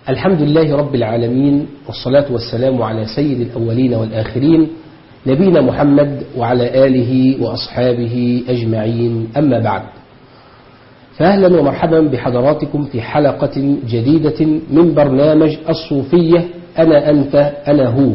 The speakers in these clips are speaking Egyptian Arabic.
الحمد لله رب العالمين والصلاة والسلام على سيد الأولين والآخرين نبينا محمد وعلى آله وأصحابه أجمعين أما بعد فأهلا ومرحبا بحضراتكم في حلقة جديدة من برنامج الصوفية أنا أنت أنا هو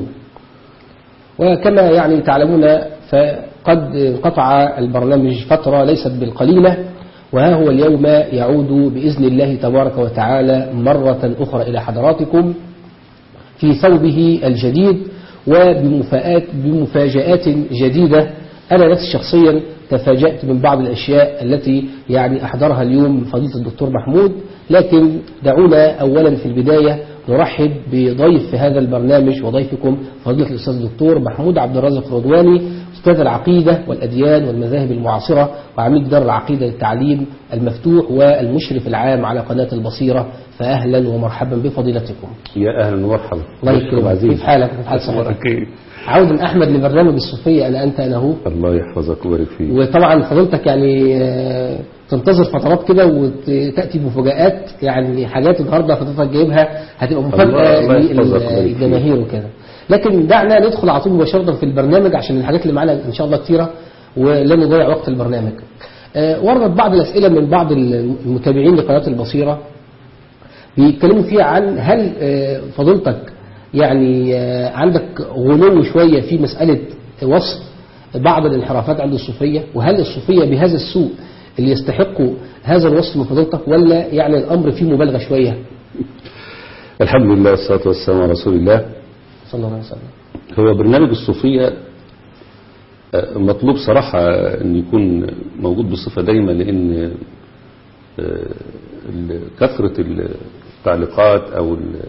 وكما يعني تعلمون فقد انقطع البرنامج فترة ليست بالقليلة وها هو اليوم يعود بإذن الله تبارك وتعالى مرة أخرى إلى حضراتكم في ثوبه الجديد وبمفاجآت بمفاجآت جديدة أنا نفسي شخصيا تفاجأت من بعض الأشياء التي يعني أحضرها اليوم فضيلة الدكتور محمود لكن دعونا أولا في البداية نرحب بضيف في هذا البرنامج وضيفكم فضيلة الأستاذ الدكتور محمود عبد الرازق رضواني أستاذ العقيدة والأديان والمذاهب المعاصرة وعميد دار العقيدة للتعليم المفتوح والمشرف العام على قناة البصيرة فأهلا ومرحبا بفضيلتكم يا اهلا ومرحبا الله يكرمك كيف حالك كيف حال صحتك عود أحمد لبرنامج الصوفية أنا أنت أنا هو الله يحفظك ويبارك فيك وطبعا فضيلتك يعني آه، تنتظر فترات كده وتأتي بمفاجآت يعني حاجات النهارده فضيلتك جايبها هتبقى مفاجأة الله يحفظك ويبارك فيك. للجماهير وكده لكن دعنا ندخل على طول مباشرة في البرنامج عشان الحاجات اللي معانا إن شاء الله كتيرة ولا نضيع وقت البرنامج آه، وردت بعض الأسئلة من بعض المتابعين لقناة البصيرة بيتكلموا فيها عن هل آه، فضيلتك يعني آه، عندك غلو شوية في مسألة وصف بعض الانحرافات عند الصوفية وهل الصوفية بهذا السوء اللي يستحقوا هذا الوصف من فضيلتك ولا يعني الأمر فيه مبالغة شوية الحمد لله والصلاة والسلام على رسول الله صلى الله عليه وسلم هو برنامج الصوفية آه، مطلوب صراحة أن يكون موجود بصفة دايمة لأن آه، ال- كثرة التعليقات أو ال-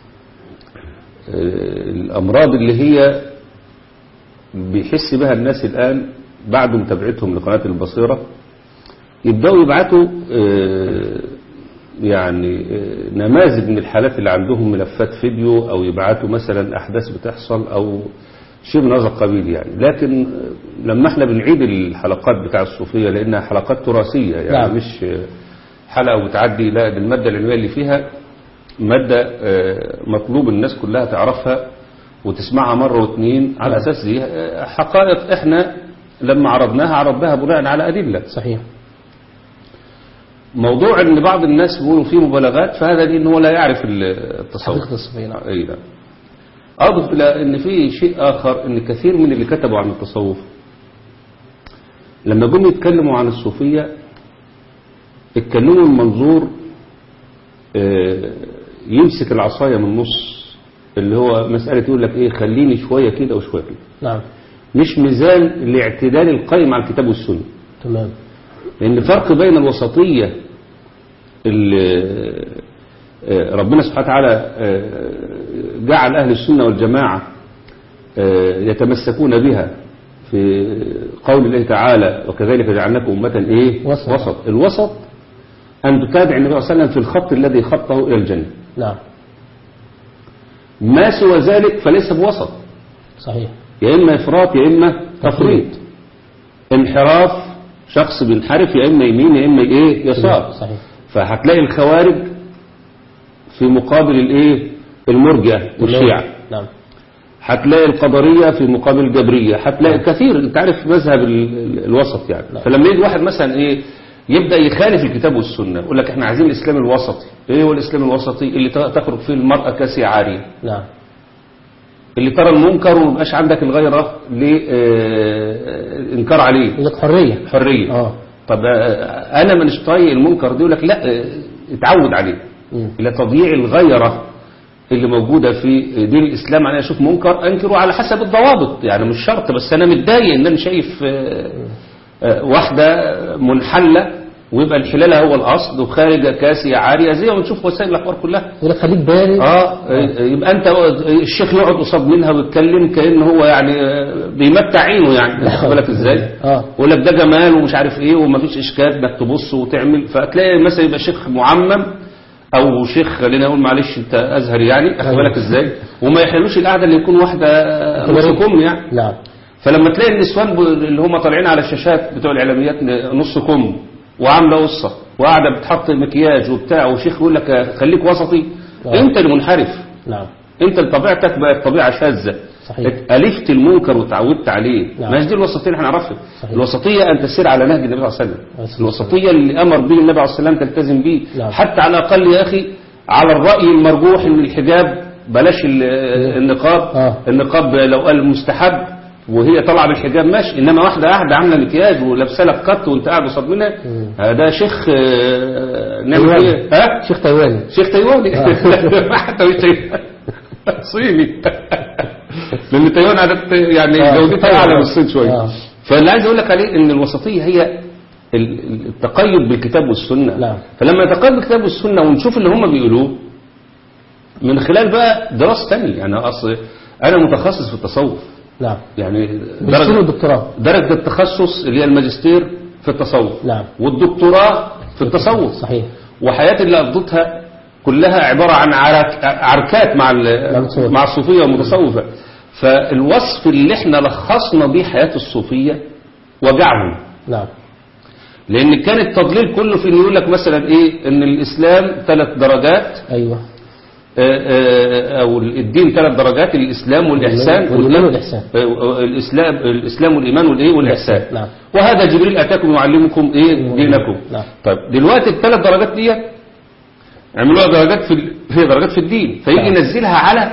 آه، الأمراض اللي هي بيحس بها الناس الآن بعد متابعتهم لقناة البصيرة يبدأوا يبعتوا آه، يعني آه، نماذج من الحالات اللي عندهم ملفات فيديو أو يبعتوا مثلا أحداث بتحصل أو شيء من هذا القبيل يعني لكن آه، لما احنا بنعيد الحلقات بتاع الصوفية لأنها حلقات تراثية يعني نعم. مش آه، حلقة وتعدي لا دي المادة العلمية اللي فيها مادة آه، مطلوب الناس كلها تعرفها وتسمعها مرة واثنين على نعم. أساس دي آه، حقائق احنا لما عرضناها عرضناها بناء على أدلة صحيح موضوع ان بعض الناس بيقولوا فيه مبالغات فهذا دي ان هو لا يعرف التصوف حقيقة الصوفية نعم اي نعم اضف الى ان في شيء اخر ان كثير من اللي كتبوا عن التصوف لما جم يتكلموا عن الصوفية اتكلموا من منظور آه، يمسك العصاية من النص اللي هو مسألة يقول لك ايه خليني شوية كده وشوية كده نعم مش ميزان الاعتدال القائم على الكتاب والسنة تمام لأن فرق بين الوسطية اللي آه، ربنا سبحانه وتعالى آه، جعل أهل السنة والجماعة آه، يتمسكون بها في قول الله تعالى وكذلك جعلناكم أمة إيه؟ وسط. وسط الوسط أن تتابع النبي صلى الله عليه وسلم في الخط الذي خطه إلى الجنة نعم ما سوى ذلك فليس بوسط صحيح يا إما إفراط يا إما تفريط انحراف شخص بينحرف يا إما يمين يا إما إيه يسار صحيح فهتلاقي الخوارج في مقابل الايه المرجع والشيعة نعم هتلاقي القدرية في مقابل الجبرية هتلاقي كثير انت عارف مذهب ال- ال- الوسط يعني نعم. فلما يجي واحد مثلا ايه يبدأ يخالف الكتاب والسنة يقول لك احنا عايزين الاسلام الوسطي ايه هو الاسلام الوسطي اللي ت- تخرج فيه المرأة كاسية عارية نعم اللي ترى المنكر وما يبقاش عندك الغيرة لإنكار عليه لك حرية حرية اه طب آه، انا مش طايق المنكر دي يقول لك لا آه، اتعود عليه مم. الى تضييع الغيرة اللي موجودة في دين الإسلام أنا أشوف منكر أنكره على حسب الضوابط يعني مش شرط بس أنا متضايق إن أنا شايف آه، آه، واحدة منحلة ويبقى انحلالها هو الأصل وخارجة كاسية عارية زي ما بنشوف وسائل الأخبار كلها يقول لك خليك بارد اه يبقى انت الشيخ يقعد قصاد منها ويتكلم كأنه هو يعني آه، بيمتع عينه يعني واخد بالك ازاي اه يقول لك ده جمال ومش عارف ايه ومفيش اشكال انك تبص وتعمل فتلاقي مثلا يبقى شيخ معمم او شيخ خلينا نقول معلش انت ازهر يعني اخد بالك ازاي وما يحلوش القعده اللي يكون واحده نص كم يعني نعم فلما تلاقي النسوان ب- اللي هم طالعين على الشاشات بتوع الاعلاميات نص كم وعامله قصه وقاعده بتحط مكياج وبتاع وشيخ يقول لك خليك وسطي آه. انت المنحرف نعم انت طبيعتك بقت طبيعه شاذه صحيح. الفت المنكر وتعودت عليه نعم. ما هي دي الوسطيه اللي احنا نعرفها صحيح. الوسطيه ان تسير على نهج النبي صلى الله عليه وسلم عليه الصلاة الوسطيه اللي امر به النبي عليه الصلاه والسلام تلتزم به نعم. حتى على الاقل يا اخي على الراي المرجوح ان الحجاب بلاش ال- النقاب آه. النقاب لو قال مستحب وهي طالعه بالحجاب ماشي انما واحده قاعده عامله مكياج ولابسه لك قط وانت قاعد قصاد منها مم. هذا شيخ آه، نعمل تايواني. ايه ها شيخ تايواني شيخ تايواني آه. حتى مش تايواني صيني لان تايوان عادة يعني آه. جودتها اعلى من الصين شويه آه. فاللي عايز اقول لك عليه ان الوسطيه هي ال- ال- التقيد بالكتاب والسنه نعم. فلما نتقيد بالكتاب والسنه ونشوف اللي هم بيقولوه من خلال بقى دراسه ثانيه يعني اصل انا متخصص في التصوف نعم يعني ماجستير درجه والدكتوراه درجه التخصص اللي هي الماجستير في التصوف نعم. والدكتوراه في التصوف صحيح وحياتي اللي قضيتها كلها عبارة عن عرك عركات مع ال- مع التصوف. مع الصوفية والمتصوفة فالوصف اللي احنا لخصنا بيه حياة الصوفية وجعهم نعم لأن كان التضليل كله في إن يقول لك مثلا إيه إن الإسلام ثلاث درجات أيوه آه، آه، أو الدين ثلاث درجات الإسلام والإحسان والإيمان والإحسان. آه، الإسلام الإسلام والإيمان والإيه والإحسان نعم. وهذا جبريل أتاكم يعلمكم إيه دينكم نعم. طيب دلوقتي الثلاث درجات دي عملوها درجات في ال- هي درجات في الدين فيجي نعم. ينزلها على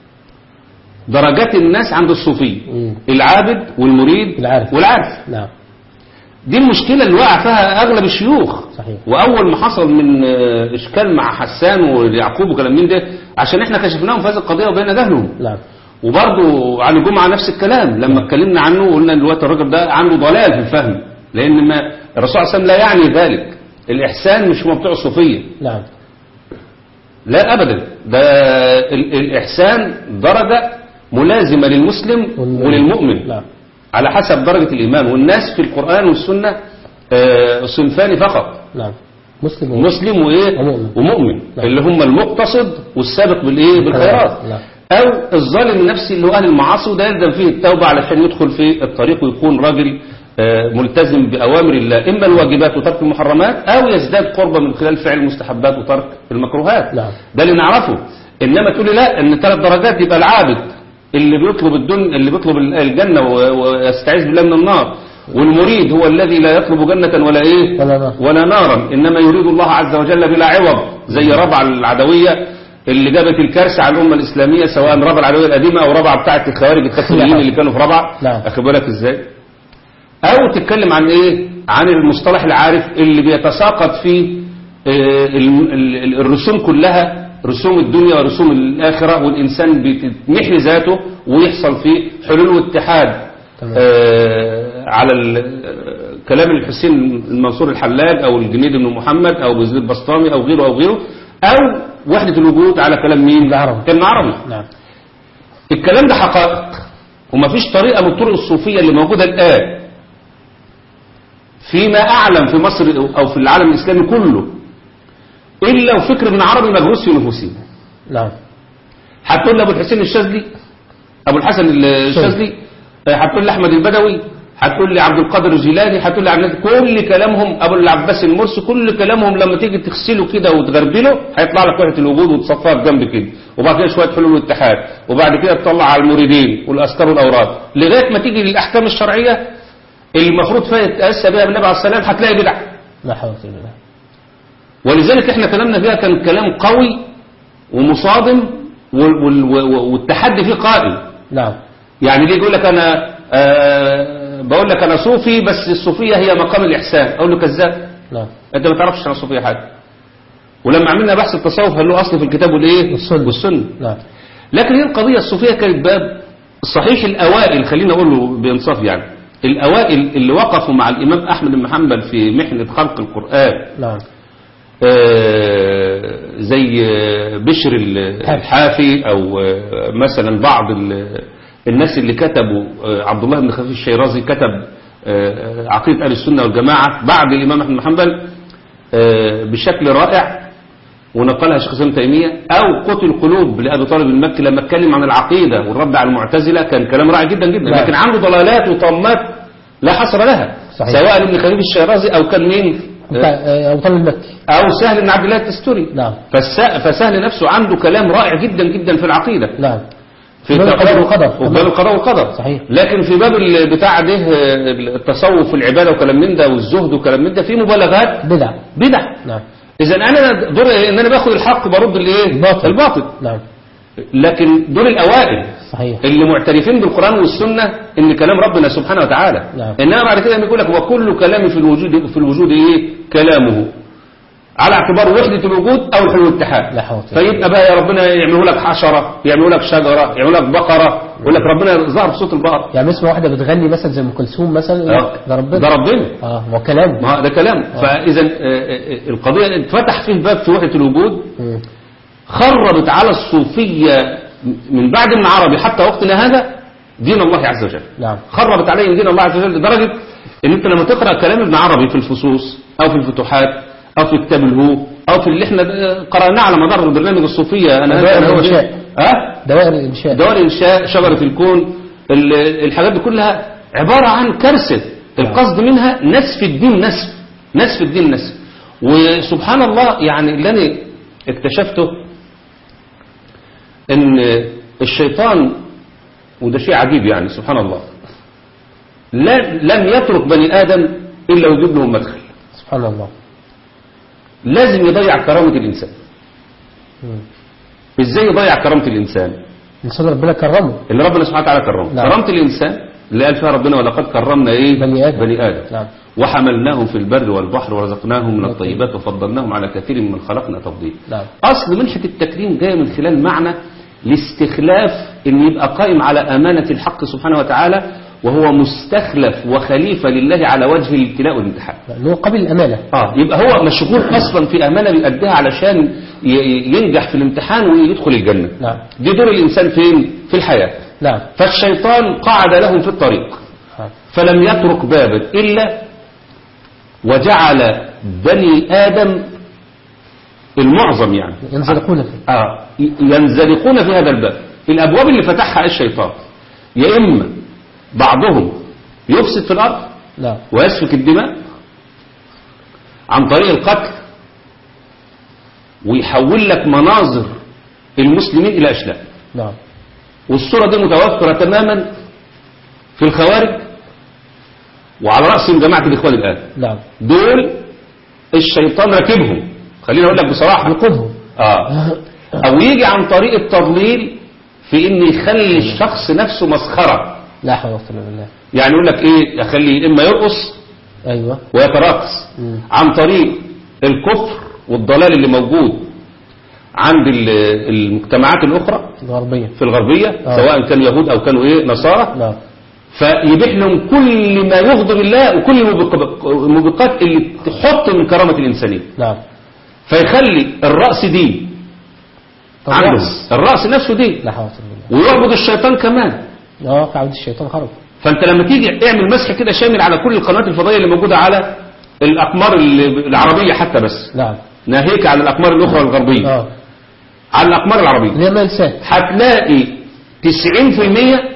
درجات الناس عند الصوفية مم. العابد والمريد العارف. والعارف نعم دي المشكلة اللي وقع فيها أغلب الشيوخ صحيح. وأول ما حصل من آه، إشكال مع حسان ويعقوب وكلام من ده عشان إحنا كشفناهم في هذه القضية وبين جهلهم نعم وبرضه علي جمعة نفس الكلام لما اتكلمنا عنه وقلنا دلوقتي الراجل ده عنده ضلال في الفهم لأن ما الرسول صلى الله عليه وسلم لا يعني ذلك الإحسان مش هو بتوع الصوفية نعم لا أبدا ده ال- الإحسان درجة ملازمة للمسلم والمؤمن. وللمؤمن نعم على حسب درجة الإيمان والناس في القرآن والسنة آه، صنفان فقط نعم مسلم ومؤمن. مسلم وإيه ومؤمن. ومؤمن نعم. اللي هم المقتصد والسابق بالإيه بالخيرات نعم. أو الظالم النفسي اللي هو أهل المعاصي وده يلزم فيه التوبة علشان يدخل في الطريق ويكون راجل آه، ملتزم بأوامر الله إما الواجبات وترك المحرمات أو يزداد قربا من خلال فعل المستحبات وترك المكروهات نعم. ده اللي نعرفه إنما تقول لي لا إن ثلاث درجات يبقى العابد اللي بيطلب الدن اللي بيطلب الجنة و- ويستعيذ بالله من النار والمريد هو الذي لا يطلب جنة ولا إيه ولا نار. ولا نارا إنما يريد الله عز وجل بلا عوض زي ربع العدوية اللي جابت الكارثة على الأمة الإسلامية سواء ربع العدوية القديمة أو ربع بتاعة الخوارج التكفيريين نعم. اللي كانوا في ربع نعم. أخد بالك إزاي أو تتكلم عن إيه عن المصطلح العارف اللي بيتساقط فيه آه، ال- ال- الرسوم كلها رسوم الدنيا ورسوم الآخرة والإنسان بتتمحي ذاته ويحصل فيه حلول واتحاد تمام. آه، على ال- كلام الحسين المنصور الحلاج او الجنيد بن محمد او بزيد البسطامي او غيره او غيره او وحدة الوجود على كلام مين العربي. كلام عربي نعم الكلام ده حقائق ومفيش طريقة من الطرق الصوفية اللي موجودة الآن فيما أعلم في مصر أو في العالم الإسلامي كله إلا وفكر ابن عربي مجروس في نفوسهم نعم هتقول لي ابو الحسين الشاذلي ابو الحسن الشاذلي آه، هتقول لي احمد البدوي هتقول لي عبد القادر الجيلاني هتقول لي عبد الناس- كل كلامهم ابو العباس المرسي كل كلامهم لما تيجي تغسله كده وتغربله هيطلع لك وحده الوجود وتصفها بجنب كده وبعد كده شويه حلول الاتحاد وبعد كده تطلع على المريدين والاذكار والاوراد لغايه ما تيجي للاحكام الشرعيه اللي المفروض فيها يتاسى بها بالنبي عليه السلام هتلاقي بدع لا حول ولا قوة إلا بالله ولذلك احنا كلامنا فيها كان كلام قوي ومصادم وال- وال- وال- والتحدي فيه قائم نعم يعني ليه يقول لك انا آه بقول لك انا صوفي بس الصوفيه هي مقام الاحسان اقول له كذاب نعم انت ما تعرفش عن الصوفيه حاجه ولما عملنا بحث التصوف قال له اصل في الكتاب والايه والسنة. والسنه نعم لكن هي القضيه الصوفيه كانت باب صحيح الاوائل خلينا اقول له بانصاف يعني الاوائل اللي وقفوا مع الامام احمد بن حنبل في محنه خلق القران نعم آه، زي آه، بشر الحافي او آه، مثلا بعض ال- الناس اللي كتبوا آه، عبد الله بن خفيف الشيرازي كتب آه، عقيدة أهل السنة والجماعة بعد الإمام أحمد بن حنبل آه، بشكل رائع ونقلها شيخ الإسلام تيمية أو قتل القلوب لأبي طالب المكي لما اتكلم عن العقيدة والرد على المعتزلة كان كلام رائع جدا جدا نعم. لكن عنده ضلالات وطمات لا حصر لها صحيح. سواء ابن خفيف الشيرازي أو كان مين بتاع آه، أبو طالب المكي أو سهل بن عبد الله التستوري نعم فالس- فسهل نفسه عنده كلام رائع جدا جدا في العقيدة نعم في باب القضاء والقدر. وفي باب القضاء والقدر صحيح. لكن في باب ال- بتاع ده آه، التصوف والعبادة وكلام من ده والزهد وكلام من ده في مبالغات بدع بدع نعم إذا أنا دور إن أنا باخد الحق برد الإيه الباطل. الباطل نعم لكن دول الأوائل صحيح اللي معترفين بالقرآن والسنة إن كلام ربنا سبحانه وتعالى نعم. إنما بعد كده يقول لك وكل كلام في الوجود في الوجود إيه كلامه على اعتبار وحدة الوجود أو الحلول والاتحاد لا حول ولا قوة. فيبقى بقى يا ربنا يعملوا لك حشرة يعملوا لك شجرة يعملوا لك بقرة يقول لك ربنا ظهر بصوت البقر يعني اسم واحدة بتغني مثلا زي ام كلثوم مثلا آه. ده ربنا ده ربنا اه ما هو كلام ما ده كلام فإذا آه، آه، القضية اتفتح فيه باب في وحدة الوجود مم. خربت على الصوفية من بعد ابن عربي حتى وقتنا هذا دين الله عز وجل نعم خربت عليهم دين الله عز وجل لدرجة ان انت لما تقرأ كلام ابن عربي في الفصوص او في الفتوحات او في كتاب الهو او في اللي احنا قرأناه على مدار البرنامج الصوفية انا دوائر أنا هو الإنشاء. ها دوائر الإنشاء دوائر الانشاء شجرة الكون ال- الحاجات دي كلها عبارة عن كارثة القصد منها نسف الدين نسف نسف الدين نسف وسبحان الله يعني اللي انا اكتشفته ان الشيطان وده شيء عجيب يعني سبحان الله لا لم يترك بني آدم إلا ويجيب لهم مدخل سبحان الله لازم يضيع كرامة الإنسان مم. إزاي يضيع كرامة الإنسان الإنسان ربنا كرمه اللي ربنا سبحانه وتعالى كرمه نعم. كرامة الإنسان اللي قال فيها ربنا ولقد كرمنا إيه بني آدم. بني آدم نعم وحملناهم في البر والبحر ورزقناهم من الطيبات وفضلناهم على كثير من خلقنا تفضيلا نعم أصل منحة التكريم جاية من خلال معنى الاستخلاف إن يبقى قائم على أمانة الحق سبحانه وتعالى وهو مستخلف وخليفة لله على وجه الابتلاء والامتحان اللي هو قبل الأمانة آه يبقى هو مشغول أصلا في أمانة بيأديها علشان ي- ينجح في الامتحان ويدخل الجنة نعم دي دور الإنسان فين في الحياة نعم فالشيطان قعد لهم في الطريق آه. فلم يترك بابا إلا وجعل بني آدم المعظم يعني ينزلقون فيه آه ي- ينزلقون في هذا الباب الأبواب اللي فتحها الشيطان يا إما بعضهم يفسد في الأرض نعم ويسفك الدماء عن طريق القتل ويحول لك مناظر المسلمين إلى أشلاء نعم والصورة دي متوفرة تماما في الخوارج وعلى رأسهم جماعة الإخوان الآن نعم دول الشيطان راكبهم خليني أقول لك بصراحة يقودهم آه. أو يجي عن طريق التضليل في إن يخلي الشخص نفسه مسخرة لا حول ولا قوة إلا بالله يعني يقول لك إيه يخلي إما يرقص أيوه ويتراقص مم. عن طريق الكفر والضلال اللي موجود عند ال- المجتمعات الأخرى الغربية في الغربية آه. سواء كانوا يهود أو كانوا إيه نصارى نعم فيبيح لهم كل ما يغضب الله وكل الموبق- الموبقات اللي تحط من كرامة الإنسانية نعم فيخلي الرأس دين عنده الرأس. الرأس نفسه دين لا حول ولا قوة إلا ويعبد الشيطان كمان بالله اه في عبد الشيطان خرج فانت لما تيجي اعمل مسح كده شامل على كل القنوات الفضائيه اللي موجوده على الاقمار ال- العربيه حتى بس نعم ناهيك عن الاقمار الاخرى الغربيه اه على الاقمار العربيه اللي هي ملسات هتلاقي 90%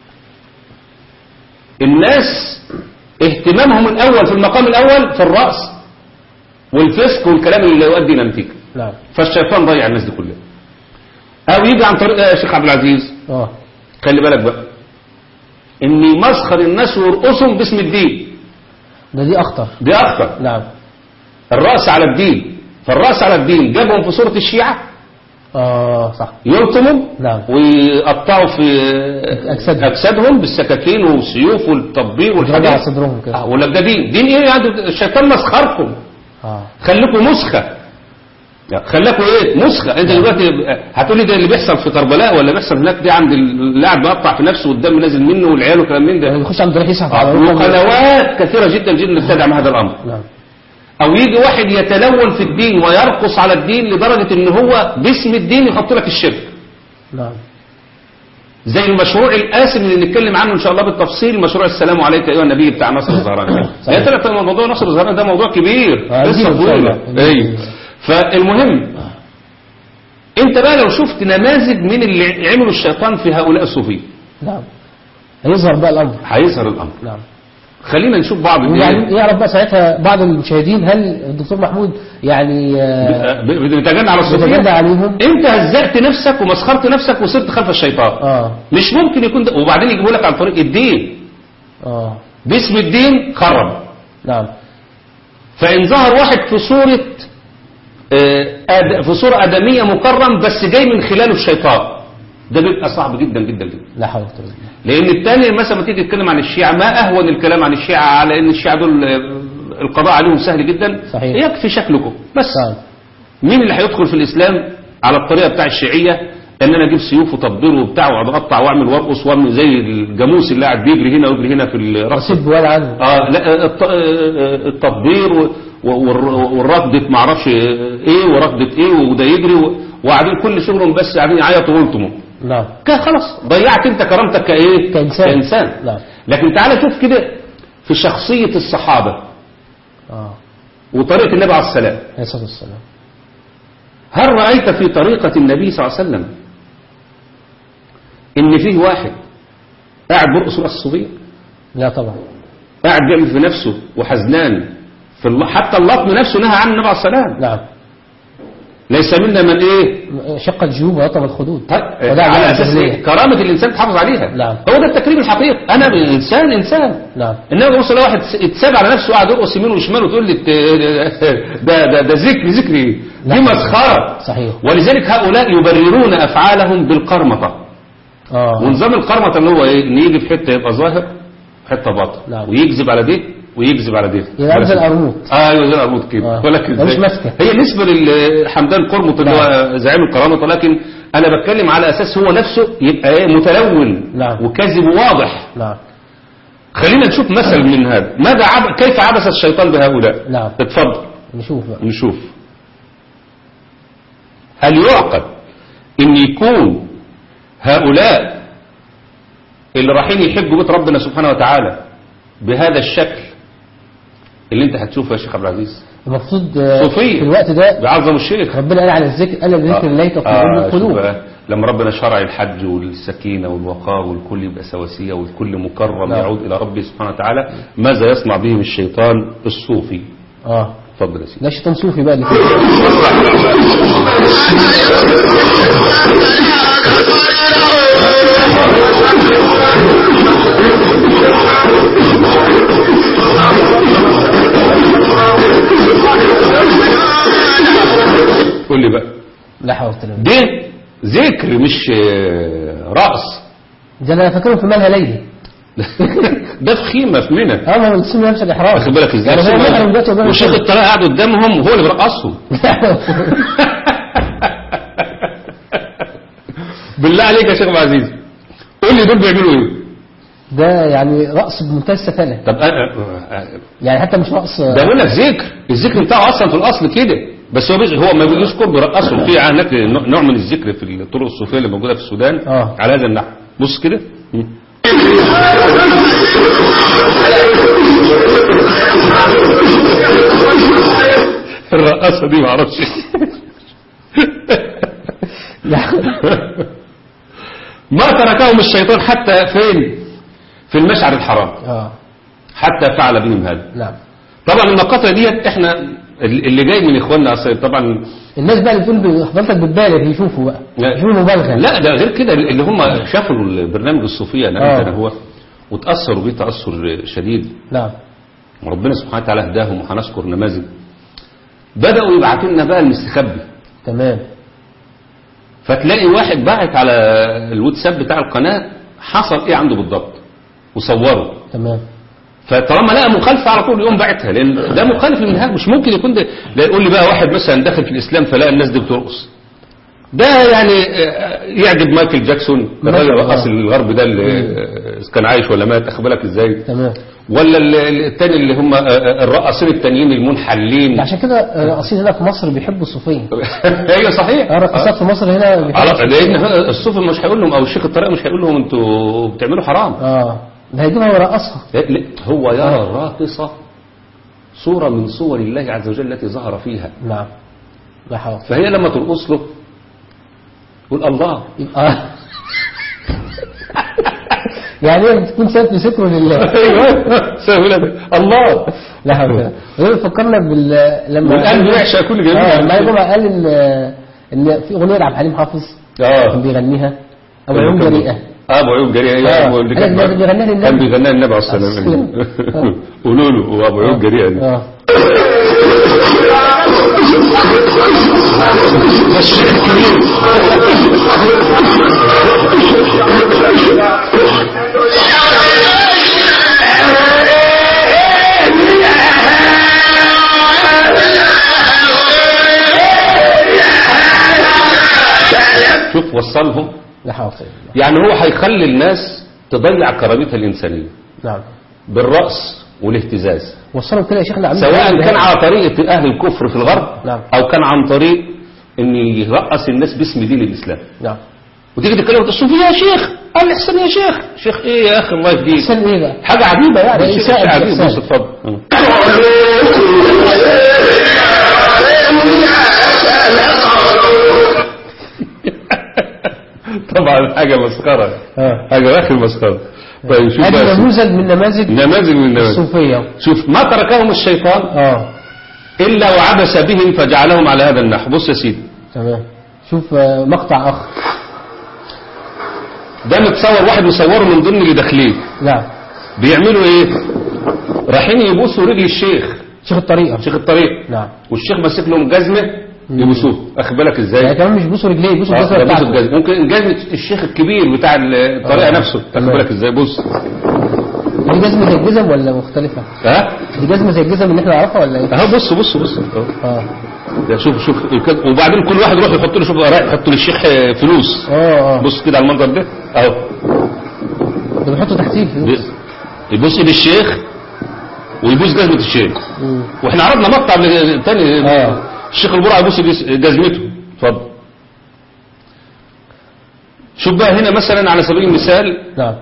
الناس اهتمامهم الاول في المقام الاول في الراس والفسق والكلام اللي يؤدي الى نتيجه نعم فالشيطان ضيع الناس دي كلها او يجي عن طريق يا شيخ عبد العزيز اه خلي بالك بقى ان يمسخر الناس ويرقصهم باسم الدين ده دي أخطر دي اخطر نعم الراس على الدين فالراس على الدين جابهم في صورة الشيعة اه صح يلطموا نعم ويقطعوا في أجسادهم. اجسادهم بالسكاكين والسيوف والتطبيق رجع والحاجات صدرهم كده اه ولا ده دين دين ايه يعني الشيطان مسخركم اه خليكم مسخة خلاكوا ايه مسخة انت دلوقتي هتقول لي ده اللي بيحصل في كربلاء ولا بيحصل هناك دي عند اللاعب بيقطع في نفسه والدم نازل منه والعيال وكلام من ده يخش عند الرئيس يسحب على آه، ركبه. وقنوات كثيرة جدا جدا تدعم هذا الامر نعم او يجي واحد يتلون في الدين ويرقص على الدين لدرجة ان هو باسم الدين يحط لك الشرك نعم زي المشروع القاسم اللي نتكلم عنه ان شاء الله بالتفصيل مشروع السلام عليك ايها النبي بتاع نصر الزهراني صحيح. يا ترى موضوع نصر الزهراني ده موضوع كبير آه، قصه عايزين إن شاء طويله الله. اي فالمهم انت بقى لو شفت نماذج من اللي عملوا الشيطان في هؤلاء الصوفيه نعم هيظهر بقى الأمر هيظهر الامر نعم خلينا نشوف بعض الايه يعني يعرف بقى ساعتها بعض المشاهدين هل الدكتور محمود يعني آه، ب- بيتجنى على بيتجنى الصوفيه عليهم انت هزأت نفسك ومسخرت نفسك وصرت خلف الشيطان اه مش ممكن يكون ده وبعدين يجيبوا لك عن طريق الدين اه باسم الدين خرب نعم فإن ظهر واحد في صورة آه، آد- في صورة آدمية مكرم بس جاي من خلاله الشيطان ده بيبقى صعب جدا جدا جدا لا حول ولا قوة إلا بالله. لأن التاني مثلا ما تيجي تتكلم عن الشيعة ما أهون الكلام عن الشيعة على أن الشيعة دول آه، القضاء عليهم سهل جدا صحيح. يكفي شكلكم بس نعم مين اللي هيدخل في الإسلام على الطريقة بتاع الشيعية ان انا اجيب سيوف وطبير وبتاع واقعد اقطع واعمل وارقص واعمل زي الجاموس اللي قاعد بيجري هنا ويجري هنا في الرقص وسب ولا عنه اه لا الت- آه، التطبير و- و- والركضة معرفش ايه وركضة ايه وده يجري و- وقاعدين كل شغلهم بس قاعدين يعيطوا ويلطموا نعم كده خلاص ضيعت انت كرامتك كايه كإنسان. كإنسان نعم لكن تعالى شوف كده في شخصية الصحابة اه وطريقة النبي عليه السلام عليه الصلاة والسلام هل رأيت في طريقة النبي صلى الله عليه وسلم ان فيه واحد قاعد برقص رأس الصبية لا طبعا قاعد بيعمل في نفسه وحزنان في الله حتى اللطم نفسه نهى عن النبي عليه السلام نعم ليس منا من ايه شق الجيوب ولطم الخدود طيب وده على عمل اساس الجاهلية. إيه؟ كرامة الانسان تحافظ عليها نعم. هو ده التكريم الحقيقي انا انسان انسان نعم انما بص لو واحد اتساب على نفسه وقعد يرقص يمين وشمال وتقول لي الت- ده ده ده ذكر ذكر ايه؟ لا. دي مسخره صحيح ولذلك هؤلاء يبررون افعالهم بالقرمطه اه ونظام القرمطه اللي هو ايه ان يجي في حته يبقى ظاهر حته باطن نعم. ويكذب على دي ويكذب على دي يبقى عامل زي القرموط ايوه زي القرموط كده آه. ولك ده مش ماسكة. هي نسبه لحمدان قرمط اللي هو زعيم القرامطه لكن انا بتكلم على اساس هو نفسه يبقى ايه متلون نعم. وكذب واضح نعم خلينا نشوف مثل من هذا ماذا عب... كيف عبس الشيطان بهؤلاء نعم. اتفضل نشوف بقى نشوف هل يعقل ان يكون هؤلاء اللي رايحين يحجوا بيت ربنا سبحانه وتعالى بهذا الشكل اللي انت هتشوفه يا شيخ عبد العزيز المفروض آه، صوفية. في الوقت ده بيعظم الشيخ ربنا قال على الذكر قال بذكر الله تطمئن آه، شوف القلوب بقى، لما ربنا شرع الحج والسكينة والوقار والكل يبقى سواسية والكل مكرم نعم. يعود إلى ربه سبحانه وتعالى ماذا يصنع بهم الشيطان الصوفي اه اتفضل يا سيدي ده شيطان صوفي بقى اللي كده قول لي بقى لا حول ولا قوة إلا بالله. ده ذكر مش آه، رقص ده انا فاكرهم في مالها ليلي ده في خيمة في منى اه ما بنسمي نفس الاحرام واخد بالك ازاي يعني هو محرم دلوقتي وبيعمل وشيخ كده. الطلاق قاعد قدامهم وهو اللي بيرقصهم بالله عليك يا شيخ عبد العزيز قول لي دول بيعملوا ايه ده يعني رقص بمنتهى السفالة طب أنا- آه، يعني حتى مش رقص ده بقول لك ذكر الذكر بتاعه اصلا في الاصل كده بس هو بيز- هو ما بيذكر بيرقصهم في هناك نوع من الذكر في الطرق الصوفيه اللي موجوده في السودان آه. على هذا النحو بص كده مم. الرقاصه دي ما اعرفش ما تركهم الشيطان حتى فين في المشعر الحرام اه حتى فعل بهم هذا نعم طبعا المقاطع ديت احنا اللي جاي من اخواننا أصل طبعا الناس بقى اللي بتقول حضرتك بتبالغ يشوفوا بقى لا. يشوفوا مبالغه لا ده غير كده اللي هم شافوا البرنامج الصوفيه انا آه. انت انا هو وتاثروا بيه تاثر شديد نعم وربنا سبحانه وتعالى هداهم وهنذكر نماذج بداوا يبعتوا لنا بقى المستخبي تمام فتلاقي واحد باعت على الواتساب بتاع القناه حصل ايه عنده بالضبط وصوره تمام فطالما لقى مخالفه على طول يقوم باعتها لان ده مخالف للمنهاج مش ممكن يكون ده لا يقول لي بقى واحد مثلا داخل في الاسلام فلقى الناس دي بترقص ده يعني آه، يعجب مايكل جاكسون الراجل مثلاً، رقص آه. الغرب ده اللي آه، كان عايش ولا مات اخد بالك ازاي تمام ولا ال- ال- التاني اللي هم آه، آه، الرقاصين التانيين المنحلين عشان كده الرقاصين هنا في مصر بيحبوا الصوفيه ايوه صحيح الرقصات في مصر هنا على بيحبوا لان الصوفي مش هيقول لهم او الشيخ الطريق مش هيقول لهم انتوا بتعملوا حرام اه ده هيجيبها ويرقصها لا، لا، هو يرى الراقصة صورة من صور الله عز وجل التي ظهر فيها نعم لا حول فهي لما ترقص له يقول الله يبقى يعني ايه بتكون سبب في ستر لله ايوه سبب لك الله لا حول ولا قوة وده فكرنا بال لما والقلب يعشق كل جميل. اه لما جمعة قال ان ان في اغنيه لعبد الحليم حافظ كان اه بيغنيها ابو عيون كان- جريئه اه ابو عيون جريئه آه. ايوه أبو اللي أنا كان اللي بيغنيها للنبي. كان بيغنيها النبي عليه الصلاه السلام. والسلام قولوا له وابو عيون جريئه دي. اه شوف وصلهم لا حول ولا قوة يعني هو هيخلي الناس تضيع كرامتها الانسانيه نعم بالرأس والاهتزاز وصلوا كده يا شيخنا عاملين سواء زي كان الهام. على طريقة أهل الكفر في الغرب نعم. أو كان عن طريق أن يرأس الناس باسم دين الإسلام نعم وتيجي تتكلم الصوفي يا شيخ قال لي احسن يا شيخ شيخ ايه يا اخي الله يهديك احسن ايه بقى حاجه عجيبه ده يعني شيء إساءة شيء عجيب إحسان. بص اتفضل طبعا حاجه مسخره اه حاجه اخر مسخره طيب شوف هذه بقى نموذج من نماذج نماذج من النماذج الصوفيه شوف ما تركهم الشيطان اه الا وعبس بهم فجعلهم على هذا النحو بص يا سيدي تمام شوف آه، مقطع اخ ده متصور واحد مصوره من ضمن اللي داخلين نعم بيعملوا ايه رايحين يبوسوا رجل الشيخ شيخ الطريقه شيخ الطريق نعم والشيخ ماسك لهم جزمه يبوسوه اخد بالك يعني ازاي كمان مش بيبوسوا رجليه بيبوسوا آه، الجسد ده بوس بتاعته الجزمة. ممكن جزمه الشيخ الكبير بتاع الطريقه آه. نفسه تاخد تمام. بالك ازاي بص دي جزمه زي الجزم ولا مختلفه ها دي جزمه زي الجزم اللي احنا نعرفها ولا ايه اهو بص بص بص أهو. اه ده شوف شوف الكد- وبعدين كل واحد يروح يحط له شوف رايح يحط للشيخ آه، فلوس اه اه بص كده على المنظر ده اهو ده بيحطوا تحتيه الفلوس يبص للشيخ ويبوس جزمه الشيخ مم. واحنا عرضنا مقطع من- تاني آه. الشيخ البرع يبوس جس- جزمته اتفضل شوف بقى هنا مثلا على سبيل المثال نعم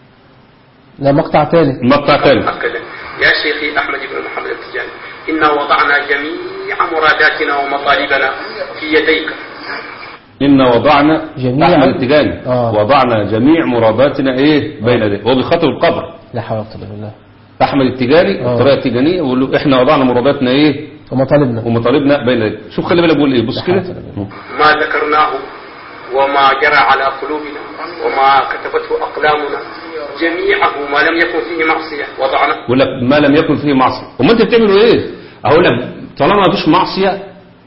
ده مقطع ثالث مقطع ثالث مؤكدا يا شيخي أحمد بن محمد التجاني إنا وضعنا جميع مراداتنا ومطالبنا في يديك إن وضعنا جميع- أحمد التجاني آه. وضعنا جميع مراداتنا إيه بين يديه هو بيخاطب القبر لا حول ولا قوه الا بالله أحمد التجاني آه. الطريقة التجانية بيقول له إحنا وضعنا مراداتنا إيه ومطالبنا ومطالبنا بين يديه شوف خلي بالك بيقول إيه بص كده ما ذكرناه وما جرى على قلوبنا وما كتبته أقلامنا جميعه ما لم يكن فيه معصية وضعنا يقول لك ما لم يكن فيه معصية وما أنت بتعملوا إيه أقول لك طالما ما فيش معصية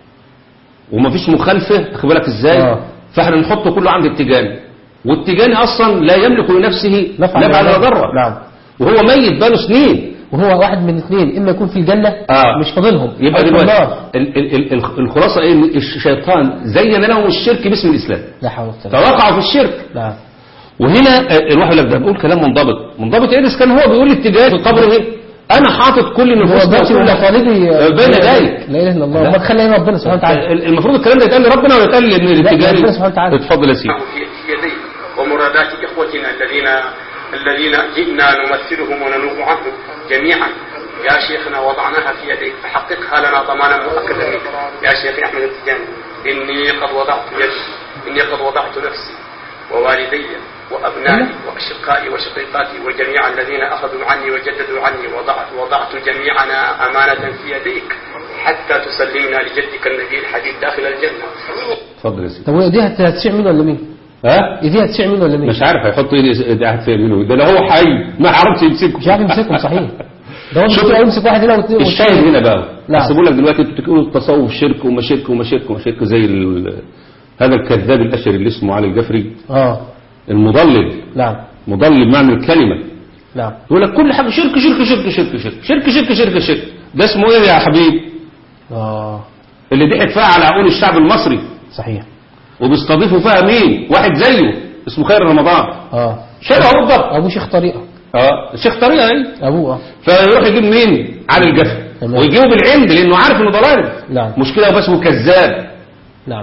وما فيش مخالفة خلي بالك إزاي آه. فإحنا نحطه كله عند التجاني والتجاني أصلا لا يملك لنفسه نفعا نفعا ولا ولا ضرا نعم وهو ميت بقاله سنين وهو واحد من اثنين اما يكون في الجنه آه. مش فاضلهم يبقى أو في دلوقتي النار. ال- ال- ال- ال- الخلاصة ايه ان الشيطان زين لهم الشرك باسم الاسلام لا حول ولا قوه فوقعوا في الشرك نعم وهنا آه، الواحد يقول لك ده بيقول كلام منضبط منضبط ايه بس كان هو بيقول للاتجاه في القبر ايه انا حاطط كل هو النفوس دلوقتي كلها مطالبي آه، بين يديك لا اله الا الله لا. ما تخلي ايه ربنا سبحانه وتعالى ال- المفروض الكلام ده يتقال لربنا ولا يتقال لابن الاتجاه ربنا سبحانه وتعالى. اتفضل يا سيدي في في يديك ومرادات إخوتنا الذين الذين جئنا نمثلهم وننوب عنهم جميعا يا شيخنا وضعناها في يديك فحققها لنا ضمانا مؤكدا منك يا شيخ أحمد التجاني إني قد وضعت يدي إني قد وضعت نفسي ووالدي وأبنائي وأشقائي وشقيقاتي وجميع الذين أخذوا عني وجددوا عني وضعت وضعت جميعنا أمانة في يديك حتى تسلمنا لجدك النبي الحبيب داخل الجنة اتفضل يا سيدي طب دي هت- هتشيع مين ولا مين؟ ها دي هتشيع مين ولا مين؟ مش عارف هيحط ايه ده قاعد فين منه ده لو هو حي ما عرفش يمسكه مش عارف يمسكهم صحيح ده هو شوف- ممكن يمسك واحد هنا واثنين الشاهد هنا بقى نعم. بس بقول لك دلوقتي انتوا بتقولوا التصوف شرك وما شرك وما شرك وما شرك زي ال- هذا الكذاب الاشري اللي اسمه علي الجفري اه المضلل نعم مضلل معنى الكلمه نعم يقول لك كل حاجه شرك شرك شرك شرك شرك شرك شرك شرك شرك ده اسمه ايه يا حبيب اه اللي ضحك فيها على عقول الشعب المصري صحيح وبيستضيفوا فيها مين واحد زيه اسمه خير رمضان اه شبهه بالضبط ابوه شيخ طريقه اه الشيخ طريقه ايه ابوه اه فيروح يجيب مين علي الجفري تمام. ويجيبه بالعند لانه عارف انه ضلال نعم. مشكله بس هو كذاب نعم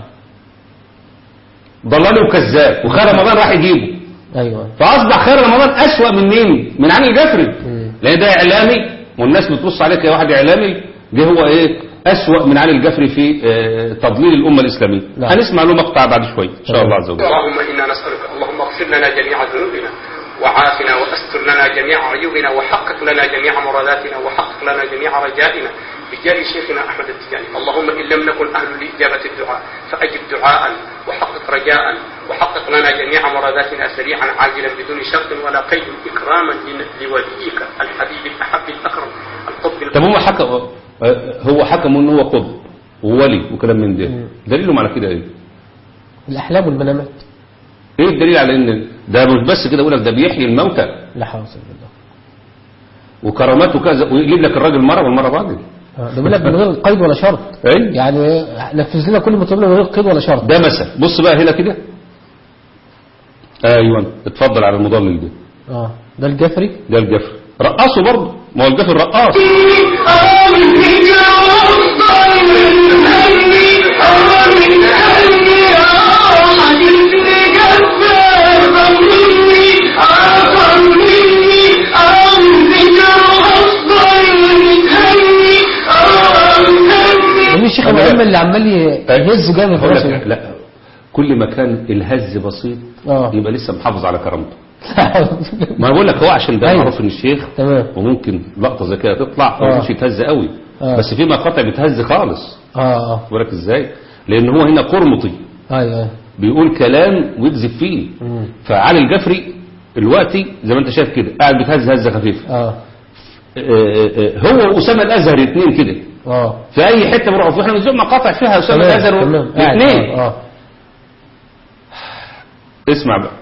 ضلالي وكذاب وخير رمضان راح يجيبه ايوه فاصبح خير رمضان اسوأ من مين من علي الجفري مم. لان ده اعلامي والناس بتبص عليك يا واحد اعلامي ده هو ايه اسوأ من علي الجفري في آه، تضليل الامه الاسلاميه نعم. هنسمع له مقطع بعد شويه ان شاء الله عز وجل اللهم إنا نسألك اللهم اغفر لنا جميع ذنوبنا وعافنا واستر لنا جميع عيوبنا وحقق لنا جميع مراداتنا وحقق لنا جميع رجائنا بجاه شيخنا احمد التجاني، اللهم ان لم نكن اهل لاجابه الدعاء فاجب دعاء وحقق رجاء وحقق لنا جميع مراداتنا سريعا عاجلا بدون شرط ولا قيد اكراما لوليك الحبيب الاحب الاكرم القطب طب هم حكم هو حكم ان هو قطب وولي وكلام من ده دليلهم على كده ايه الأحلام والمنامات ايه الدليل على ان ده مش بس كده يقول لك ده بيحيي الموتى لا حول ولا قوة إلا بالله وكراماته كذا ويجيب لك الراجل مره والمره راجل آه، ده بيقول لك من غير قيد ولا شرط ايه يعني نفذ لنا كل ما طلبنا من غير قيد ولا شرط ده مثل بص بقى هنا كده ايوه اتفضل على المضلل ده اه ده الجفري ده الجفر رقصه برضه ما هو الجفر رقاص مين الشيخ ابو أنا- ايمن اللي عمال يهز جامد في هقول لك راسه لا كل ما كان الهز بسيط اه يبقى لسه محافظ على كرامته ما أنا بقول لك هو عشان ده أيوة. معروف ان الشيخ تمام وممكن لقطه زي كده تطلع آه. ما يكونش يتهز قوي آه. بس في مقاطع بتهز خالص اه اه بالك ازاي لان هو هنا قرمطي ايوه ايوه بيقول كلام ويكذب فيه مم. فعلي الجفري دلوقتي زي ما انت شايف كده قاعد بتهز هزه خفيفه اه آه، آه، هو واسامه الازهري اثنين كده اه في اي حته بنروح فيها احنا بنزوم مقاطع فيها اسامه تمام الازهري تمام قاعد. الاثنين اه آه. اسمع بقى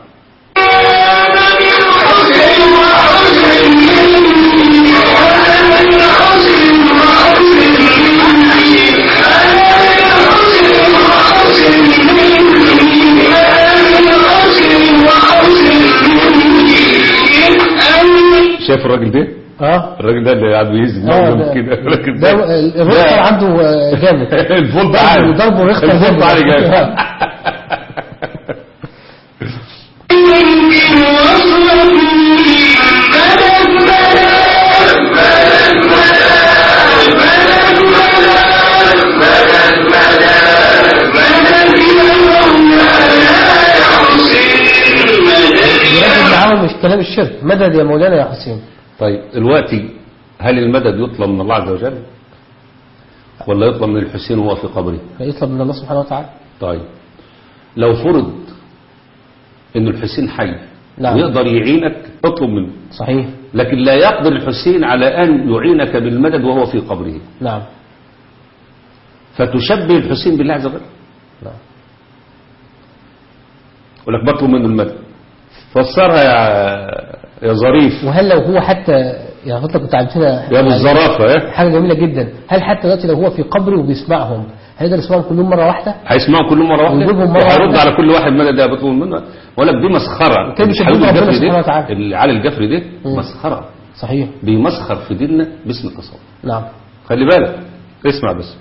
شايف الراجل ده اه الراجل ده اللي قاعد بيهز اه دماغه ده- كده بالك ده ازاي الريختر عنده آه، جامد الفولت ضربه- عالي ضربه ريختر الفولت جامد. عالي جامد آه. يركز معاهم مش كلام الشرك مدد يا مولانا يا حسين طيب دلوقتي هل المدد يطلب من الله عز وجل ولا يطلب من الحسين وهو في قبره يطلب من الله سبحانه وتعالى طيب لو فرض ان الحسين حي نعم. ويقدر يعينك اطلب منه صحيح لكن لا يقدر الحسين على ان يعينك بالمدد وهو في قبره نعم فتشبه الحسين بالله عز وجل نعم يقول لك بطلب منه المدد فسرها يا يا ظريف وهل لو هو حتى يعني فضلك كنت عملتنا يا ابو الزرافه إيه؟ حاجة جميلة جدا هل حتى دلوقتي لو هو في قبره وبيسمعهم هيقدر يسمعهم كلهم مرة واحدة هيسمعوا كلهم مره واحده ويجيبهم مرة وهيرد واحدة. على كل واحد مدد ده بطلب منه ولا دي مسخره كان بيشبهوا الحبيب ربنا الجفري سبحانه ده وتعالى. اللي على الجفري ده مم. مسخره صحيح بيمسخر في ديننا باسم التصوف نعم خلي بالك اسمع بس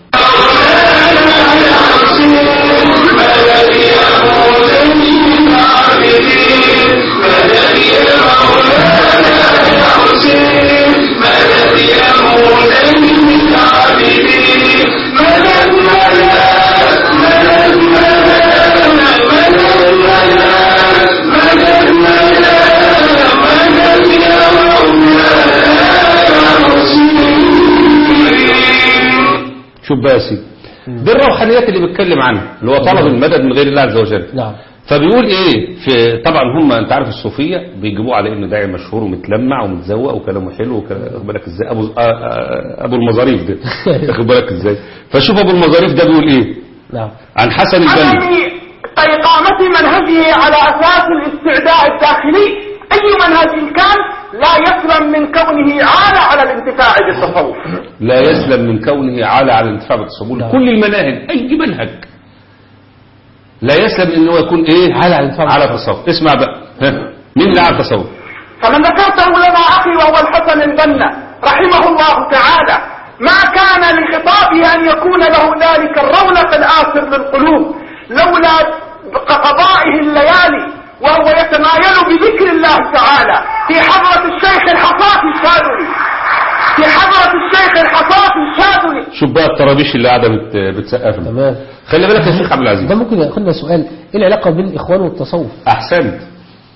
شوف بقى يا سيدي دي الروحانيات اللي بيتكلم عنها اللي هو طلب المدد من غير الله عز وجل نعم فبيقول ايه في طبعا هم انت عارف الصوفيه بيجيبوه على انه داعي مشهور ومتلمع ومتزوق وكلامه حلو وكلام- واخد بالك ازاي ابو آه، آه، ابو المظاريف ده واخد بالك ازاي فشوف ابو المظاريف ده بيقول ايه نعم عن حسن البنا عدم إقامة منهجه على أساس الاستعداء الداخلي أي منهج كان لا يسلم من كونه عال على الانتفاع بالتصوف لا يسلم من كونه عالى على الانتفاع بالتصوف نعم. كل المناهج اي منهج لا يسلم ان هو يكون ايه عالي على الانتفاع على التصوف اسمع بقى ها مين اللي على التصوف فمن ذكرته لنا أخي وهو الحسن البنا رحمه الله تعالى ما كان لخطابه أن يكون له ذلك الرونق الآثر للقلوب لولا قضائه الليالي وهو يتمايل بذكر الله تعالى في حضرة الشيخ الحصاف الشاذلي في حضرة الشيخ الحصاف الشاذلي شوف بقى الطرابيش اللي قاعده بت... بتسقف له تمام خلي بالك يا شيخ عبد العزيز ده ممكن ياخدنا سؤال ايه العلاقة بين الاخوان والتصوف احسنت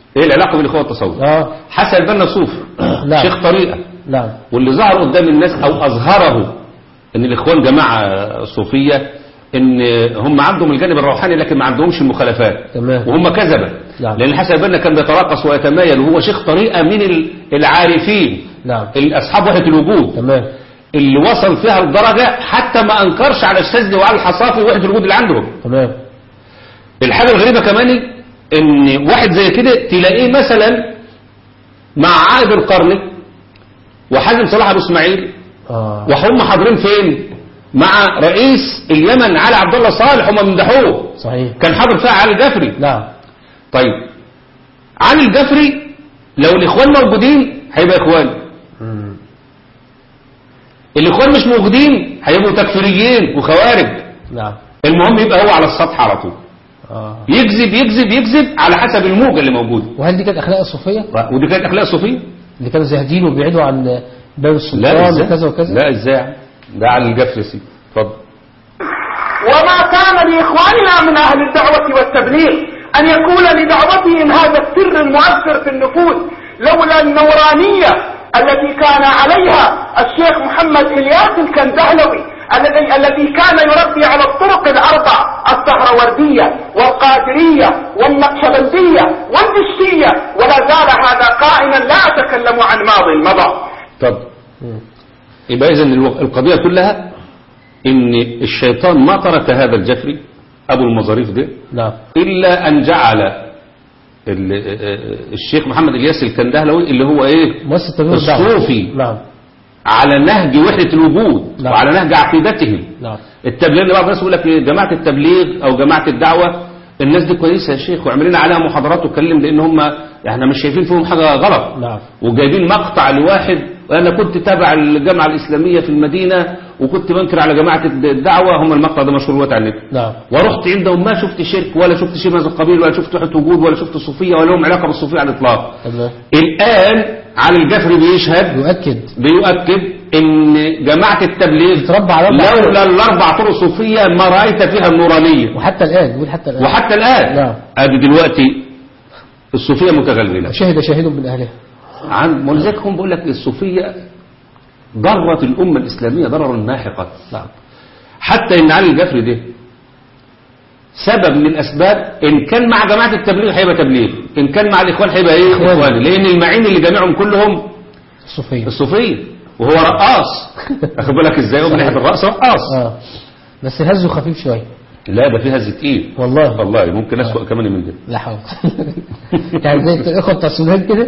ايه العلاقه بالاخوان التصوف اه حسن البنا صوفي نعم. شيخ طريقه نعم واللي ظهر قدام الناس او اظهره ان الاخوان جماعه صوفيه ان هم عندهم الجانب الروحاني لكن ما عندهمش المخالفات تمام. وهم كذبه نعم. لان حسن البنا كان بيتراقص ويتمايل وهو شيخ طريقه من ال- العارفين نعم اصحاب وحده الوجود تمام اللي وصل فيها لدرجه حتى ما انكرش على الشاذلي وعلى الحصافي وحده الوجود اللي عندهم تمام الحاجة الغريبة كمان ان واحد زي كده تلاقيه مثلا مع عائد القرني وحازم صلاح ابو اسماعيل اه وهم حاضرين فين مع رئيس اليمن علي عبد الله صالح هم ممدحوه صحيح كان حاضر فيها علي الجفري نعم طيب علي الجفري لو الاخوان موجودين هيبقى اخوان مم. الاخوان مش موجودين هيبقوا تكفيريين وخوارج نعم المهم يبقى هو على السطح على طول اه يكذب يكذب يكذب على حسب الموجة اللي موجودة وهل دي كانت اخلاق الصوفيه ودي كانت اخلاق صوفيه اللي كانوا زاهدين وبيعيدوا عن باب لا السلطان ازاي وكذا وكذا لا ازاي ده على الجف يا سيدي اتفضل وما كان لإخواننا من أهل الدعوة والتبليغ أن يكون لدعوتهم هذا السر المؤثر في النفوس لولا النورانية التي كان عليها الشيخ محمد إلياس الكندهلوي الذي الذي كان يربي على الطرق الأربع السهروردية والقادرية والنقشبندية والبشتية ولا زال هذا قائما لا أتكلم عن ماض مضى اتفضل يبقى اذا الو- القضيه كلها ان الشيطان ما ترك هذا الجفري ابو المظاريف ده نعم الا ان جعل ال- آه، الشيخ محمد الياس الكندهلوي اللي هو ايه مؤسس تبليغ الدعوة الصوفي نعم على نهج وحده الوجود نعم. وعلى نهج عقيدتهم نعم التبليغ اللي بعض الناس يقول لك إيه، جماعه التبليغ او جماعه الدعوه الناس دي كويسه يا شيخ واعمل لنا عليها محاضرات واتكلم لان هم احنا مش شايفين فيهم حاجه غلط نعم وجايبين مقطع لواحد وانا كنت تابع الجامعه الاسلاميه في المدينه وكنت بنكر على جماعه الدعوه هم المقطع ده مشهور دلوقتي على النت نعم ورحت عندهم ما شفت شرك ولا شفت شيء من هذا القبيل ولا شفت وحده وجود ولا شفت صوفيه ولا لهم علاقه بالصوفيه على الاطلاق تمام الان علي الجفري بيشهد يؤكد بيؤكد ان جماعه التبليغ تربى على أربع طرق. لولا الاربع طرق صوفيه ما رايت فيها النورانيه وحتى الآن يقول حتى الآن وحتى الان نعم. ادي دلوقتي الصوفيه متغلغله شهد شاهد من أهلها عن ولذلك هم بقول لك الصوفيه ضرت الامه الاسلاميه ضررا ماحقا نعم حتى ان علي الجفري ده سبب من الاسباب ان كان مع جماعه التبليغ هيبقى تبليغ ان كان مع الاخوان هيبقى ايه إخوان. اخواني لان المعين اللي جامعهم كلهم الصوفية الصوفيه وهو رقاص اخد بالك ازاي هو من ناحيه الرقص رقاص اه بس هزه خفيف شوية لا ده فيها هز تقيل والله والله ممكن اسوأ كمان من ده لا حول يعني زي الإخوة بتاع السودان كده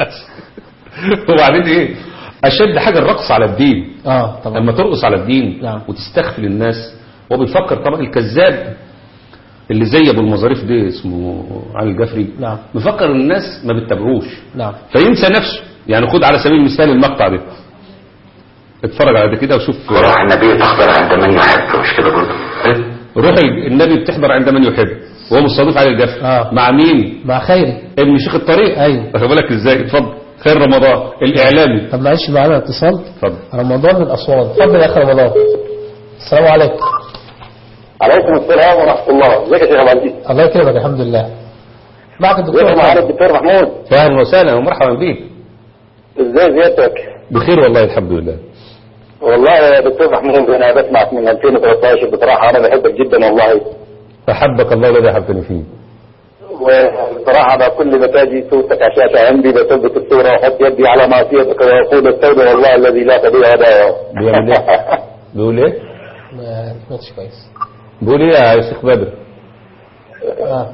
وبعدين ايه اشد حاجه الرقص على الدين اه طبعا لما ترقص على الدين نعم. وتستغفل الناس هو بيفكر طبعا الكذاب اللي زي ابو المظاريف ده اسمه علي الجفري نعم. مفكر ان الناس ما بتتابعوش نعم فينسى نفسه يعني خد على سبيل المثال المقطع ده اتفرج على ده كده وشوف وروح النبي تحضر عند من يحب مش كده برضه روح النبي بتحضر عند من يحب وهو مستضيف علي الجفري آه. مع مين مع خيري ابن شيخ الطريق أيوه. واخد بالك ازاي اتفضل خير رمضان الاعلامي طب معلش معانا اتصال اتفضل رمضان من أسوان اتفضل يا أخي رمضان السلام عليكم عليكم السلام ورحمه الله ازيك يا شيخ عبد العزيز الله يكرمك الحمد لله معك الدكتور ازيك معانا محمد. الدكتور محمود اهلا وسهلا ومرحبا بيك ازاي زيادتك بخير والله الحمد لله والله يا دكتور محمود انا بسمعك من 2013 بصراحه انا بحبك جدا والله احبك الله الذي احبتني فيه وبصراحه أنا كل ما تجي صورتك على الشاشه عندي بثبت الصوره واحط يدي على معصيتك واقول استودع الله الذي لا تضيع ودائعه بيعمل ايه؟ بيقول ايه؟ ما سمعتش كويس بيقول ايه يا شيخ بدر؟ اه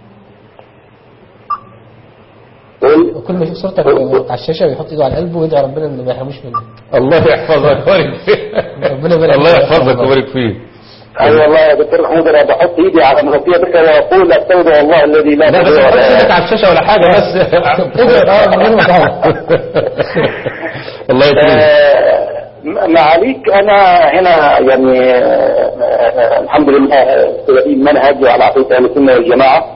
قول وكل ما يشوف صورتك على الشاشة بيحط ايده على قلبه ويدعي ربنا ان ما يحرموش منه الله يحفظك ويبارك فيك ربنا يبارك الله فيك. يحفظك ويبارك فيك اي والله يا دكتور محمود انا بحط ايدي على معصيتك واقول استودع الله الذي لا لا بس تضيع ما تحطش ايدك ودائعه على الشاشه ولا حاجه بس ابعد اه من غير ما تعرف الله يكرمك آه، معاليك انا هنا يعني آه، آه، الحمد لله في منهج وعلى عقيده اهل السنه والجماعه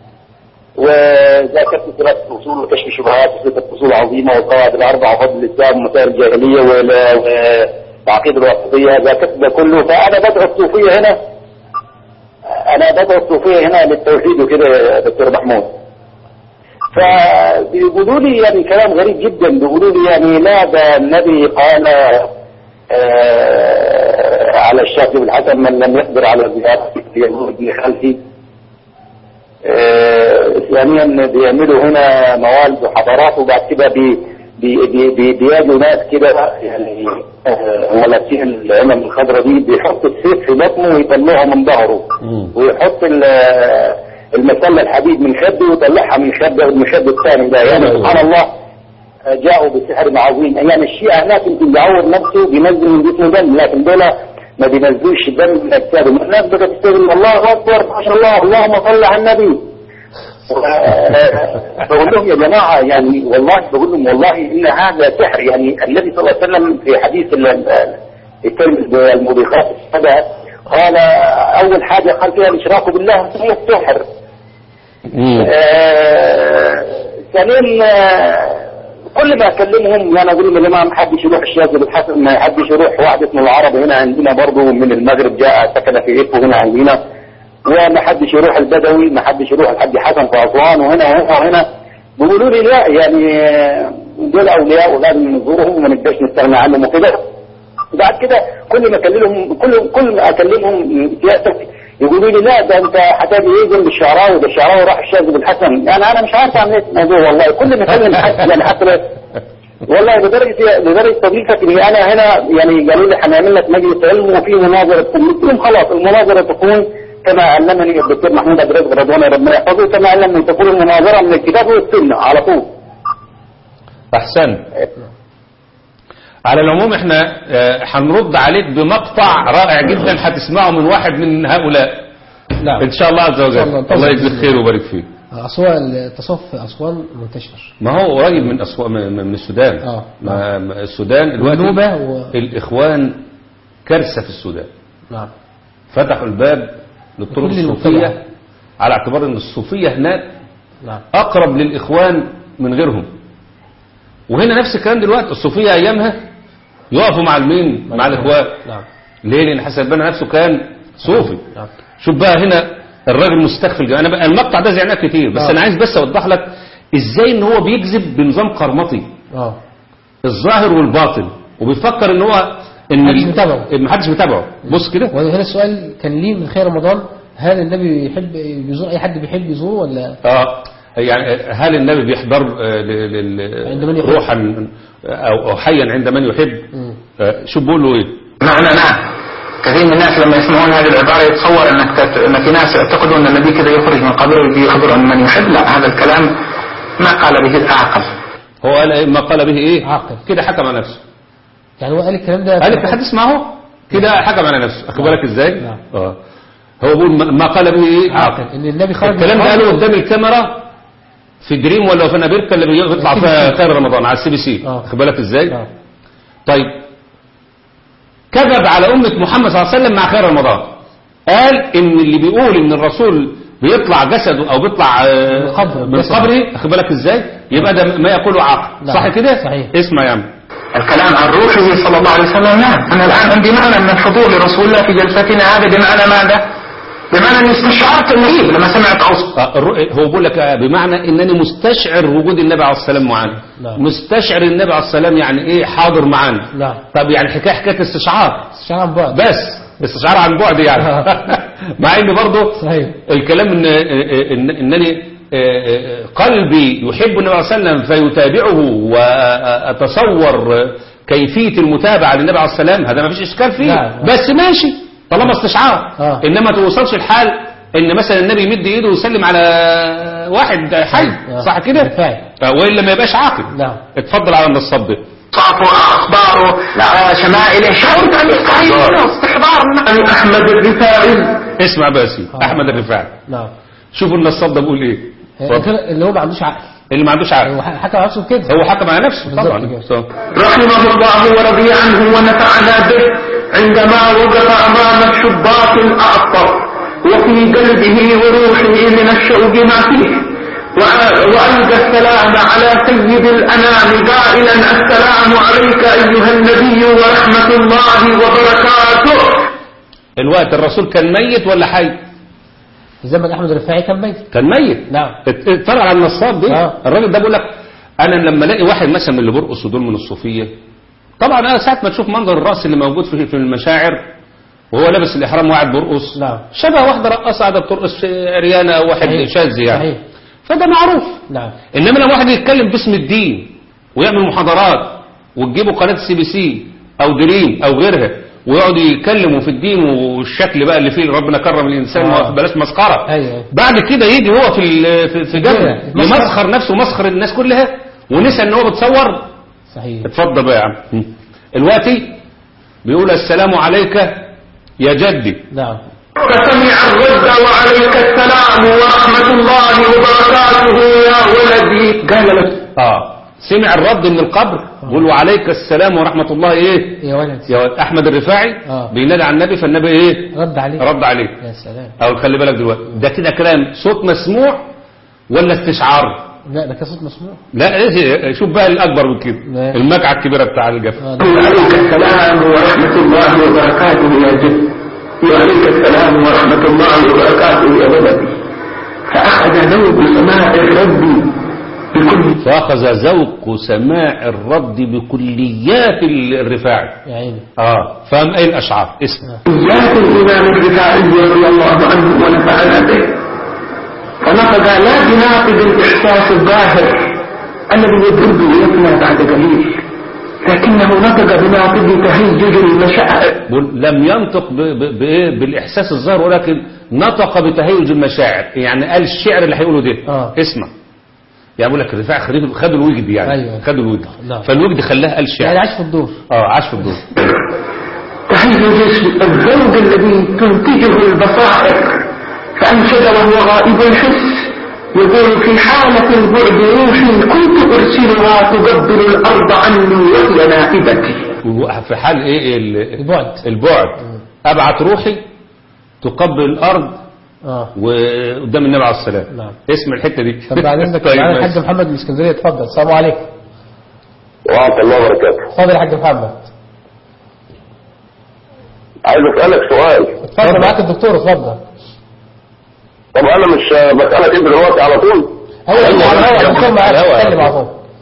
وذاكرت دراسه الاصول وكشف الشبهات وسته اصول عظيمه والقواعد الاربعه وفضل الاسلام ومسائل الجاهليه وال- والعقيده الوسطيه ذاكرت ده كله فانا بدعو الصوفيه هنا انا بدعو الصوفيه هنا للتوحيد وكده يا دكتور محمود فبيقولوا لي يعني كلام غريب جدا بيقولوا لي يعني لا ده النبي قال آه على الشاذ بن الحسن من لم يقدر على زيارة يقول ابن خالتي آه، ثانيا بيعملوا هنا موالد وحضارات وبعد كده بي بي بي بي بيجوا ناس كده يعني آه، هم لابسين العمم الخضراء دي بيحط السيف في بطنه ويطلعه من ظهره مم. ويحط ال- المسلة الحديد من خده ويطلعها من خده من خده الثاني ده يعني أيوة. سبحان الله آه، جاءوا بسحر عظيم يعني الشيعة هناك يمكن بيعور نفسه بينزل من جسمه دم لكن دول ما بينزلوش دم من اجسادهم الناس بدأت تستغل الله اكبر ما شاء الله اللهم صل على النبي آه، بقول لهم يا جماعة يعني والله بقول لهم والله إن هذا سحر يعني النبي صلى الله عليه وسلم في حديث ال- ال- الكلمة الموبقات السبع قال أول حاجة قال فيها الإشراك بالله هي السحر مم. آه، ثانيا آه، كل ما اكلمهم يعني اقول لهم يا جماعه ما حدش يروح الشاذلي بالحسن ما حدش يروح واحد اسمه العرب هنا عندنا برضه من المغرب جاء سكن في إيكو هنا عندنا وما حدش يروح البدوي ما حدش يروح الحاج حسن في اسوان وهنا وهنا وهنا بيقولوا لي لا يعني آه، دول اولياء ولازم نزورهم وما نقدرش نستغنى عنهم وكده بعد كده كل ما اكلمهم كل كل ما اكلمهم سياسه يقولوا لي لا ده انت هتابع ايه جنب الشعراوي ده الشعراوي راح الشاذلي بالحسن يعني انا مش عارف اعمل ايه في الموضوع والله كل ما اكلم حد يعني حتى لو- والله لدرجه لدرجه صديقتي اني انا هنا يعني قالوا لي هنعمل لك مجلس علم وفي مناظره تكون قلت لهم خلاص المناظره تكون كما علمني الدكتور محمود عبد الرازق رضوان ربنا يحفظه كما علمني تكون المناظره من الكتاب والسنه على طول احسنت على العموم احنا آه، هنرد عليك بمقطع رائع جدا هتسمعه من واحد من هؤلاء نعم ان شاء الله عز إن شاء الله. وجل الله يجزيك خير ويبارك فيك أسوان التصوف في أسوان منتشر ما هو قريب من أسوا... من من السودان آه. ما ما السودان دلوقتي والنوبة و... الاخوان كارثه في السودان نعم فتحوا الباب للطرق كل الصوفيه المبتدع. على اعتبار ان الصوفيه هناك نعم اقرب للاخوان من غيرهم وهنا نفس الكلام دلوقتي الصوفيه ايامها يقفوا مع المين مع الاخوان نعم ليه لان حسن البنا نفسه كان صوفي نعم شوف بقى هنا الراجل مستخفي انا بقى المقطع ده زعناه كتير بس آه. انا عايز بس اوضح لك ازاي ان هو بيكذب بنظام قرمطي اه الظاهر والباطن وبيفكر ان هو ان محدش ال- متابعه. محدش متابعه بص كده وهنا السؤال كان ليه من خير رمضان هل النبي يحب يزور أي حد بيحب يزوره ولا اه يعني هل النبي بيحضر آه، ل- ل- عند من يحب. روحا او أو حيا عند من يحب مم. آه، شوف بيقول له ايه معنى نعم كثير من الناس لما يسمعون هذه العبارة يتصور انك تت... ان في ناس يعتقدون ان النبي كذا يخرج من قبره ويجي يخبر عن من يحب لا هذا الكلام ما قال به الاعقل هو قال إيه؟ ما قال به ايه عاقل. كده حكم على نفسه يعني هو قال الكلام ده قال لك حد يسمعه كده حكم على نفسه اخد بالك ازاي نعم. اه هو بيقول ما- ما قال به ايه عاقل عاقل ان النبي خرج من الكلام ده القبر. قاله قدام الكاميرا في دريم ولا في امريكا اللي بيطلع فيها خير رمضان على السي بي سي آه. خد بالك ازاي آه. طيب كذب على أمة محمد صلى الله عليه وسلم مع خير رمضان قال إن اللي بيقول إن الرسول بيطلع جسده أو بيطلع آه، من قبره، من جسده. قبره أخد بالك إزاي يبقى ده ما يقوله عقل نعم. صح كده صحيح. اسمع يا عم الكلام عن روحه صلى الله عليه وسلم نعم انا الان عندي معنى من الحضور لرسول الله في جلستنا هذا بمعنى ماذا؟ بمعنى اني استشعرت النبي لما سمعت اوصف آه، الرؤية- هو بيقول لك آه، بمعنى انني مستشعر وجود النبي عليه السلام معانا نعم. مستشعر النبي عليه السلام يعني ايه حاضر معانا نعم طب يعني حكايه حكايه استشعار استشعار عن بعد بس استشعار عن بعد يعني مع ان برضه صحيح الكلام ان إن انني قلبي يحب النبي صلى الله عليه وسلم فيتابعه واتصور كيفية المتابعة للنبي عليه السلام هذا ما فيش اشكال فيه نعم. بس ماشي طالما استشعار آه. انما توصلش الحال ان مثلا النبي يمد ايده ويسلم على واحد حي آه. صح كده بالفعل. آه، والا ما يبقاش عاقل نعم اتفضل على النصاب ده صافه اخباره آه، شمائله شعرت ان يستحيل استحضار النبي احمد الرفاعي اسمع بقى يا سيدي آه. احمد الرفاعي نعم شوفوا النصاب ده بيقول ايه اتفضل. اللي هو ما عندوش عقل اللي ما عندوش عقل هو حكى على نفسه كده هو حكم على نفسه بالظبط طبعا كده. so- رحمه الله ورضي عنه ونفعنا به عندما وقف امام الشباك الاعطر وفي قلبه وروحه من الشوق ما فيه وأ- وألقى السلام على سيد الأنام قائلا السلام عليك أيها النبي ورحمة الله وبركاته الوقت الرسول كان ميت ولا حي زمن احمد الرفاعي كان ميت كان ميت نعم. ات- اتفرج على النصاب دي آه. الراجل ده بيقول لك انا لما الاقي واحد مثلا من اللي بيرقصوا دول من الصوفيه طبعا انا ساعه ما تشوف منظر الراس اللي موجود في في المشاعر وهو لابس الاحرام وقاعد بيرقص نعم. شبه واحده رقاصه قاعده بترقص عريانه او واحد صحيح. شاذ يعني صحيح. فده معروف نعم انما لما واحد يتكلم باسم الدين ويعمل محاضرات وتجيبوا قناه السي بي سي او دريم او غيرها ويقعدوا يتكلموا في الدين والشكل بقى اللي فيه ربنا كرم الانسان آه. بلاش مسخره أيوة. بعد كده يجي هو في ال- في- في جنة يتمسخر. يمسخر نفسه ومسخر الناس كلها ونسى ان هو بتصور صحيح اتفضل بقى يا عم دلوقتي بيقول السلام عليك يا جدي نعم فسمع الرد وعليك السلام ورحمة الله وبركاته يا ولدي قال له اه سمع الرد من القبر بيقول وعليك السلام ورحمة الله ايه يا ولد يا احمد الرفاعي آه. بينادي على النبي فالنبي ايه رد عليه رد عليه يا سلام او خلي بالك دلوقتي ده كده كلام صوت مسموع ولا استشعار لا ده كان صوت مسموع لا إيه شوف بقى الاكبر من كده لا. المكعه الكبيره بتاع الجف آه، ده- وعليك السلام ورحمة الله وبركاته يا جد وعليك السلام ورحمة الله وبركاته يا ولدي فأخذ ذوق سماع الرب بكل فاخذ ذوق سماع الرد بكليات الرفاعي يا عيني اه فهم ايه الاشعار اسم إياك الإمام الرفاعي رضي الله عنه ونفعنا به فنطق لا بناقض الإحساس الظاهر الذي يدرب ويفنى بعد قليل لكنه نطق بناقض تهيج المشاعر بقول لم ينطق ب- ب- بايه بالاحساس الظاهر ولكن نطق بتهيج المشاعر يعني قال الشعر اللي هيقوله ده آه. اسمع يعني بقول لك الرفاعي خدوا خدوا الوجد يعني أيوة. خدوا الوجد نعم. فالوجد خلاه قال شعر يعني عاش في الدور اه عاش في الدور تهيج الذوق الذي تنتجه البصائر فأنشد وهو غائب الحس يقول في حالة البعد روحي كنت أرسلها تقبل الأرض عني وهي نائبتي في حال ايه ال- البعد البعد ابعت روحي تقبل الارض اه وقدام النبي عليه السلام نعم. اسم الحته دي طب بعد اذنك طيب معانا ماشي. الحاج محمد من اسكندريه اتفضل السلام عليكم ورحمة الله وبركاته اتفضل يا حاج محمد عايز اسألك سؤال اتفضل معاك الدكتور اتفضل طب انا مش بسألك انت دلوقتي على طول ايوه أيوة، على الهواء أيوة، الدكتور معاك على الهواء. اتكلم على طول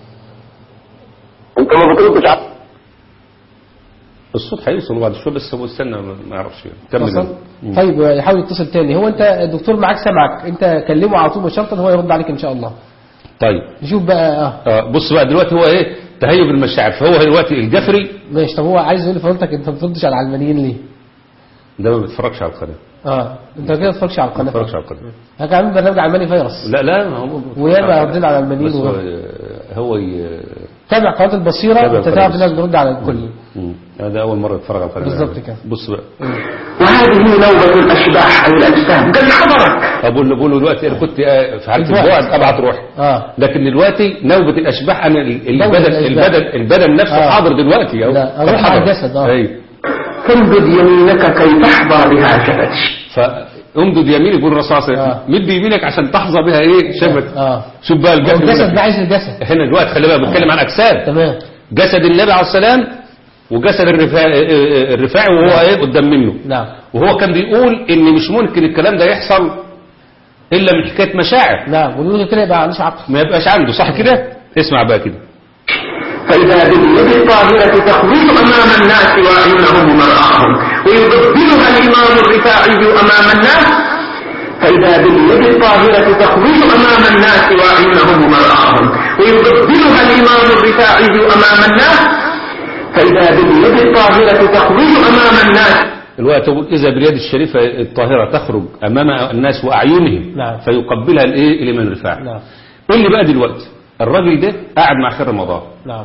انت ما بتردش على الصوت هيوصل بعد شويه بس هو استنى ما ما يعرفش كمل وصل؟ مم. طيب يحاول يتصل تاني هو انت الدكتور معاك سامعك انت كلمه على طول مباشره هو يرد عليك ان شاء الله طيب نشوف بقى اه آه بص بقى دلوقتي هو ايه تهيب المشاعر فهو دلوقتي الجفري ماشي طب هو عايز يقول لفضلتك انت ما بتردش على العلمانيين ليه؟ ده ما بيتفرجش على القناه اه انت كده ما بتتفرجش على ما القناه بيتفرجش على القناه هاك عامل برنامج علماني فيروس لا لا ما هو وياما ردينا على المنين بس هو وغيره. هو ي... تابع قناه البصيره تابع انت قناة تعرف انك البصيرة. بترد على الكل مم. هذا اول مره اتفرج على القناه بالظبط كده. بص بقى وهذه نوبة الأشباح عن الأجسام قد حضرت اقول له بقول له دلوقتي انا كنت آه، في حاله البعد. البعد ابعت روحي اه لكن دلوقتي نوبة الأشباح أنا ال- نوبة البدن الأشباح. البدن البدن نفسه آه. حاضر دلوقتي أهو لا، قد أروح على حضر. الجسد، آه. أي. فامدد يمينك كي تحظى بها شفتي فامدد يمينك يقول الرسول صلى الله عليه آه. وسلم مد يمينك عشان تحظى بها إيه شفت اه شوف بقى هو الجسد الجسد يقول ده لك عايز الجسد إيه. هنا دلوقتي خلي بالك بتكلم عن أجساد تمام جسد النبي عليه السلام وجسد الرفاعي الرفاعي وهو ايه قدام منه نعم وهو كان بيقول ان مش ممكن الكلام ده يحصل الا من حكايه مشاعر نعم واللي كده يبقى عندوش عقل ما يبقاش عنده صح كده اسمع بقى كده فإذا باليد الطاهرة تخرج أمام الناس وأعينهم مرآهم ويقبلها الإمام الرفاعي أمام الناس فإذا باليد الطاهرة تخرج أمام الناس وأعينهم مرآهم ويقبلها الإمام الرفاعي أمام الناس فإذا باليد الطاهرة تخرج أمام الناس الوقت تقول إذا باليد الشريفة الطاهرة تخرج أمام الناس وأعينهم نعم. فيقبلها الإيه الإمام الرفاعي نعم قول لي بقى دلوقتي الراجل ده قاعد مع خير رمضان نعم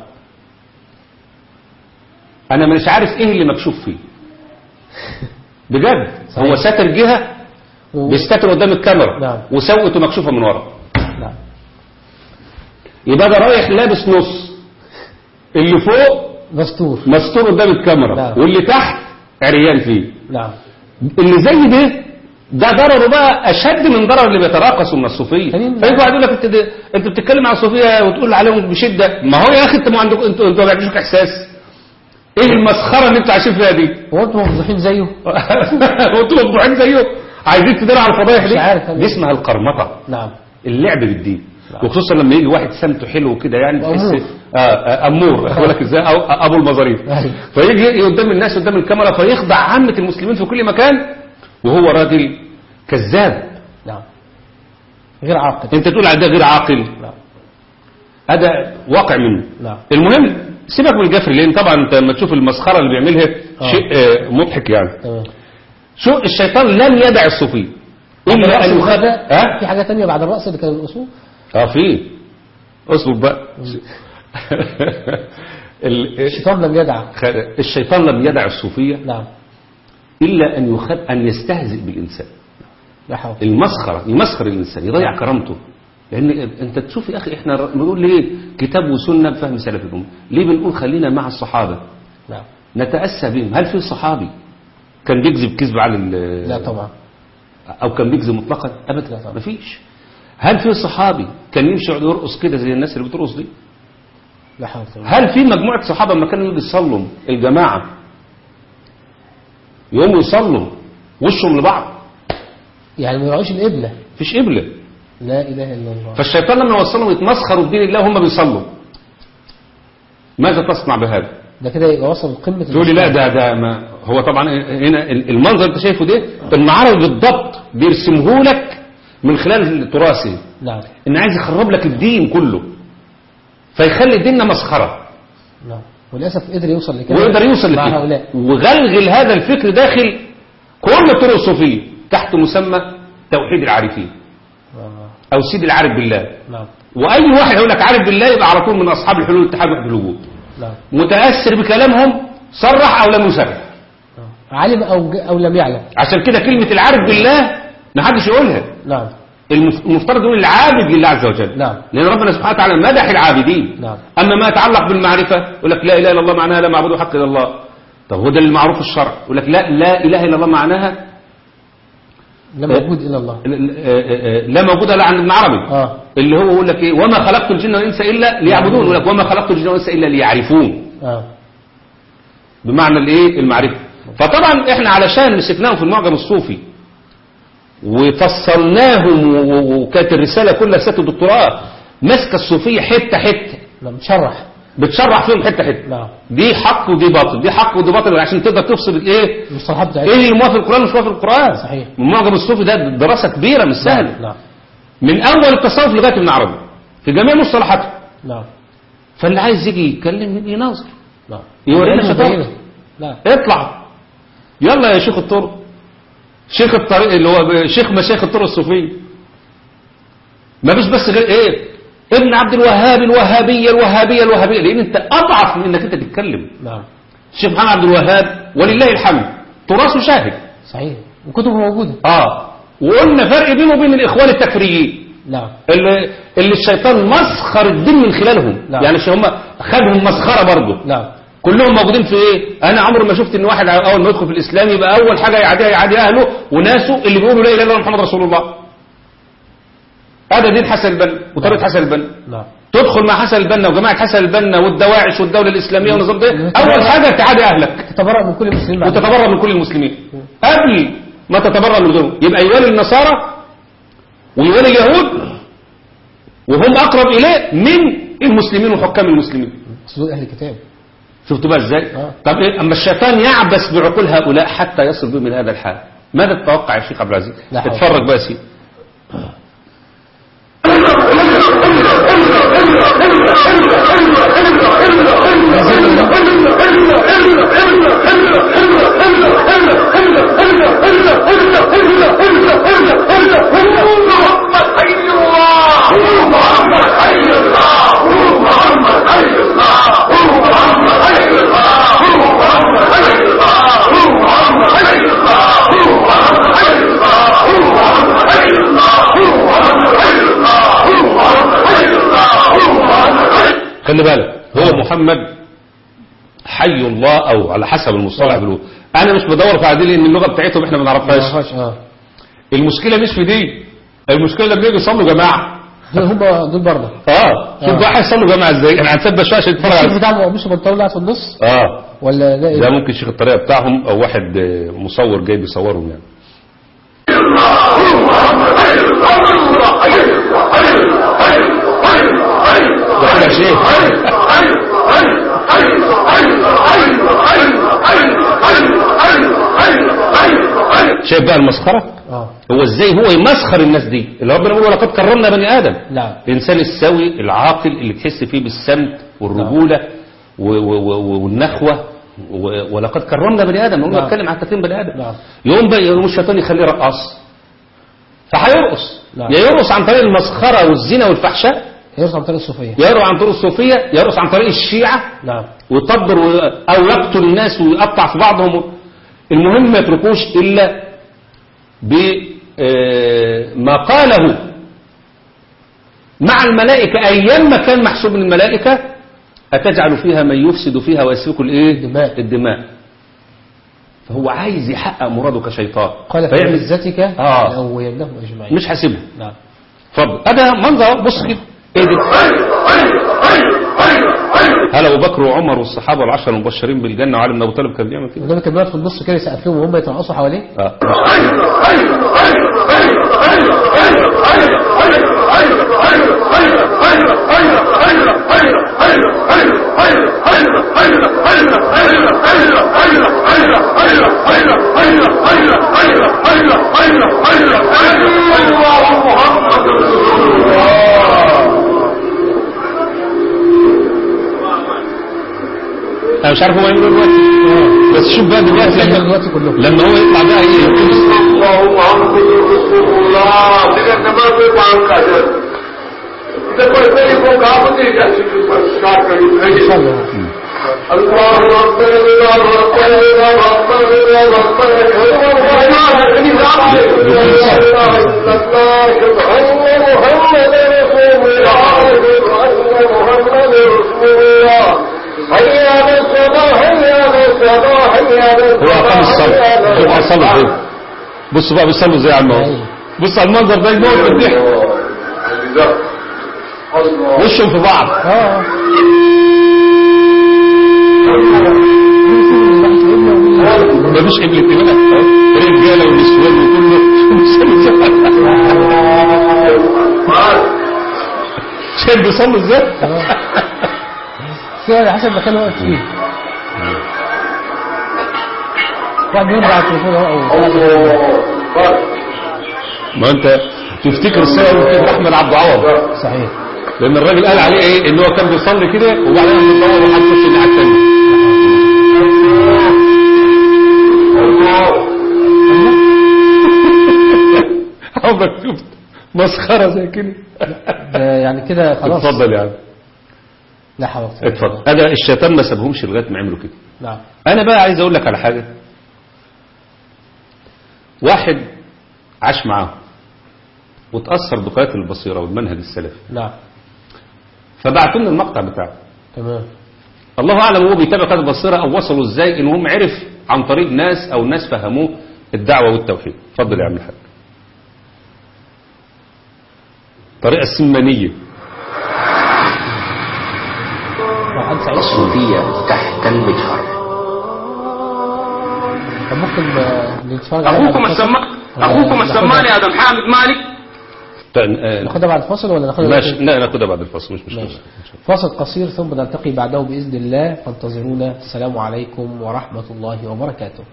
أنا مش عارف إيه اللي مكشوف فيه بجد صحيح. هو ساتر جهة و- بيستتر قدام الكاميرا نعم. وسوته مكشوفة من ورا نعم يبقى ده رايح لابس نص اللي فوق دستور مستور قدام الكاميرا نعم. واللي تحت عريان فيه نعم اللي زي ده ده ضرره بقى اشد من ضرر اللي بيتراقصوا من الصوفيه خلينا- فيجي واحد يقول لك انت ده- انت بتتكلم عن الصوفيه وتقول عليهم بشده ما هو يا اخي انت ما عندكم انتوا انتوا ما عندكوش احساس ايه المسخره اللي انتوا عايشين فيها دي هو انتوا مفضوحين زيه وانتوا مفضوحين زيه عايزين تدلع على الفضايح مش عارف دي أنا. دي اسمها القرمطه نعم اللعب بالدين وخصوصا لما يجي واحد سمته حلو كده يعني تحس أمور. آه آه امور اقول لك ازاي او ابو المظاريف أيوة. فيجي قدام الناس قدام الكاميرا فيخدع عامه المسلمين في كل مكان وهو راجل كذاب نعم غير عاقل انت تقول على ده غير عاقل نعم هذا واقع منه نعم المهم سيبك من الجفر لان طبعا انت لما تشوف المسخره اللي بيعملها آه. شيء آه، مضحك يعني تمام شو الشيطان لن يدع الصوفي الا الرأس ان يخد وهذا ها في حاجة تانية بعد الرأس اللي كان الأصول اه في اصبر بقى ال- الشيطان لم يدع خ- الشيطان لم يدع الصوفيه نعم الا ان يخد ان يستهزئ بالانسان لا حول المسخره يمسخر الانسان يضيع كرامته لان انت تشوف يا اخي احنا بنقول ليه كتاب وسنه بفهم سلف الامه ليه بنقول خلينا مع الصحابه نعم نتاسى بهم هل في صحابي كان بيكذب كذب على ال- لا طبعا او كان بيكذب مطلقا لا ابدا طبعا. مفيش هل في صحابي كان يمشي يقعد يرقص كده زي الناس اللي بترقص دي لا حول ولا هل في مجموعه صحابه لما كانوا يجوا يصلوا الجماعه يقوموا يصلوا وشهم لبعض يعني ما يراعوش القبلة مفيش قبله لا إله إلا الله فالشيطان لما يوصلهم يتمسخروا بدين الله وهم بيصلوا ماذا تصنع بهذا ده كده يبقى وصل قمة تقول لي لا ده ده ما هو طبعا هنا المنظر اللي انت شايفه ده المعرض بالضبط بيرسمه لك من خلال تراثه نعم ان عايز يخرب لك الدين كله فيخلي ديننا مسخره نعم وللأسف قدر يوصل لكده ويقدر يوصل مع لكده هؤلاء وغلغل هذا الفكر داخل كل الطرق الصوفيه تحت مسمى توحيد العارفين آه. او سيد العارف بالله نعم واي واحد يقول لك عارف بالله يبقى على طول من اصحاب الحلول والاتحاد وحده الوجود نعم متاثر بكلامهم صرح او لم يصرح آه. علم أو, ج- أو لم يعلم عشان كده كلمه العارف بالله ما حدش يقولها نعم المف- المفترض يقول العابد لله عز وجل نعم. لان ربنا سبحانه وتعالى مدح العابدين نعم. اما ما يتعلق بالمعرفه يقول لك لا اله الا الله معناها لا معبود حق الا الله طب هو ده المعروف في الشرع يقول لك لا لا اله الا الله معناها لا موجود إلا الله ل- ل- آه، آه، لا موجوده لا عند ابن عربي آه اللي هو يقول لك ايه وما خلقت الجن والانس الا ليعبدون يقول لك وما خلقت الجن والانس الا ليعرفون آه بمعنى الايه المعرفه فطبعا احنا علشان مسكناهم في المعجم الصوفي وفصلناهم و- و- وكانت الرساله كلها ست الدكتوراه ماسكه الصوفيه حته حته نعم شرح بتشرح فيهم حته حته نعم دي حق ودي باطل دي حق ودي باطل عشان تقدر تفصل الايه المصطلحات بتاعتها ايه اللي موافق القران ومش موافق القران صحيح. المعجم الصوفي ده دراسه كبيره مش سهله نعم من اول التصوف لغايه ابن عربي في جميع مصطلحاته نعم فاللي عايز يجي يتكلم يناظر نعم يورينا علم شطارة. مبينة. نعم اطلع يلا يا شيخ الطرق شيخ الطريق اللي هو شيخ مشايخ الطرق الصوفيه ما فيش بس غير ايه ابن عبد الوهاب الوهابيه الوهابيه الوهابيه لان انت اضعف من انك انت تتكلم نعم الشيخ محمد عبد الوهاب ولله الحمد تراثه شاهد صحيح وكتبه موجودة اه وقلنا فرق بينه وبين الاخوان التكفيريين نعم اللي, اللي الشيطان مسخر الدين من خلالهم نعم. يعني هم خدهم مسخره برضه نعم كلهم موجودين في ايه انا عمري ما شفت ان واحد اول ما يدخل في الاسلام يبقى اول حاجه يعاديها يعادي اهله وناسه اللي بيقولوا لا اله الا الله محمد رسول الله هذا دين حسن البنا وطريقه حسن البنا نعم تدخل مع حسن البنا وجماعه حسن البنا والدواعش والدوله الاسلاميه والنظام ده اول حاجه تعادي اهلك تتبرأ من كل المسلمين بعد وتتبرأ من كل المسلمين قبل ما تتبرأ من غيرهم يبقى يوالي النصارى ويوالي اليهود وهم اقرب اليه من المسلمين وحكام المسلمين صدور أهل الكتاب شفتوا بقى ازاي آه. طب إيه؟ اما الشيطان يعبس بعقول هؤلاء حتى يصل بهم الى هذا الحال ماذا تتوقع يا شيخ عبد العزيز لا حول. اتفرج بقى يا سيدي خلي بالك هو محمد حي الله او على حسب المصطلح بيقولوا انا مش بدور في عديل ان اللغه بتاعتهم احنا ما ما نعرفهاش يعرفهاش اه المشكله مش في دي المشكله لما يجوا يصلوا جماعه دول هم دول برضه اه شوف آه. بقى هيصلوا جماعه ازاي احنا هنسبح شويه عشان نتفرج الشيخ على بتاعهم مش بنطلون قاعد في النص اه ولا ده ده ايه ممكن شيخ الطريقه بتاعهم او واحد آه، مصور جاي بيصورهم يعني ده كده شيء شايف بقى المسخرة اه هو ازاي هو يمسخر الناس دي اللي ربنا بيقول ولقد كرمنا بني ادم نعم الانسان السوي العاقل اللي تحس فيه بالسمت والرجوله و- و- و- والنخوه و- ولقد كرمنا بني ادم نقول نعم. نتكلم عن تكريم بني ادم نعم. يقوم بقى يقوم الشيطان يخليه رقاص فهيرقص نعم. يا يرقص عن طريق المسخره والزنا والفحشاء يرسم عن طريق الصوفية يا يرقص عن طريق الصوفيه يا يرقص عن طريق الشيعه نعم ويطبر و- او يقتل الناس ويقطع في بعضهم المهم ما يتركوش الا بما قاله مع الملائكة ايام ما كان محسوب من الملائكة اتجعل فيها من يفسد فيها ويسفك الايه الدماء. الدماء فهو عايز يحقق مراده كشيطان قال في فيعمل عزتك آه. لأغوينهم أجمعين مش حاسبها نعم اتفضل هذا منظر بص كده ايه ده هل ابو بكر وعمر والصحابه والعشره المبشرين بالجنه وعلي بن ابي طالب كان بيعمل كده والنبي كان بيقعد في النص كده يسقف لهم وهم يترقصوا حواليه اه انا مش عارف هو يعمل إيه دلوقتي بس شوف بقى دلوقتي احنا لما, دلوقتي كلهم لما هو يطلع بقى ايه يقول الله محمد رسول الله dengan nama berpangkat kita percaya bahwa kamu tidak cukup besar kali ini صلوا Allah Akbar Allah Akbar Allah Akbar Allah Akbar ini هو اقام الصلاه شوف هيصلوا ازاي بصوا بقى بيصلوا ازاي على الموضوع بص على المنظر ده يموت من الضحك وشهم في بعض اه مفيش قبل اتفاق رجاله ونسوان وكله شايف بيصلوا ازاي؟ في على حسب المكان اللي واقف فيه واحد بيرجع على التليفون اهو ما انت تفتكر السبب كده احمد عبد العوض صحيح لان الراجل قال عليه ايه ان هو كان بيصلي كده وبعدين قام يدور وحد يخش الناحيه الثانيه عمرك شفت مسخره زي كده ده يعني كده خلاص اتفضل يا عم لا حول ولا قوة إلا اتفضل هذا الشيطان ما سابهمش لغايه ما عملوا كده بالله. نعم انا بقى عايز اقول لك على حاجه واحد عاش معاهم وتاثر بقياده البصيره والمنهج السلفي نعم فبعتوا لنا المقطع بتاعه تمام الله اعلم هو بيتابع قياده البصيره او وصلوا ازاي ان هم عرف عن طريق ناس او ناس فهموه الدعوه والتوحيد اتفضل يا عم الحاج طريقه السمانيه واحد سعيد الصوفية تحت المجهر طب ممكن آه، نتفرج عليها اخوكم بعد الفاصل؟ السما ولا اخوكم ناخدها- السماني ادم حامد مالك طيب، آه، ناخدها بعد الفاصل ولا ناخدها ماشي دلوقتي؟ لا ناخدها بعد الفصل مش مشكله ماشي فاصل قصير ثم نلتقي بعده بإذن الله فانتظرونا السلام عليكم ورحمة الله وبركاته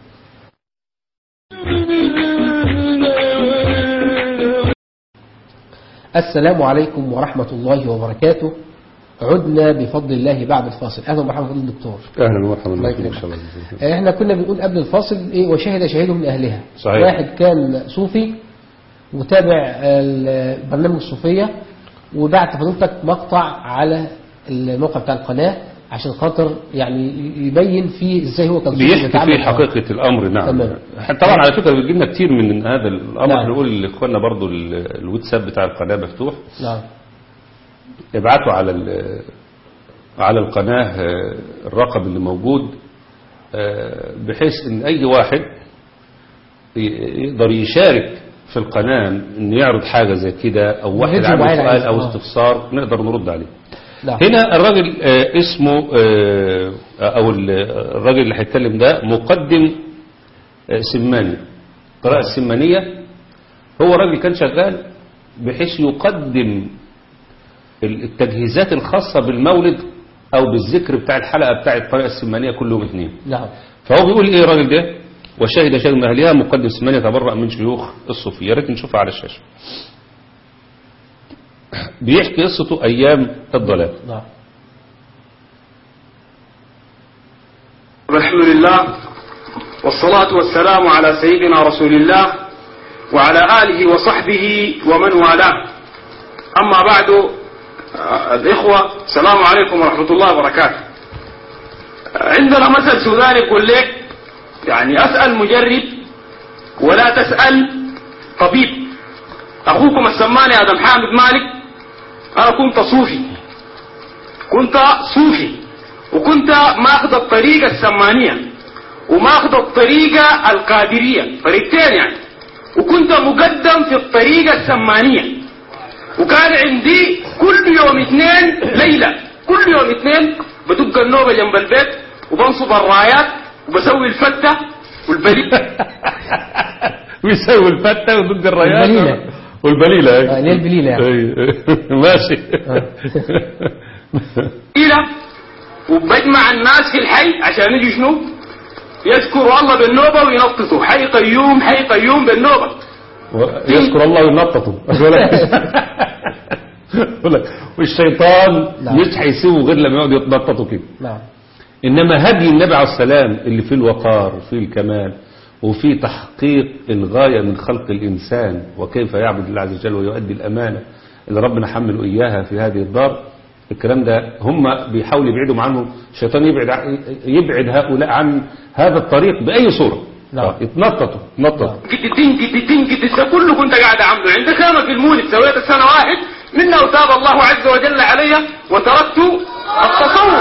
السلام عليكم ورحمة الله وبركاته عدنا بفضل الله بعد الفاصل أهلا ومرحبا بفضل الدكتور اهلا ومرحبا الله بكم ان يكرمك. شاء الله احنا كنا بنقول قبل الفاصل ايه وشهد شهيد من اهلها صحيح. واحد كان صوفي وتابع ال- برنامج الصوفيه وبعت فضيلتك مقطع على الموقع بتاع القناه عشان خاطر يعني يبين فيه ازاي هو كان صوفي بيحكي بيتعامل فيه معاه. حقيقة الأمر نعم تمام. طبعا على فكرة بيجي لنا كتير من هذا الأمر نعم. نقول لإخواننا برضو ال- الواتساب بتاع القناة مفتوح نعم ابعتوا على ال- على القناة آه، الرقم اللي موجود آه، بحيث ان اي واحد ي- يقدر يشارك في القناة ان يعرض حاجة زي كده او واحد فيديو عنده معين سؤال عايز- او آه. استفسار نقدر نرد عليه نعم هنا الراجل آه، اسمه آه، او ال- الراجل اللي هيتكلم ده مقدم آه، سماني القراءة السمانية هو راجل كان شغال بحيث يقدم التجهيزات الخاصة بالمولد أو بالذكر بتاع الحلقة بتاع الطريقة السمانية كل يوم اثنين نعم فهو بيقول ايه الراجل ده وشهد شهد من اهلها مقدم سمانية تبرأ من شيوخ الصوفية يا ريت نشوفها على الشاشة بيحكي قصته ايام الضلال نعم الحمد لله والصلاة والسلام على سيدنا رسول الله وعلى آله وصحبه ومن والاه أما بعد آه، الإخوة السلام عليكم ورحمة الله وبركاته آه، عندنا مثل سوداني يقول لك يعني أسأل مجرب ولا تسأل طبيب أخوكم السماني آدم حامد مالك أنا كنت صوفي كنت صوفي وكنت ماخذ الطريقة السمانية وماخذ الطريقة القادرية طريقتين يعني وكنت مقدم في الطريقة السمانية وكان عندي كل يوم اثنين ليلة كل يوم اثنين بدق النوبة جنب البيت وبنصب الرايات وبسوي الفتة والبليل ويسوي الفتة وضد الرياض والبليلة. والبليلة آه، أي. اللي هي البليلة يعني. أي. ماشي ليلة وبجمع الناس في الحي عشان يجوا شنو يذكروا الله بالنوبة وينططوا حي قيوم حي قيوم بالنوبة يذكر الله وينططه يقول لك والشيطان نعم. مش هيسيبه غير لما يقعد يتنططوا كده نعم إنما هدي النبي عليه السلام اللي فيه الوقار وفيه الكمال وفيه تحقيق الغاية من خلق الإنسان وكيف يعبد الله عز وجل ويؤدي الأمانة اللي ربنا حمله إياها في هذه الدار الكلام ده هم بيحاولوا يبعدوا عنه الشيطان يبعد ع- يبعد هؤلاء عن هذا الطريق بأي صورة نعم. آه، يتنططوا يتنططوا كت تنكت تنكت ده كله كنت قاعد اعمله عند خيمة في المولد سويت سنة واحد منه تاب الله عز وجل علي وتركت التصوف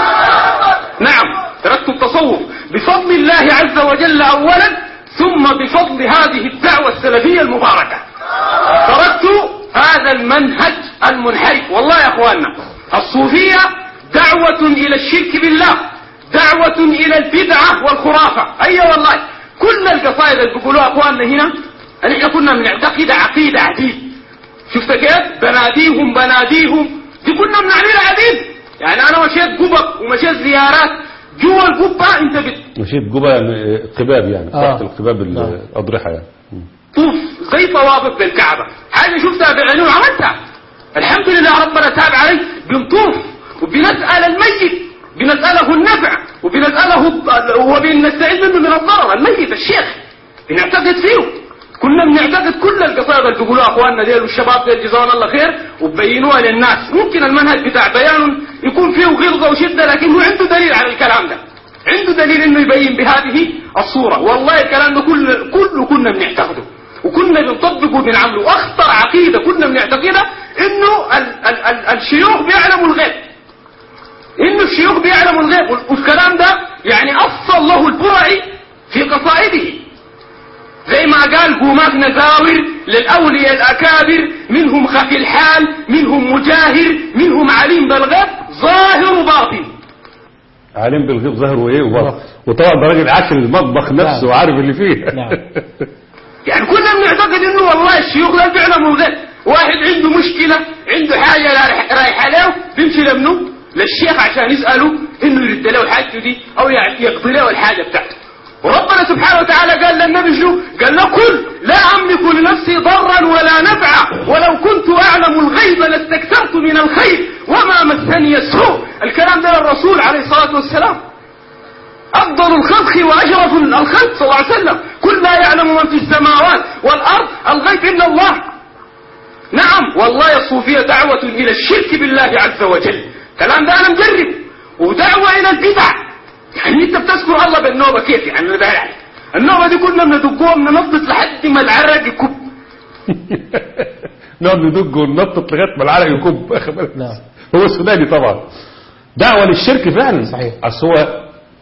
نعم تركت التصوف بفضل الله عز وجل اولا ثم بفضل هذه الدعوة السلفية المباركة تركت هذا المنهج المنحرف والله يا اخواننا الصوفية دعوة الى الشرك بالله دعوة الى البدعة والخرافة اي أيوة والله كل القصائد اللي بيقولوها اخواننا هنا ان احنا كنا بنعتقد عقيدة عديد شفت كيف بناديهم بناديهم دي كنا بنعملها عديد يعني انا مشيت قبب ومشيت زيارات جوا القبة انت بت مشيت جوه آه، قباب يعني آه. تحت القباب نعم. الأضرحة يعني طوف زي طوابق بالكعبة حاجة شفتها بعيني وعملتها الحمد لله ربنا تاب علي بنطوف وبنسأل الميت بنسأله النفع وبنسأله الض- وبنستعيذ منه من الضرر الميت الشيخ بنعتقد فيه كنا بنعتقد كل القصائد اللي بيقولوها اخواننا ديل والشباب ديل جزاهم الله خير وبينوها للناس ممكن المنهج بتاع بيان يكون فيه غلظه وشده لكن هو عنده دليل على الكلام ده عنده دليل انه يبين بهذه الصورة والله الكلام ده كله كله كنا بنعتقده وكنا بنطبقه وبنعمله واخطر عقيدة كنا بنعتقدها انه ال ال ال الشيوخ بيعلموا الغيب انه الشيوخ بيعلموا الغيب وال- والكلام ده يعني اصل له البرعي في قصائده زي ما قال قومات نزاور للأولياء الأكابر منهم خفي الحال منهم مجاهر منهم عليم بالغيب ظاهر وباطن عالم بالغيب ظاهر وايه وبطن وطبعا ده راجل عاشر المطبخ نفسه نعم. وعارف اللي فيه نعم. يعني كنا بنعتقد انه والله الشيوخ لا بيعلموا ذلك واحد عنده مشكلة عنده حاجة رايح- رايحة له بيمشي لابنه للشيخ عشان يسأله انه يرد له حاجته دي او يعني يقضي له الحاجة بتاعته وربنا سبحانه وتعالى قال للنبي شو قال له كل لا املك لنفسي ضرا ولا نفعا ولو كنت اعلم الغيب لاستكثرت من الخير وما مسني السوء الكلام ده للرسول عليه الصلاة والسلام أفضل الخلق وأشرف الخلق صلى الله عليه وسلم كل لا يعلم من في السماوات والأرض الغيب إلا الله نعم والله الصوفية دعوة إلى الشرك بالله عز وجل كلام ده أنا مجرب ودعوة إلى البدع يعني أنت بتذكر الله بالنوبة كيف يعني ده يعني النوبة دي كنا بندقوها بننطط لحد ما العرق يكب نقعد ندج وننطط لغايه ما العرق يكب أخد بالك؟ نعم. هو سوداني طبعا دعوه للشرك فعلا صحيح. اصل هو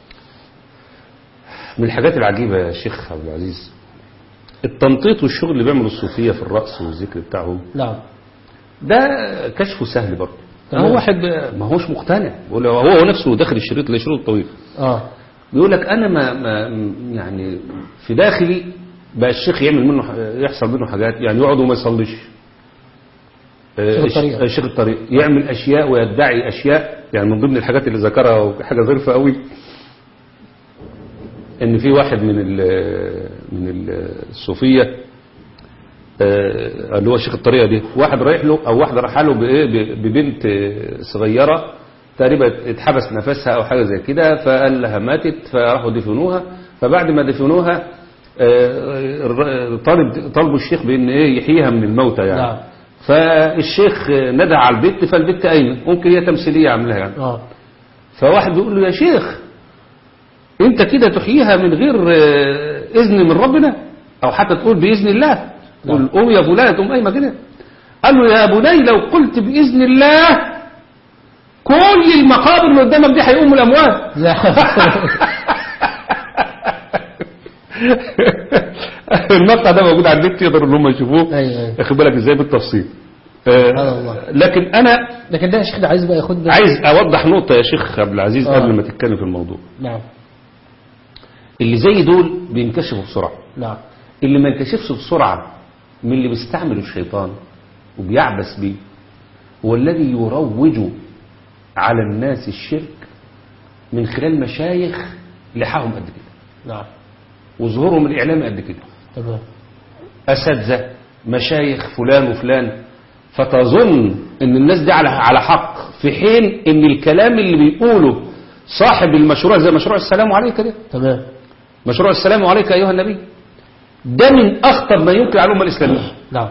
من الحاجات العجيبه يا شيخ عبد العزيز التنطيط والشغل اللي بيعملوا الصوفيه في الرقص والذكر بتاعهم نعم ده كشفه سهل برضه تمام. هو واحد ما هوش مقتنع بيقول هو هو نفسه داخل الشريط اللي شريط طويل اه بيقول لك انا ما, ما يعني في داخلي بقى الشيخ يعمل منه يحصل منه حاجات يعني يقعد وما يصليش آه، شيخ الطريقة. الش- شيخ الطريق يعمل اشياء ويدعي اشياء يعني من ضمن الحاجات اللي ذكرها حاجه ظريفه قوي ان في واحد من ال من ال- الصوفيه آه، اللي هو شيخ الطريقه دي واحد رايح له او واحده رايحه له بايه ب- ببنت آه، صغيره تقريبا اتحبس نفسها او حاجه زي كده فقال لها ماتت فراحوا دفنوها فبعد ما دفنوها آه، الر- طالب طالبوا الشيخ بان ايه يحييها من الموتى يعني نعم. فالشيخ ندى على البت فالبت قايمه ممكن هي تمثيليه عاملاها يعني اه فواحد بيقول له يا شيخ انت كده تحييها من غير آه، اذن من ربنا او حتى تقول باذن الله قول قوم يا فلان تقوم قايمه كده قال له يا بني لو قلت باذن الله كل المقابر اللي قدامك دي هيقوموا الاموات لا المقطع ده موجود على النت يقدروا ان هم يشوفوه ايوه ايوه واخد بالك ازاي بالتفصيل آه، سبحان الله. لكن انا لكن ده يا شيخ ده عايز بقى ياخدنا عايز اوضح نقطه يا شيخ عبد العزيز آه. قبل ما تتكلم في الموضوع نعم اللي زي دول بينكشفوا بسرعه نعم اللي ما ينكشفش بسرعة من اللي بيستعمل الشيطان وبيعبس بيه هو الذي يروج على الناس الشرك من خلال مشايخ لحاهم قد كده نعم وظهورهم الإعلامي قد كده تمام أساتذة مشايخ فلان وفلان فتظن ان الناس دي على على حق في حين ان الكلام اللي بيقوله صاحب المشروع زي مشروع السلام عليك ده تمام مشروع السلام عليك ايها النبي ده من اخطر ما يمكن على الامه الاسلاميه نعم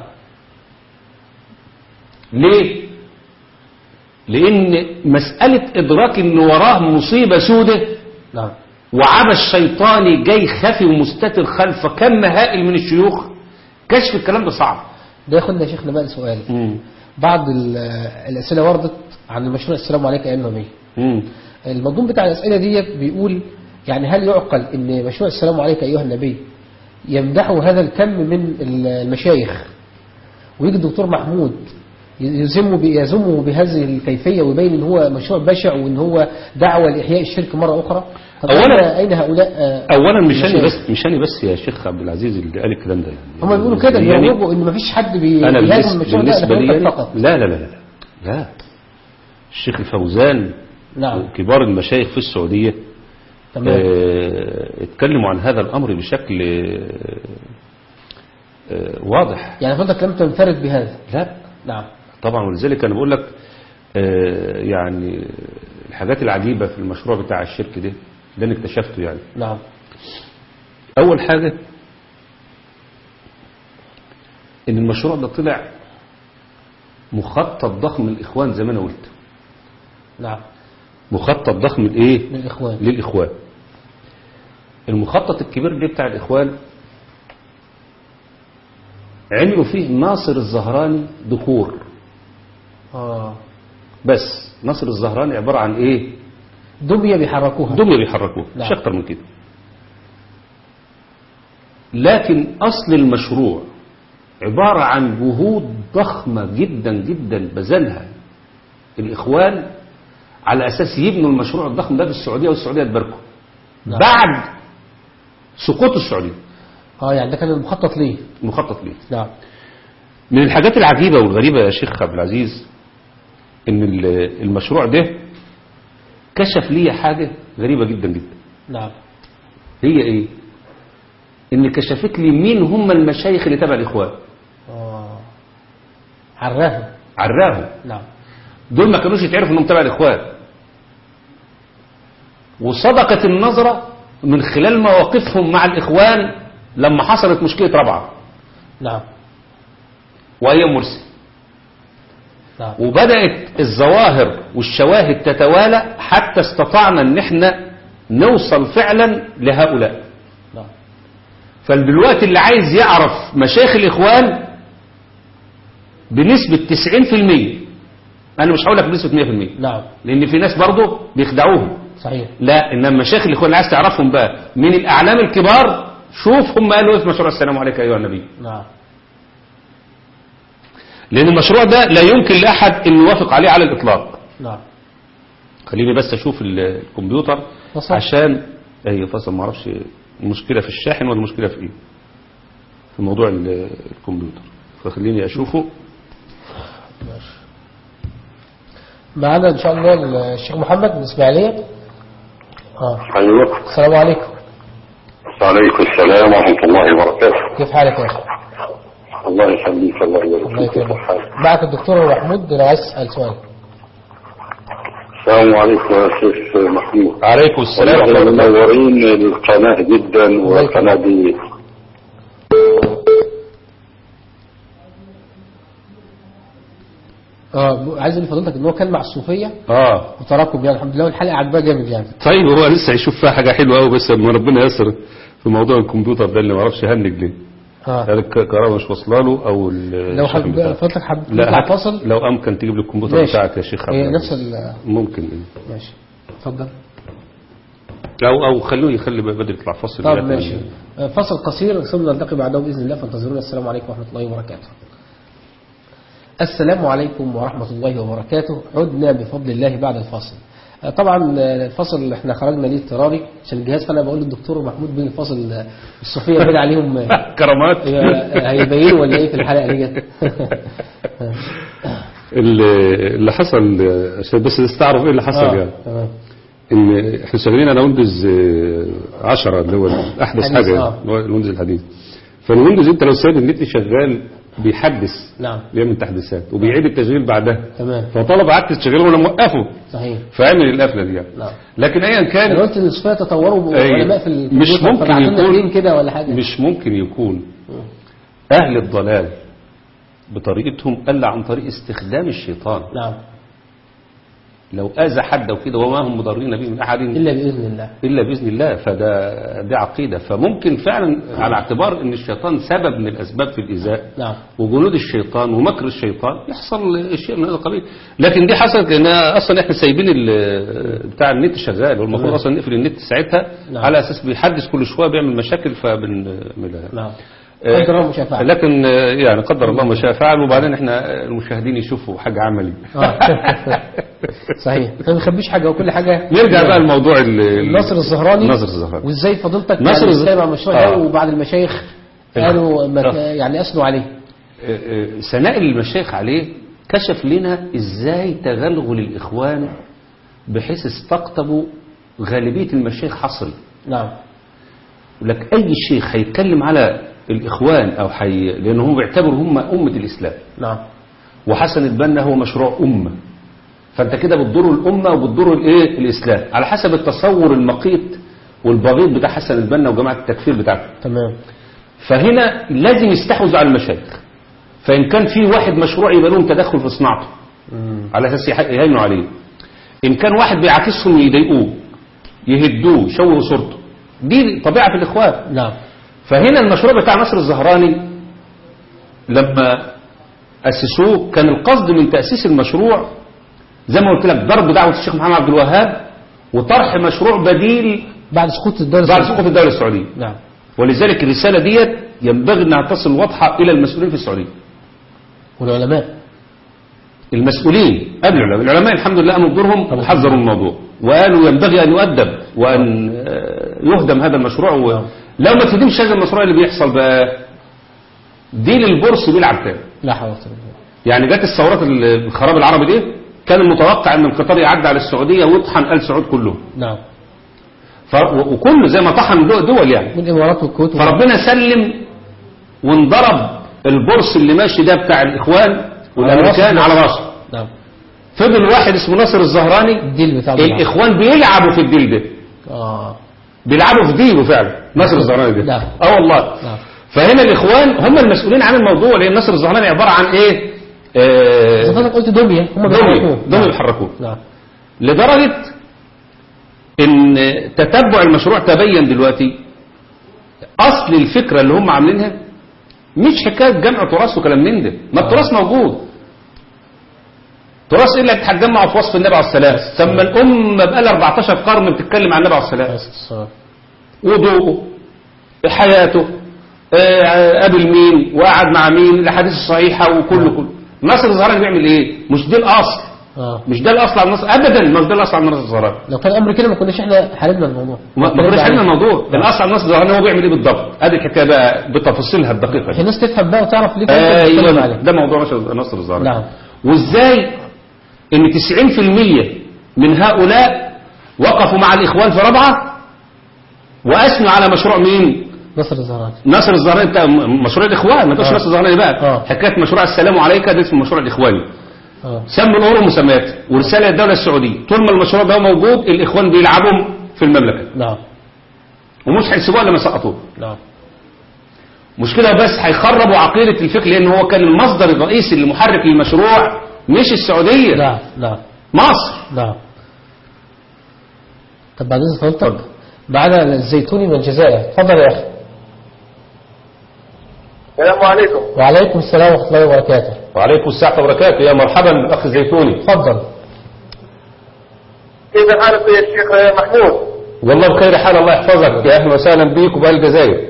ليه لان مسألة ادراك ان وراه مصيبة سودة نعم وعبث شيطاني جاي خفي ومستتر خلف كم هائل من الشيوخ كشف الكلام ده صعب ده ياخدنا يا شيخنا بقى لسؤال بعض ال- الأسئلة وردت عن المشروع السلام عليك أيام نبي مم. المضمون بتاع الأسئلة ديت بيقول يعني هل يعقل ان مشروع السلام عليك أيها النبي يمدحوا هذا الكم من المشايخ ويجي الدكتور محمود يزمه يزمه بهذه الكيفية ويبين ان هو مشروع بشع وان هو دعوة لإحياء الشرك مرة أخرى طب أولاً- أين- أين هؤلاء آه، اولا مش انا المشايخ؟ بس مش انا بس يا شيخ عبد العزيز اللي قال الكلام ده يعني هم بيقولوا كده يعني بيروجوا ان مفيش حد بي- انا بيهاجم بالنسبه, المشروع ده بالنسبة إلا لي حضرتك فقط لا لا لا لا لا الشيخ الفوزان نعم وكبار المشايخ في السعودية تمام آه، اتكلموا عن هذا الأمر بشكل آه، آه، واضح يعني فضلك لم تنفرد بهذا لا نعم طبعا ولذلك أنا بقول لك آه، يعني الحاجات العجيبة في المشروع بتاع الشرك ده ده أنا اكتشفته يعني نعم أول حاجة إن المشروع ده طلع مخطط ضخم للإخوان زي ما أنا قلت نعم مخطط ضخم لإيه؟ للإخوان للإخوان المخطط الكبير ده بتاع الإخوان عملوا فيه ناصر الزهراني دكور آه بس ناصر الزهراني عبارة عن إيه دمية بيحركوها دمية بيحركوه نعم. مش أكتر من كده لكن أصل المشروع عبارة عن جهود ضخمة جدا جدا بذلها الإخوان على أساس يبنوا المشروع الضخم ده في السعودية والسعودية تباركه نعم. بعد سقوط السعودية اه يعني ده كان المخطط ليه مخطط ليه نعم من الحاجات العجيبة والغريبة يا شيخ عبد العزيز ان ال- المشروع ده كشف لي حاجة غريبة جدا جدا نعم هي ايه ان كشفت لي مين هم المشايخ اللي تبع الاخوان اه عراهم عراهم نعم دول ما كانوش يتعرفوا انهم تبع الاخوان وصدقت النظرة من خلال مواقفهم مع الاخوان لما حصلت مشكلة رابعة نعم وايام مرسي نعم وبدأت الظواهر والشواهد تتوالى حتى استطعنا ان احنا نوصل فعلا لهؤلاء نعم فدلوقتي اللي عايز يعرف مشايخ الاخوان بنسبة 90% انا مش هقول لك بنسبة 100% نعم لان في ناس برضه بيخدعوهم صحيح لا انما مشايخ الاخوان اللي عايز تعرفهم بقى من الاعلام الكبار شوف هم قالوا ايه في مشروع السلام عليك ايها النبي نعم لان المشروع ده لا يمكن لاحد ان يوافق عليه على الاطلاق نعم خليني بس اشوف ال- الكمبيوتر فصل. عشان ايوه فصل ما اعرفش المشكله في الشاحن ولا المشكله في ايه في موضوع ال- الكمبيوتر فخليني اشوفه معانا ان شاء الله الشيخ محمد من اسماعيليه اه ايوه السلام عليكم وعليكم السلام ورحمه الله وبركاته كيف حالك يا اخي الله يخليك الله الله يبارك فيك يكرمك وحالك. معك الدكتور محمود لو عايز تسال سؤال السلام عليكم يا شيخ محمود عليكم السلام ورحمة والله الله منورين القناه جدا الله يكرمك. والقناه دي اه عايز اقول لفضيلتك ان هو كان مع الصوفيه اه وتراكم يعني الحمد لله والحلقه عجباه جامد يعني طيب هو لسه هيشوف فيها حاجة حلوة قوي بس لما ربنا ييسر في موضوع الكمبيوتر ده اللي ما اعرفش هنج ليه اه هل الكهرباء مش واصله له او ال- لو الشحن حب بتاعه. فضلك حب لا نطلع هات- فاصل لو امكن تجيب لي الكمبيوتر ماشي. بتاعك يا شيخ هي عبد نفس العزيز. ال ممكن ماشي اتفضل او او خلوه يخلي بدري يطلع فصل طب دلوقتي. ماشي آه، فاصل قصير ثم نلتقي بعده باذن الله فانتظرونا السلام عليكم ورحمه الله وبركاته السلام عليكم ورحمة الله وبركاته عدنا بفضل الله بعد الفاصل آه، طبعا آه، الفاصل اللي احنا خرجنا ليه اضطراري عشان الجهاز فانا بقول للدكتور محمود بين الفاصل آه، الصوفيه بين عليهم آه، كرامات آه، هيبينوا ولا ايه في الحلقه ديت اللي اللي حصل آه، عشان بس نستعرف ايه اللي حصل آه، يعني تمام ان احنا شغالين على ويندوز 10 اللي هو احدث حديث، حاجه آه. يعني اللي هو الويندوز الحديث فالويندوز انت لو سايب النت شغال بيحدث نعم بيعمل تحديثات وبيعيد التشغيل بعدها تمام فطلب اعاده التشغيل وانا موقفه صحيح فعمل القفله دي يعني نعم لكن ايا انا كان قلت ان الصوفيه تطوروا أي. علماء في مش الكمبيوتر، ممكن فبعتوا لنا يكون- فين كده ولا حاجه مش ممكن يكون اهل الضلال بطريقتهم الا عن طريق استخدام الشيطان نعم لو اذى حد وكده وما هم مضرين به من احد الا باذن الله إلا بإذن الله فده دي عقيدة فممكن فعلا على اعتبار أن الشيطان سبب من الأسباب في الإيذاء نعم وجنود الشيطان ومكر الشيطان يحصل شيء من هذا القبيل لكن دي حصلت لأن أصلا إحنا سايبين ال- بتاع النت شغال والمفروض نعم. أصلا نقفل النت ساعتها نعم. على أساس بيحدث كل شوية بيعمل مشاكل فبنعملها نعم آه، قدر الله ما شاء فعل. لكن آه، يعني قدر الله ما شاء فعل وبعدين احنا المشاهدين يشوفوا حاجة عملي آه. صحيح ما بنخبيش حاجه وكل حاجه نرجع بقى لموضوع ال- ال- ناصر الزهراني ناصر الزهراني وازاي فضيلتك ناصر يعني الز- ازاي مع مشروع آه. ده وبعد المشايخ قالوا ما ك- آه. يعني اثنوا عليه ثناء المشايخ عليه كشف لنا ازاي تغلغل الاخوان بحيث استقطبوا غالبيه المشايخ حصري نعم لك اي شيخ هيتكلم على الاخوان او حي لان هم بيعتبروا هم امه الاسلام نعم وحسن البنا هو مشروع امه فانت كده بتضر الامه وبتضر الايه الاسلام على حسب التصور المقيت والبغيض بتاع حسن البنا وجماعه التكفير بتاعته تمام فهنا لازم يستحوذ على المشايخ فإن كان في واحد مشروع يبقى لهم تدخل في صناعته على أساس يح- يهينوا عليه إن كان واحد بيعاكسهم يضايقوه يهدوه يشوهوا صورته دي طبيعة في الإخوان نعم فهنا المشروع بتاع نصر الزهراني لما أسسوه كان القصد من تأسيس المشروع زي ما قلت لك ضرب دعوة الشيخ محمد عبد الوهاب وطرح مشروع بديل بعد سقوط الدولة بعد السعودية. سقوط الدولة السعودية نعم ولذلك الرسالة ديت ينبغي أنها تصل واضحة إلى المسؤولين في السعودية والعلماء المسؤولين قبل العلماء العلماء الحمد لله قاموا بدورهم وحذروا الموضوع وقالوا ينبغي أن يؤدب وأن آه، يهدم هذا المشروع و... نعم. لو ما تهدمش هذا المشروع اللي بيحصل بقى دي للبورص بيلعب تاني لا حول ولا قوة إلا بالله. يعني جت الثورات ال- الخراب العربي دي كان المتوقع ان القطار يعدي على السعوديه ويطحن ال سعود كلهم نعم ف... و- وكله زي ما طحن دول دول يعني من الامارات والكويت فربنا سلم وانضرب البورس اللي ماشي ده بتاع الاخوان والامريكان راسه. على راسه نعم فضل واحد اسمه ناصر الزهراني الديل بتاع الضياع. الاخوان بيلعبوا في الديل ده اه بيلعبوا في ديله فعلا ناصر الزهراني ده نعم. اه والله نعم فهنا الاخوان هم المسؤولين عن الموضوع لان ناصر الزهراني عباره عن ايه زي آه ما قلت دميه هم دمية بيحركوه. دمية نعم. بيحركوه نعم لدرجة ان تتبع المشروع تبين دلوقتي اصل الفكرة اللي هم عاملينها مش حكاية جمع تراث وكلام من ده ما التراث موجود تراث ايه اللي هتتجمع في وصف النبي عليه السلام ثم الامة بقى لها 14 قرن بتتكلم عن النبي عليه السلام عليه الصلاة وضوءه حياته آه، قابل مين وقعد مع مين الاحاديث الصحيحه وكل كل ناصر الزهراني بيعمل ايه مش دي الاصل اه مش ده الاصل على النصر ابدا مش ده الاصل على النصر الزهراني لو كان الامر كده ما كناش احنا حاربنا الموضوع ما ما كناش حلنا الموضوع ده الاصل على النصر الزهراني هو بيعمل ايه بالضبط ادي الحكايه بقى بتفاصيلها الدقيقه عشان الناس تفهم بقى وتعرف ليه كنت بتتكلم ايوه عليه ده موضوع نصر نصر الزهراني نعم وازاي ان 90% من هؤلاء وقفوا مع الاخوان في رابعه واثنوا على مشروع مين نصر الزهراني نصر الزهراني بتاع مشروع الاخوان ما تقولش آه. نصر الزهراني بقى آه. حكايه مشروع السلام عليك ده اسمه مشروع الاخواني اه سموا الامور مسميات ورساله الدوله السعوديه طول ما المشروع ده موجود الاخوان بيلعبوا في المملكه نعم ومش هيسيبوها لما يسقطوه نعم مشكلة بس هيخربوا عقيدة الفكر لأن هو كان المصدر الرئيسي اللي محرك للمشروع مش السعودية نعم نعم مصر نعم طب بعد اذن فضلتك معنا الزيتوني من الجزائر اتفضل يا اخي السلام عليكم وعليكم السلام ورحمه الله وبركاته وعليكم السلام وبركاته يا مرحبا بالأخ زيتوني اتفضل كيف حالك يا شيخ محمود والله بخير حال الله يحفظك يا أهلا وسهلا بيك وبأهل الجزائر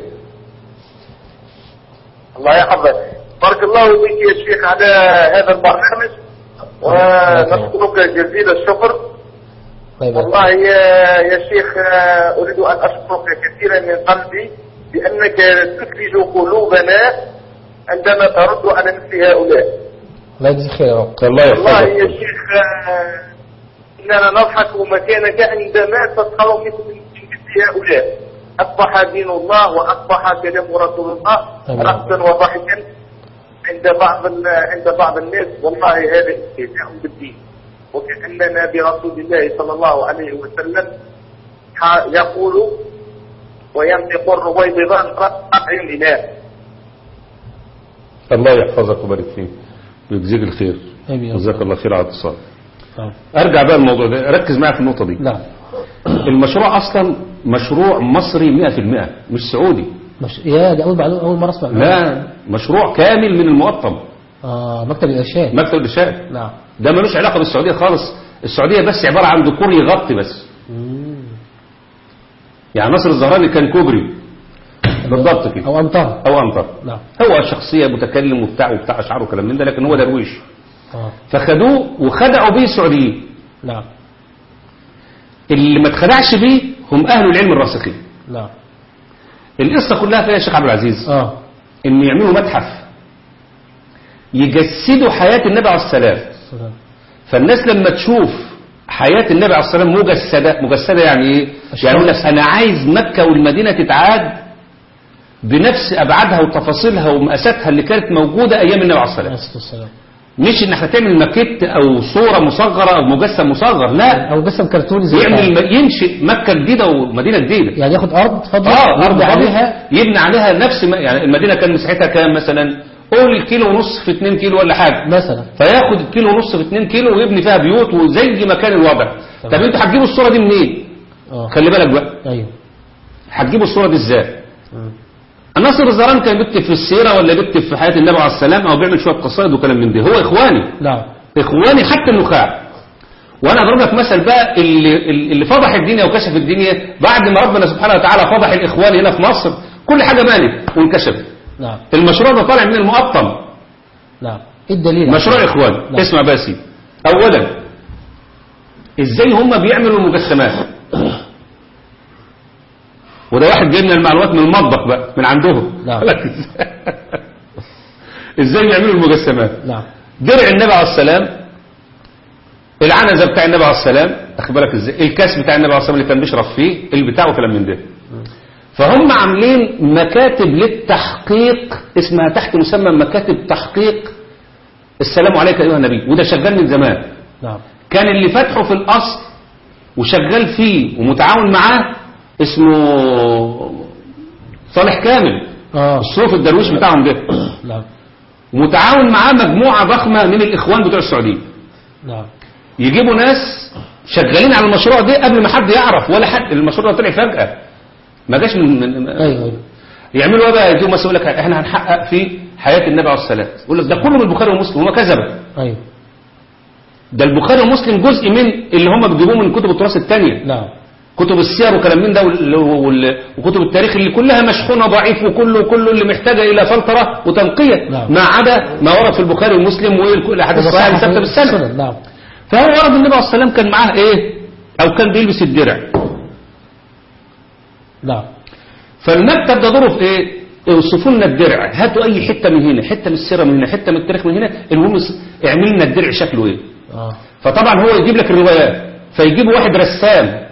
الله يحفظك بارك الله فيك يا شيخ على هذا البرنامج ونشكرك جزيل الشكر طيب والله يا, يا شيخ آه، أريد أن أشكرك كثيرا من قلبي بأنك تثلج قلوبنا عندما ترد على مثل هؤلاء الله يجزيك خير يا رب الله والله يا يحفظك شيخ آه، إننا نضحك مكانك عندما تسخر مثل مثل هؤلاء أصبح دين الله وأصبح كلام رسول الله أمين. رأسا وضحكا عند بعض ال- عند بعض الناس والله هذا استهزاء بالدين وكأننا برسول الله صلى الله عليه وسلم ح- يقول وينطق الرويبضان رأس عيننا الله يحفظك ويبارك فيك ويجزيك الخير آمين. جزاك الله خير على الاتصال نعم. ارجع بقى الموضوع ده ركز معايا في النقطة دي نعم المشروع اصلا مشروع مصري 100% مش سعودي مش يا ده اول معلومه اول مره اسمع لا مشروع كامل من المقطم اه مكتب الارشاد مكتب الإرشاد نعم ده ملوش علاقة بالسعودية خالص السعودية بس عبارة عن ديكور يغطي بس يعني نصر الزهراني كان كوبري بالضبط كده او امطار أو أمطر نعم هو شخصية متكلم وبتاع وبتاع أشعار وكلام من ده لكن هو درويش اه فخدوه وخدعوا به السعوديين نعم اللي ما اتخدعش بيه هم أهل العلم الراسخين نعم القصة كلها فيها يا شيخ عبد العزيز اه إن يعملوا متحف يجسدوا حياة النبي عليه السلام سلام. فالناس لما تشوف حياة النبي عليه الصلاة والسلام مجسدة مجسدة يعني ايه يعني يقول لك انا عايز مكة والمدينة تتعاد بنفس ابعادها وتفاصيلها ومقاساتها اللي كانت موجودة ايام النبي عليه الصلاة عليه والسلام الصلاه والسلام مش ان احنا تعمل ماكيت او صورة مصغرة او مجسم مصغر لا او جسم كرتوني زي يعمل بتاع. ينشئ مكة جديدة ومدينة جديدة يعني ياخد ارض فضل اه يرد برضه عليها يبني عليها نفس ما يعني المدينة كان مساحتها كام مثلا قول كيلو ونص في 2 كيلو ولا حاجة مثلا فياخد الكيلو ونص في 2 كيلو ويبني فيها بيوت وزي ما كان الوضع طب تمام. انتوا هتجيبوا الصورة دي منين اه خلي بالك بقى ايوه هتجيبوا الصورة دي ازاي الناصر الزهران كان بيكتب في السيرة ولا بيكتب في حياة النبي عليه السلام او بيعمل شوية قصائد وكلام من ده هو اخواني نعم اخواني حتى النخاع وانا اضرب لك مثل بقى اللي, اللي فضح الدنيا وكشف الدنيا بعد ما ربنا سبحانه وتعالى فضح الاخوان هنا في مصر كل حاجة مالت وانكشفت نعم المشروع ده طالع من المقطم نعم ايه الدليل مشروع اخوان نعم. اسمع باسي اولا ازاي هم بيعملوا المجسمات وده واحد جايب لنا المعلومات من المطبخ بقى من عندهم نعم. قال لك ازاي ازاي بيعملوا المجسمات نعم درع النبي عليه السلام العنزه بتاع النبي عليه السلام اخد بالك ازاي الكاس بتاع النبي عليه السلام اللي كان بيشرب فيه البتاع وكلام من ده فهم عاملين مكاتب للتحقيق اسمها تحت مسمى مكاتب تحقيق السلام عليك ايها النبي وده شغال من زمان نعم كان اللي فاتحه في الاصل وشغال فيه ومتعاون معاه اسمه صالح كامل اه الصوف الدرويش بتاعهم ده نعم ومتعاون معاه مجموعة ضخمة من الإخوان بتوع السعودية نعم يجيبوا ناس شغالين على المشروع ده قبل ما حد يعرف ولا حد المشروع ده طلع فجأة ما جاش من, من ايوه ايوه يعملوا ايه بقى يجوا مثلا يقول لك احنا هنحقق في حياة النبي عليه الصلاة والسلام يقول لك ده كله من البخاري ومسلم هم كذبة ايوه ده البخاري ومسلم جزء من اللي هم بيجيبوه من كتب التراث الثانية نعم كتب السير وكلام من ده وال- وال- وكتب التاريخ اللي كلها مشحونة ضعيف وكله كله اللي محتاجة إلى فلترة وتنقية نعم. ما عدا ما ورد في البخاري ومسلم والأحاديث الصحيحة اللي ثابتة بالسنة نعم فهو ورد النبي عليه الصلاة والسلام كان معاه ايه او كان بيلبس الدرع نعم فالمكتب ده دوره في ايه اوصفوا لنا الدرع هاتوا اي حته من هنا حته من السيره من هنا حته من التاريخ من هنا المهم اعمل لنا الدرع شكله ايه اه فطبعا هو يجيب لك الروايات فيجيب واحد رسام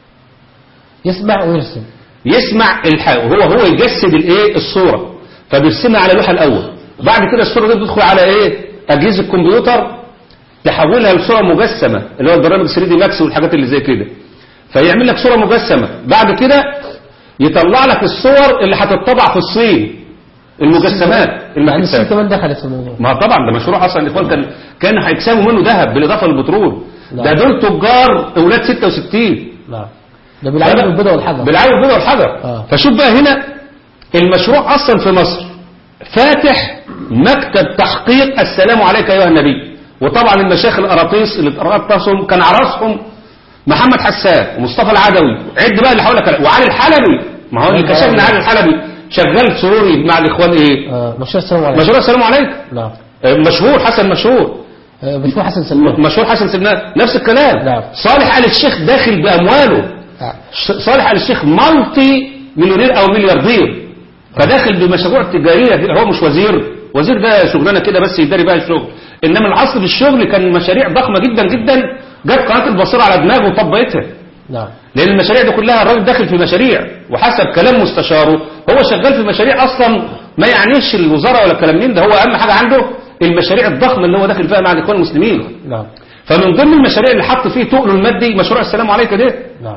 يسمع ويرسم يسمع الحاجة وهو هو يجسد الايه الصورة فبيرسمها على اللوحة الاول بعد كده الصورة دي تدخل على ايه اجهزة الكمبيوتر تحولها لصورة مجسمة اللي هو البرنامج 3 دي ماكس والحاجات اللي زي كده فيعمل لك صورة مجسمة بعد كده يطلع لك الصور اللي هتطبع في الصين المجسمات يعني الصين المكتبات كمان دخلت في الموضوع ما طبعا ده مشروع اصلا الاخوان كان كان هيكسبوا منه ذهب بالاضافه للبترول نعم. ده دول تجار اولاد 66 نعم ده بيلعبوا فبقى- بالبيضة والحجر بالعين والبيضة والحجر آه. فشوف بقى هنا المشروع اصلا في مصر فاتح مكتب تحقيق السلام عليك ايها النبي وطبعا المشايخ القراطيس اللي اتقرطسهم كان على راسهم محمد حسان ومصطفى العدوي عد بقى اللي حولك وعلي الحلبي ما هو اللي كشفنا علي الحلبي شغال سروري مع الاخوان ايه آه مشروع السلام عليكم مشروع السلام عليك نعم آه، مشهور حسن مشهور آه مشروع حسن سلمان مشهور حسن سلمان نفس الكلام نعم. صالح آل الشيخ داخل بأمواله آه. ش- صالح آل الشيخ مالتي مليونير أو ملياردير فداخل بمشروع تجارية كده هو مش وزير وزير ده شغلانة كده بس يداري بقى الشغل إنما الأصل في الشغل كان مشاريع ضخمة جدا جدا جت قناة البصيرة على دماغه وطبقتها نعم لأن المشاريع دي كلها الراجل داخل في مشاريع وحسب كلام مستشاره هو شغال في مشاريع أصلا ما يعنيش الوزارة ولا الكلام من ده هو أهم حاجة عنده المشاريع الضخمة اللي هو داخل فيها مع الإخوان المسلمين نعم فمن ضمن المشاريع اللي حط فيه تقله المادي مشروع السلام عليك ده نعم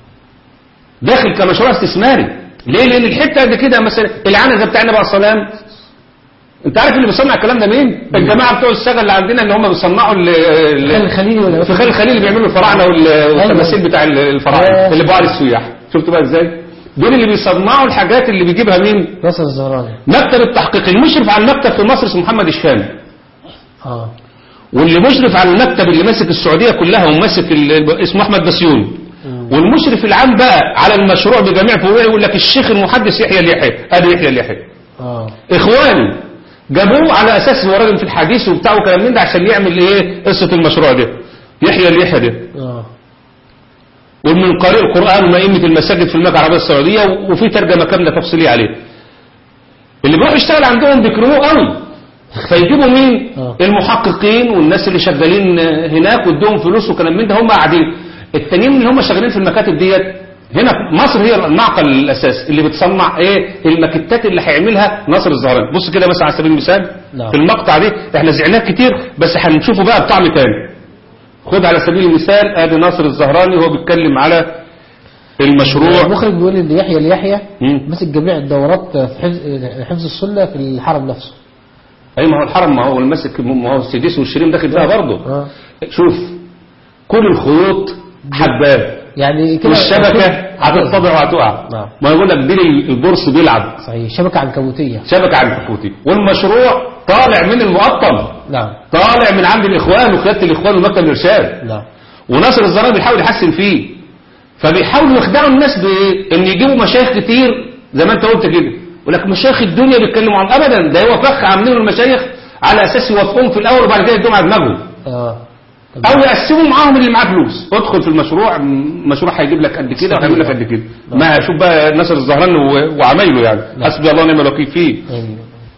داخل كمشروع استثماري ليه لان الحته قد كده مثلا العنزه بتاع النبي عليه الصلاه والسلام انت عارف اللي بيصنع الكلام ده مين الجماعه بتوع السجن اللي عندنا اللي هم بيصنعوا ال- ال- خالد الخليلي ولا في خالد الخليل اللي بيعملوا الفراعنه وال- والتماثيل بتاع ال- الفراعنه آه. اللي بقى للسياح شفتوا بقى ازاي دول اللي بيصنعوا الحاجات اللي بيجيبها مين ناصر الزهراني مكتب التحقيق المشرف على المكتب في مصر اسمه محمد الشامي اه واللي مشرف على المكتب اللي ماسك السعودية كلها وماسك ال- اسمه أحمد بسيوني والمشرف العام بقى على المشروع بجميع فروعه يقول لك الشيخ المحدث يحيى اليحيى ادي يحيى اليحيى اه اخواني جابوه على اساس هو راجل في الحديث وبتاع وكلام من ده عشان يعمل ايه قصه المشروع ده يحيى اليحيى ده اه ومن قارئ القران ومائمه المساجد في المملكه العربيه السعوديه وفي ترجمه كامله تفصيليه عليه اللي بيروح يشتغل عندهم بيكرموه قوي فيجيبوا مين آه. المحققين والناس اللي شغالين هناك وادوهم فلوس وكلام من ده هم قاعدين التانيين اللي هم شغالين في المكاتب ديت هنا في مصر هي المعقل الاساس اللي بتصنع ايه الماكيتات اللي هيعملها ناصر الزهراني بص كده مثلا على سبيل المثال نعم. في المقطع دي احنا زعناه كتير بس هنشوفه بقى بطعم تاني خد على سبيل المثال ادي ناصر الزهراني وهو بيتكلم على المشروع المخرج بيقول ان يحيى اليحيى مم. مسك جميع الدورات في حفظ حفظ السنه في الحرم نفسه اي ما هو الحرم ما هو المسك ما هو السديس والشريم داخل فيها برضه اه شوف كل الخيوط حباب يعني كده والشبكة هتتطبع وهتقع نعم. ما يقول لك دي البورس بيلعب صحيح شبكه عنكبوتيه شبكة عن الحكوتي والمشروع طالع من المقطم نعم طالع من عند الاخوان وقياده الاخوان ومكتب الارشاد نعم وناصر الزهراني بيحاول يحسن فيه فبيحاولوا يخدعوا الناس بايه ان يجيبوا مشايخ كتير زي ما انت قلت كده يقول لك مشايخ الدنيا بيتكلموا عن ابدا ده هو فخ عاملينه المشايخ على اساس يوافقوهم في الاول وبعد كده يدوهم على دماغهم اه طب او يقسموا معاهم اللي معاه فلوس ادخل في المشروع م- مشروع هيجيب لك قد كده وهيعمل لك قد كده ما شوف بقى ناصر الزهراني و- وعمايله يعني حسبي الله ونعم الوكيل فيه يعني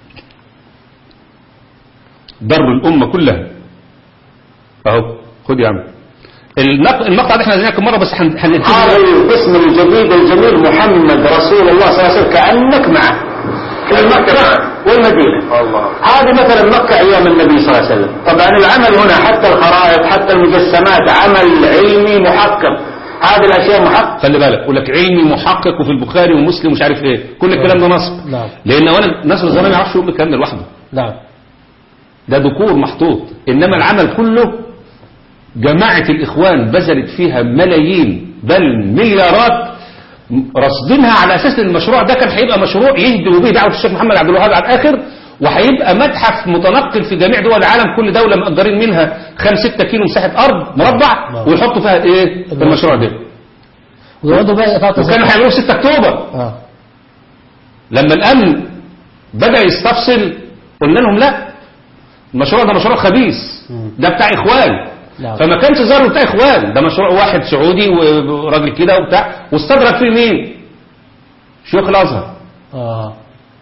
ضر الامه كلها اهو خد يا عم المق- المقطع ده احنا عايزينها كم مره بس هن- هذا هننتهي الاسم الجديد الجميل محمد رسول الله صلى الله عليه وسلم كأنك معه في مكة والمدينة الله هذا مثلا مكة أيام النبي صلى الله عليه وسلم طبعا العمل هنا حتى الخرائط حتى المجسمات عمل علمي محقق هذه الأشياء محقق خلي بالك يقول لك علمي محقق وفي البخاري ومسلم ومش عارف ايه كل الكلام ده نصب نعم لان اولا ناصر الزهراني ما يعرفش يقول الكلام ده لوحده نعم ده ديكور محطوط انما العمل كله جماعة الاخوان بذلت فيها ملايين بل مليارات رصدينها على اساس ان المشروع ده كان هيبقى مشروع يهدم به دعوة الشيخ محمد عبد الوهاب على الاخر وهيبقى متحف متنقل في جميع دول العالم كل دولة مقدرين منها 5 6 كيلو مساحة ارض مربع نعم. ويحطوا فيها ايه المشروع ده ويقعدوا بقى يقطعوا وكانوا تذاكر. هيعملوه في 6 اكتوبر اه لما الامن بدأ يستفصل قلنا لهم لا المشروع ده مشروع خبيث ده بتاع اخوان نعم. فما كانش ظهر بتاع اخوان ده مشروع واحد سعودي وراجل كده وبتاع واستدرك فيه مين شيوخ الازهر اه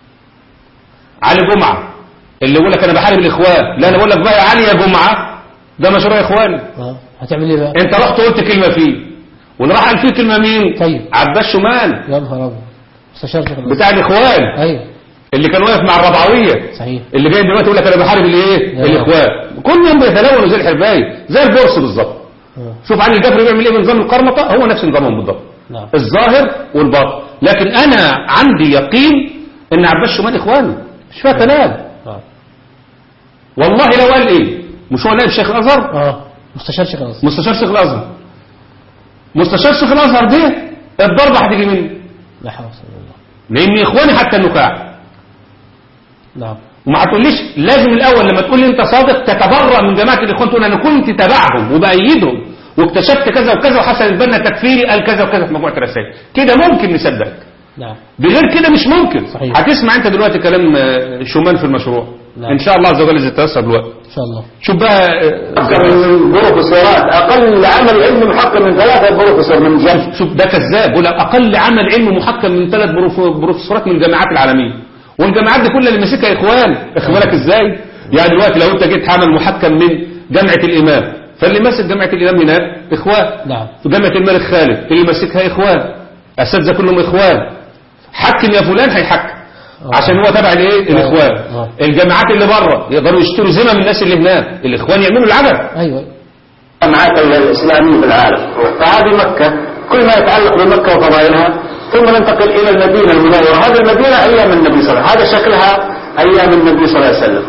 علي جمعه اللي يقول لك انا بحارب الاخوان لا انا بقول لك بقى يا علي يا جمعه ده مشروع اخواني اه هتعمل ايه بقى انت رحت قلت كلمه فيه واللي راح قال فيه كلمه مين طيب. عباس شمال يا نهار ابيض مستشار شيخ الأزهر. بتاع الاخوان ايوه اللي كان واقف مع الربعويه صحيح اللي جاي دلوقتي يقول لك انا بحارب الايه يا الاخوان كل يوم بيتلونوا زي الحربايه زي البورس بالظبط آه. شوف علي الجبري بيعمل ايه بنظام القرمطه هو نفس نظامهم بالظبط نعم الظاهر والباطن لكن انا عندي يقين ان عباس شمال اخواني مش فيها كلام اه والله لو قال ايه مش هو نائب شيخ الازهر اه مستشار شيخ الازهر مستشار شيخ الازهر مستشار شيخ الازهر ده الضربه هتيجي مني لا حول ولا قوه لان اخواني حتى النكاع نعم وما هتقوليش لازم الاول لما تقول لي انت صادق تتبرأ من جماعه الاخوان تقول انا كنت تبعهم وبأيدهم واكتشفت كذا وكذا وحسن البنا تكفيري قال كذا وكذا في مجموعه الرسائل كده ممكن نصدقك نعم بغير كده مش ممكن صحيح. هتسمع انت دلوقتي كلام آه، شومان في المشروع نعم. ان شاء الله عز وجل اذا تيسر الوقت ان شاء الله شوف بقى آه، من بروفيسورات اقل عمل علمي محقق من ثلاثه بروفيسور من جنب شوف ده كذاب ولا اقل عمل علمي محكم من ثلاث بروف- بروفيسورات من الجامعات العالميه والجامعات دي كلها اللي ماسكها اخوان اخد بالك ازاي يعني دلوقتي لو انت جيت عمل محكم من جامعه الامام فاللي ماسك جامعه الامام هناك اخوان نعم في جامعه الملك خالد اللي ماسكها اخوان اساتذه كلهم اخوان حكم يا فلان هيحكم آه. عشان هو تبع الايه الاخوان آه. الجامعات اللي بره يقدروا يشتروا زمام من الناس اللي هناك الاخوان يعملوا العدد ايوه الجامعات الإسلامية في العالم فهذه مكة كل ما يتعلق بمكة وفضائلها ثم ننتقل إلى المدينة المنورة هذه المدينة أيام النبي صلى الله عليه وسلم هذا شكلها أيام النبي صلى الله عليه وسلم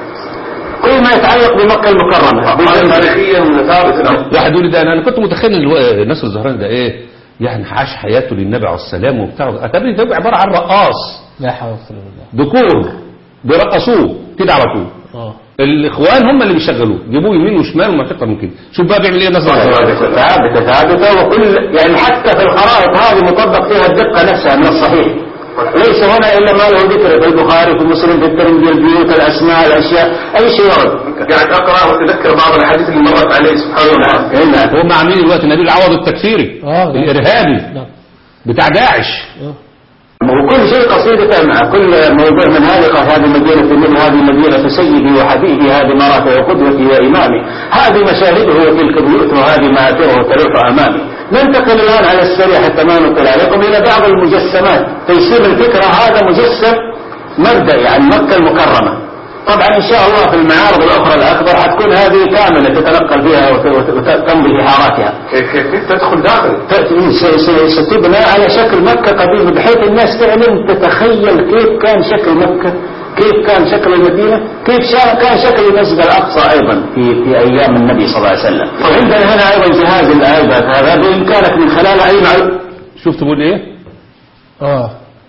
كل ما يتعلق بمكة المكرمة تاريخيا ثابت واحد يقول لي ده انا أنا كنت متخيل ان الو- الناس الزهران ده ايه يعني عاش حياته للنبي عليه السلام وبتاع اتاري ده عباره عن رقاص لا حول ولا قوه الا بالله دكور بيرقصوه كده على طول اه الاخوان هم اللي بيشغلوه يجيبوه يمين وشمال وما اكتر من كده شوف بقى بيعمل ايه الناس الزهران ثابتة ثابتة وكل يعني حتى في الخرائط هذه مطبق فيها الدقة نفسها من الصحيح ليس هنا إلا ما له ذكر في البخاري في مسلم في الترمذي البيوت الأسماء الأشياء أي شيء ورد قاعد اقرا واتذكر بعض الحديث اللي مرت عليه سبحان الله إيه نعم هم عاملين دلوقتي نبيل العوض التكفيري اه نعم. الارهابي نعم بتاع داعش آه. وكل شيء قصيدة مع كل موضوع من هذه قال هذه مدينة من هذه مدينة سيدي وحبيبي هذه مراتع وقدوتي وإمامي هذه مشاهده وتلك بيوت وهذه مآتعه وتلف أمامي ننتقل الآن على السريع حتى ما نطل عليكم إلى بعض المجسمات تيسير الفكرة هذا مجسم مبدئي عن مكة المكرمة طبعا إن شاء الله في المعارض الأخرى الأكبر حتكون هذه كاملة تتنقل فيها وت- وت- وتمضي في حاراتها كيف كيف تدخل داخل تأتي- س- س- ستبنى على شكل مكة قديم بحيث الناس فعلا تتخيل كيف كان شكل مكة كيف كان شكل المدينة كيف شا- كان شكل المسجد الأقصى أيضا في, في أيام النبي صلى الله عليه وسلم وعندنا هنا أيضا جهاز الآيباد هذا بإمكانك من خلاله أي معلومة شفت بقول ايه اه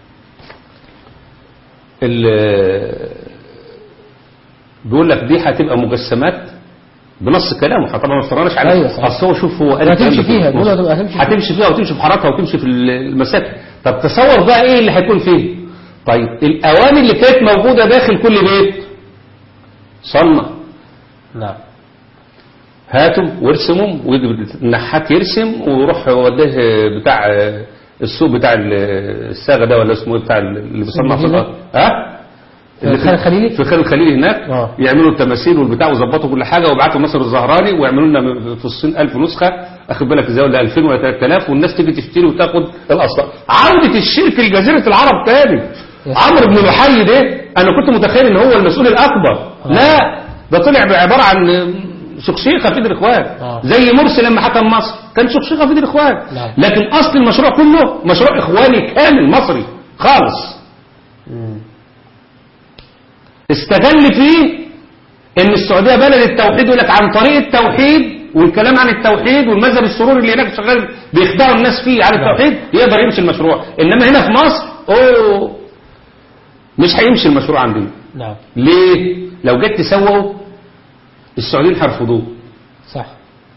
ال- بيقول لك دي هتبقى مجسمات بنص كلامه احنا طبعا ما افترضناش عليه أيوة صحيح. اصل هو شوف هو قال وهتمشي الكلام ده فيها، في النص. بيقول هتبقى- هتمشي فيها. هتمشي فيها وتمشي في حاراتها وتمشي في المساكن طب تصور بقى ايه اللي هيكون فيه طيب الاوامر اللي كانت موجوده داخل كل بيت صنع نعم هاتوا وارسموا ويجي النحات يرسم ويروح يوديه بتاع السوق بتاع الساغه ده ولا اسمه ايه بتاع اللي بيصنع في المدينة؟ الأرض. ها في خان الخليلي؟ في خان الخليلي هناك آه. يعملوا التماثيل والبتاع ويظبطوا كل حاجه ويبعتوا مصر الزهراني ويعملوا لنا في الصين 1000 نسخه اخد بالك ازاي ولا 2000 ولا 3000 والناس تيجي تشتري وتاخد الاصل عوده الشرك لجزيره العرب تاني عمرو بن لحي ده انا كنت متخيل ان هو المسؤول الاكبر لا ده طلع عباره عن شخشيخه في ايد الاخوان آه. زي مرسي لما حكم مصر كان شخشيخه في ايد الاخوان نعم. لكن اصل المشروع كله مشروع اخواني كامل مصري خالص استغل فيه ان السعوديه بلد التوحيد يقول لك عن طريق التوحيد والكلام عن التوحيد والمذهب السروري اللي هناك شغال بيخدعوا الناس فيه عن التوحيد يقدر يمشي المشروع انما هنا في مصر اوه مش هيمشي المشروع عندنا نعم ليه لو جيت تسووا السعوديين هيرفضوه صح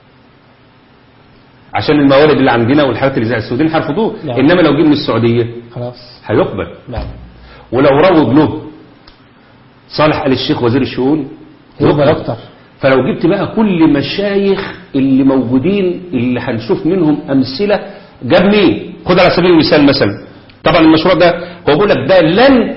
عشان الموارد اللي عندنا والحاجات اللي زي السعوديين هيرفضوه نعم. انما لو جه من السعوديه خلاص هيقبل نعم ولو روج له صالح آل الشيخ وزير الشؤون يقبل اكتر فلو جبت بقى كل مشايخ اللي موجودين اللي هنشوف منهم أمثلة جاب مين خد على سبيل المثال مثلا طبعا المشروع ده هو بيقول لك ده لن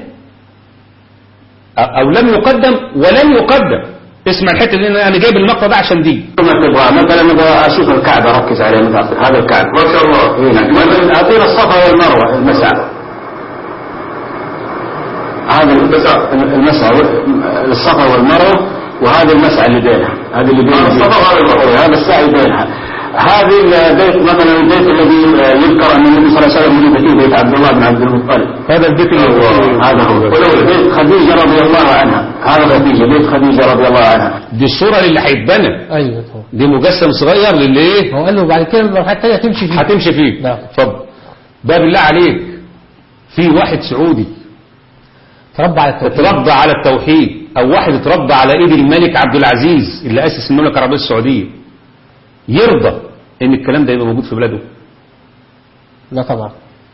أو لم يقدم ولن يقدم اسمع الحته دي انا جايب المقطع ده عشان دي ما تبغى مثلا ابغى اشوف الكعبه ركز عليها مثلا هذا الكعبه ما شاء الله اي نعم مثلا اعطينا الصفا والمروه المسعى هذا المسعى. المسعى الصفا والمروه وهذا المسعى اللي بينها هذا اللي بينها هذا الصفا وهذا المروة. إيه، هذا السعي بينها هذه البيت مثلا البيت الذي يذكر ان النبي صلى الله عليه وسلم ولد فيه بيت عبد الله بن عبد المطلب هذا البيت اللي هو هذا هو بيت خديجه رضي الله عنها هذا خديجه بيت خديجه رضي الله عنها دي الصوره اللي هيتبنى ايوه طبعا دي مجسم صغير للي ايه هو قال له بعد كده المرحله الثانيه تمشي فيه هتمشي فيه نعم. اتفضل ده بالله عليك في واحد سعودي تربى على التوحيد اتربى على التوحيد او واحد اتربى على ايد الملك عبد العزيز اللي اسس المملكه العربيه السعوديه يرضى ان الكلام ده يبقى موجود في بلاده لا طبعا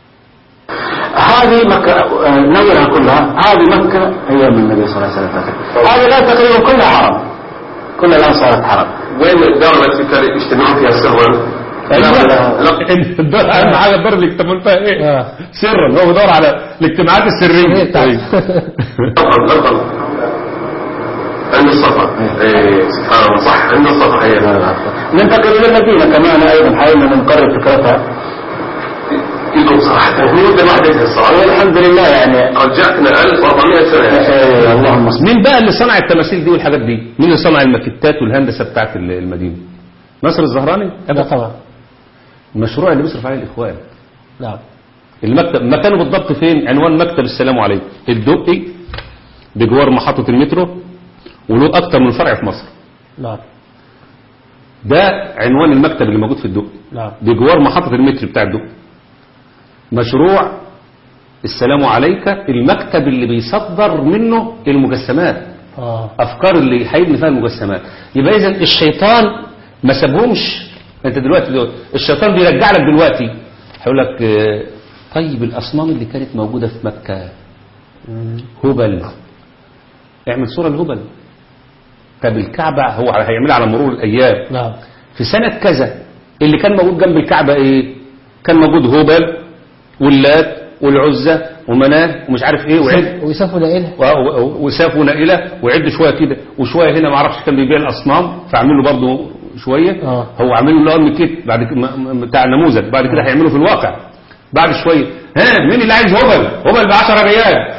هذه مكة آه، نورها كلها هذه مكة أيام النبي صلى الله عليه وسلم هذه الآن تقريبا كلها حرم كلها الآن صارت حرم وين الدار التي كان يجتمعون فيها سرا؟ الدار اهم حاجه الدار اللي اجتمعوا فيها ايه آه. سرا هو بيدور على الاجتماعات هي السريه بتاعت نقل نقل عند الصفا ايه سبحان الله صح عند الصفا هي ننتقل إلى المدينة كمان أيضا حاولنا نقرر فكرتها يقول صراحة هو ده وحدتها الصراحة والحمد لله يعني رجعتنا 1400 سنة آه، اللهم صل مين بقى اللي صنع التماثيل دي والحاجات دي مين اللي صنع الماكيتات والهندسه بتاعت المدينه ناصر الزهراني لا طبعا المشروع اللي بيصرف عليه الاخوان نعم المكتب مكانه بالضبط فين عنوان مكتب السلام عليكم الدقي بجوار محطة المترو وله أكتر من فرع في مصر نعم ده عنوان المكتب اللي موجود في الدقي نعم بجوار محطة المترو بتاع الدقي مشروع السلام عليك المكتب اللي بيصدر منه المجسمات اه افكار اللي هيبني فيها المجسمات يبقى اذا الشيطان ما سابهمش انت دلوقتي دلوقتي الشيطان بيرجع لك دلوقتي هيقول لك آه، طيب الاصنام اللي كانت موجوده في مكه هبل اعمل صوره لهبل طب الكعبه هو هيعملها على مرور الايام نعم في سنه كذا اللي كان موجود جنب الكعبه ايه كان موجود هبل واللات والعزى ومناه ومش عارف ايه وعد ويسافوا لإله و- و- وساف ونائله وعد شويه كده وشويه هنا ما اعرفش كان بيبيع الاصنام فعمل له برضه شويه آه. هو عامل له ام كيت بعد كده م- م- بتاع النموذج بعد كده هيعمله في الواقع بعد شويه ها مين اللي عايز هبل هبل ب 10 ريال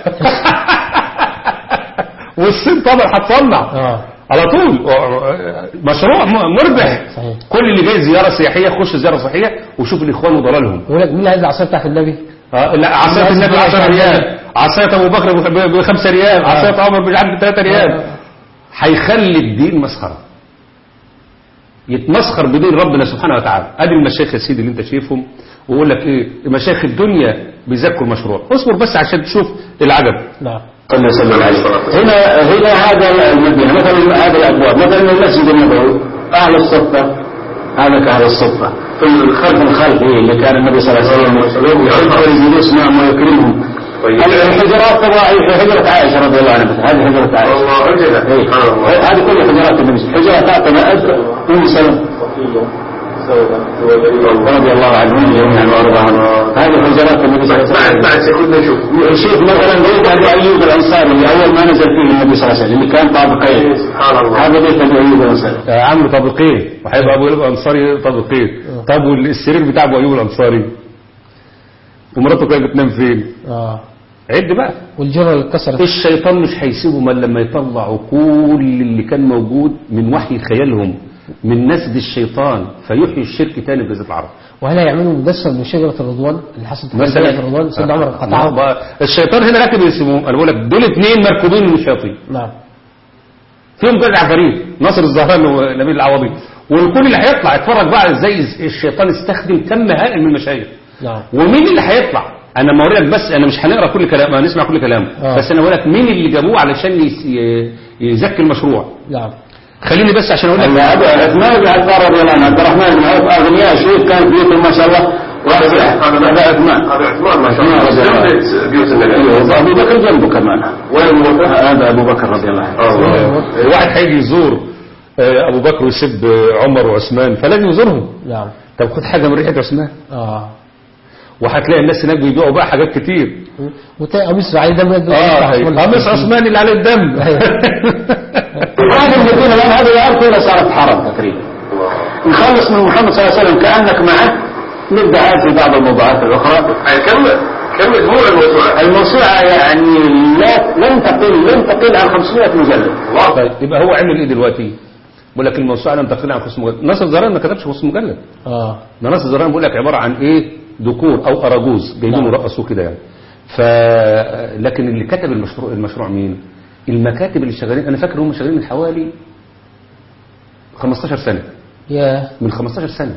والصين طبعا هتصنع اه على طول مشروع م- مربح صحيح. كل اللي جاي زياره سياحيه خش زياره سياحيه وشوف الاخوان وضلالهم يقول لك مين اللي عايز العصايه بتاعت النبي؟ اه لا عصايه الناس النبي ب 10 بتاعت ريال عصايه ابو بكر ب 5 ريال عصايه عمر مش عارف ب 3 ريال آه. هيخلي الدين مسخره يتمسخر بدين ربنا سبحانه وتعالى ادي المشايخ يا سيدي اللي انت شايفهم ويقول لك ايه مشايخ الدنيا بيذكروا المشروع اصبر بس عشان تشوف العجب نعم صلى وسلم عليه هنا هنا هذا المدينة مثلا هذه الأبواب مثلا المسجد النبوي أهل الصفة هذا كأهل الصفة في الخلف الخلفي اللي كان النبي صلى الله عليه وسلم يحب الجلوس معهم ويكرمهم الحجرات طبعا حجرة عائشة رضي الله عنها مثلا هذه حجرة عائشة والله عجلة إيه. سبحان الله هذه كلها حجرات النبي حجرة فاطمة أم سلمة رضي الله عنهم جميعا وارضاهم هذه حجرات النبي صلى الله عليه بعد وسلم بعد سيكون نشوف شوف مثلا بيت ابي ايوب الانصاري اللي اول ما نزل فيه النبي صلى الله عليه وسلم اللي كان طابقين سبحان الله هذا بيت ابي ايوب الانصاري آه، عامل طابقين وهيبقى ابو ايوب الانصاري طابقين طب والسرير بتاع ابو ايوب الانصاري ومراته كانت بتنام فين اه عد بقى والجرة اللي اتكسرت الشيطان مش هيسيبهم الا لما يطلعوا كل اللي كان موجود من وحي خيالهم من نسج الشيطان فيحيي الشرك تاني في جزيره العرب وهل هيعملوا مجسم من شجرة الرضوان اللي حصلت في مثلا شجرة الرضوان سيدنا عمر آه، قطعها بقى الشيطان هنا راكب يسيبهم انا بقول لك دول اثنين مركوبين من الشياطين نعم فيهم جزء عفاريت ناصر الزهران ونبيل العوضي والكل اللي هيطلع اتفرج بقى ازاي الشيطان استخدم كم هائل من المشايخ نعم ومين اللي هيطلع انا ما لك بس انا مش هنقرا كل كلام هنسمع كل كلام آه. بس انا بقول لك مين اللي جابوه علشان يس- ي- يزكي المشروع نعم خليني بس عشان اقول لك ابو عثمان بن عفان رضي الله عنه عبد الرحمن بن عوف اغنياء شوف كان بيوتهم ما شاء الله واسعه هذا عثمان هذا عثمان ما شاء الله عثمان رضي الله عنه. جنب بيوت النبي أيوه، ابو بكر جنبه كمان وين الموقف؟ هذا ابو بكر رضي الله عنه الله الواحد هيجي يزور آه، ابو بكر ويسب آه، عمر وعثمان فلازم يزورهم نعم طب خد حاجه من ريحه عثمان اه وهتلاقي الناس هناك بيبيعوا بقى حاجات كتير وتلاقي قميص عليه دم اه قميص عثمان اللي عليه الدم هذه المدينة الآن هذه الأرض كلها صارت حرم تقريبا نخلص من محمد صلى الله عليه وسلم كأنك معه نبدأ عاد في بعض الموضوعات الأخرى كلمة كلمة مو الموسوعة الموسوعة يعني لا لن تقل لن تقل عن 500 مجلد طيب يبقى هو عمل ايه دلوقتي بقول لك الموسوعه لم تقل عن خمس مجلد ناصر زران ما كتبش خمس مجلد اه ده ناصر زران بيقول لك عباره عن ايه ذكور او اراجوز جايبين نعم. رقصوه كده يعني ف لكن اللي كتب المشروع المشروع مين المكاتب اللي شغالين انا فاكر هم شغالين من حوالي 15 سنه يا من 15 سنه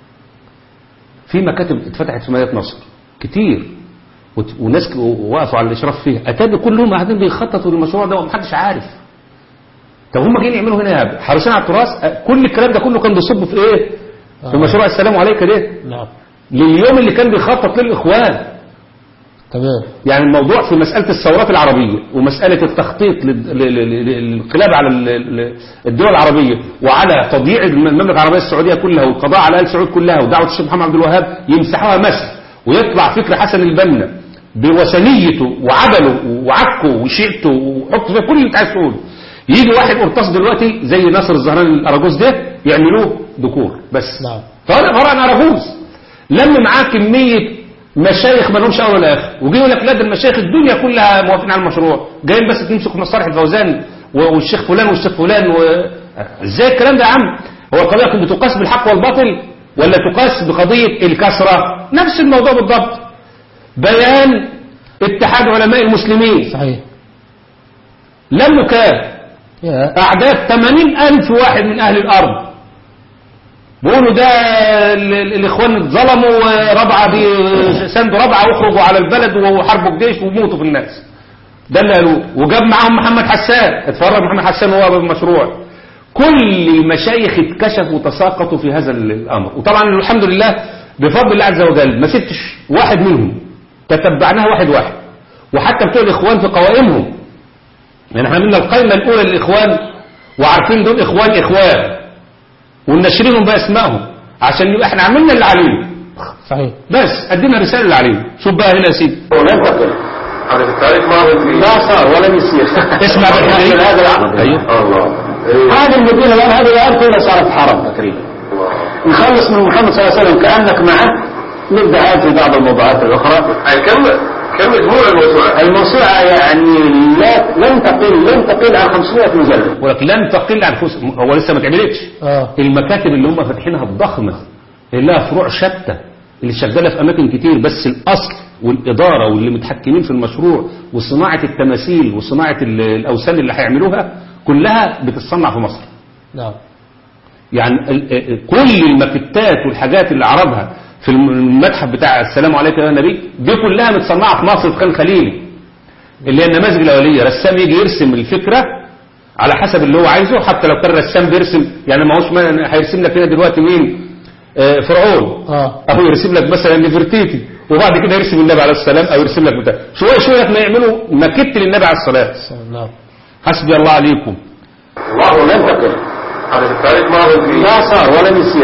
في مكاتب اتفتحت في مدينه نصر كتير وت- وناس ك- وقفوا على الاشراف فيها اتابع كلهم قاعدين بيخططوا للمشروع ده ومحدش عارف طب هم جايين يعملوا هنا إيه؟ حريصين على التراث أ- كل الكلام ده كله كان بيصب في ايه في آه. مشروع السلام عليك ده نعم لليوم اللي كان بيخطط للاخوان تمام يعني الموضوع في مسألة الثورات العربية ومسألة التخطيط لل- لل- لل- للانقلاب على ال- ال- الدول العربية وعلى تضييع المملكة العربية السعودية كلها والقضاء على آل سعود كلها ودعوة الشيخ محمد عبد الوهاب يمسحوها مسح ويطلع فكر حسن البنا بوثنيته وعدله وعكه وشيعته وحط فيها كل اللي انت عايز تقوله يجي واحد قرطاس دلوقتي زي ناصر الزهران الاراجوز ده يعملوه ذكور بس نعم طالع عباره عن اراجوز لم معاه كميه مشايخ ما لهمش اول ولا اخر وجي يقول لك لا ده المشايخ الدنيا كلها موافقين على المشروع جايين بس تمسك مصالح الفوزان و- والشيخ فلان والشيخ فلان و... ازاي الكلام ده يا عم هو القضيه كانت بتقاس بالحق والباطل ولا تقاس بقضيه الكسره نفس الموضوع بالضبط بيان اتحاد علماء المسلمين صحيح لم كان يا أعداد 80 ألف واحد من أهل الأرض بيقولوا ده ال- ال- الإخوان اتظلموا وربعة بيساندوا ربعة ويخرجوا على البلد وحاربوا الجيش وموتوا في الناس ده اللي قالوه وجاب معاهم محمد حسان اتفرج محمد حسان وهو بالمشروع كل المشايخ اتكشفوا وتساقطوا في هذا ال- الأمر وطبعا الحمد لله بفضل الله عز وجل ما سبتش واحد منهم تتبعناها واحد واحد وحتى بتوع الإخوان في قوائمهم يعني احنا عملنا القائمة الأولى للإخوان وعارفين دول إخوان إخوان ونشريهم بأسمائهم عشان يبقى احنا عملنا اللي علينا صحيح بس أدينا رسالة اللي علينا شوف بقى هنا يا سيدي ولن تقل هذا في التاريخ ما هو فيه لا صار ولن يصير اسمع بالحديث. من هذا العقد أيوه. الله إيه. هذه المدينة الآن هذه الأرض كلها صارت حرم تقريبا نخلص من محمد صلى الله عليه وسلم كأنك معه نبدأ عاد في بعض الموضوعات الأخرى يعني كلمة كلمة مو الموسوعة الموسوعة يعني لا لن تقل لن تقل عن 500 مجلد ولك لن تقل عن فوس هو لسه ما اتعملتش اه المكاتب اللي هم فاتحينها الضخمة اللي لها فروع شتى اللي شغالة في أماكن كتير بس الأصل والإدارة واللي متحكمين في المشروع وصناعة التماثيل وصناعة ال- الأوثان اللي هيعملوها كلها بتتصنع في مصر نعم يعني ال- ال- كل المكتات والحاجات اللي عرضها في الم- المتحف بتاع السلام عليكم يا نبي دي كلها متصنعة في مصر في خان خليلي اللي هي النماذج الأولية رسام يجي يرسم الفكرة على حسب اللي هو عايزه حتى لو كان رسام بيرسم يعني ما هوش ما- هيرسم لك هنا دلوقتي مين آه، فرعون اه اهو يرسم لك مثلا نفرتيتي وبعد كده يرسم النبي عليه السلام او يرسم لك بتاع شويه شويه ما يعملوا ماكيت للنبي عليه الصلاه نعم حسبي الله عليكم الله لن تقل هذا في التاريخ ما هو فيه لا صار ولن يصير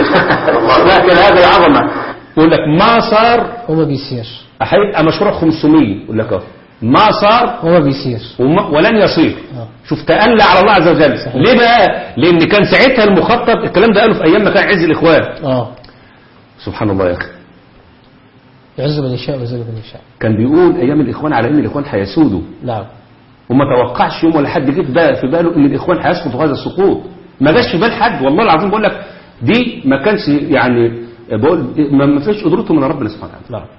لكن هذه العظمة يقول لك ما صار وما بيصيرش هيبقى مشروع 500 يقول لك اهو ما صار وما بيصيرش وما ولن يصير آه. شوف تألى على الله عز وجل ليه بقى لان كان ساعتها المخطط الكلام ده قاله في ايام ما كان عز الاخوان اه سبحان الله يا اخي يعز من يشاء ويذل من يشاء كان بيقول ايام الاخوان على ان الاخوان هيسودوا نعم وما توقعش يوم ولا حد جه في بال- في باله ان الاخوان هيسقطوا هذا السقوط ما جاش في بال حد والله العظيم بقول لك دي ما كانش يعني بقول ما ما فيش قدرته من ربنا سبحانه وتعالى نعم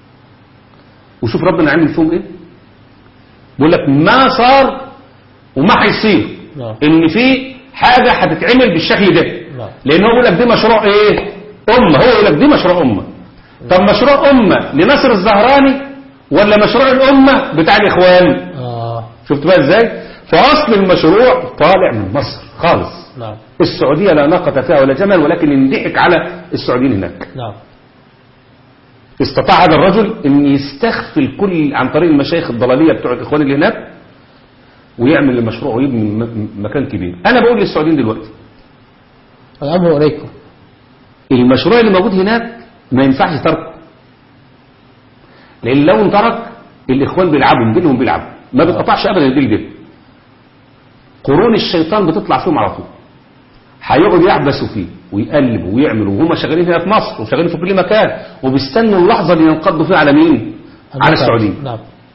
وشوف ربنا عامل فيهم ايه بيقول لك ما صار وما هيصير نعم. ان في حاجه هتتعمل بالشكل ده نعم. لان هو يقول لك دي مشروع ايه امه هو يقول لك دي مشروع امه طب مشروع امه لنصر الزهراني ولا مشروع الامه بتاع الاخوان اه شفت بقى ازاي فاصل المشروع طالع من مصر خالص نعم السعوديه لا ناقه فيها ولا جمل ولكن ينضحك على السعوديين هناك نعم استطاع هذا الرجل ان يستخفي الكل عن طريق المشايخ الضلاليه بتوع الاخوان اللي هناك ويعمل المشروع ويبني م- م- مكان كبير انا بقول للسعوديين دلوقتي الأمر إليكم المشروع اللي موجود هناك ما ينفعش تركه لان لو انترك الاخوان بيلعبوا دينهم بيلعبوا ما بتقطعش ابدا الديل ده قرون الشيطان بتطلع فيهم على طول هيقعدوا يعبسوا فيه ويقلبوا ويعملوا وهم شغالين هنا في مصر وشغالين في كل مكان وبيستنوا اللحظه اللي ينقضوا فيها على مين؟ على السعوديه نعم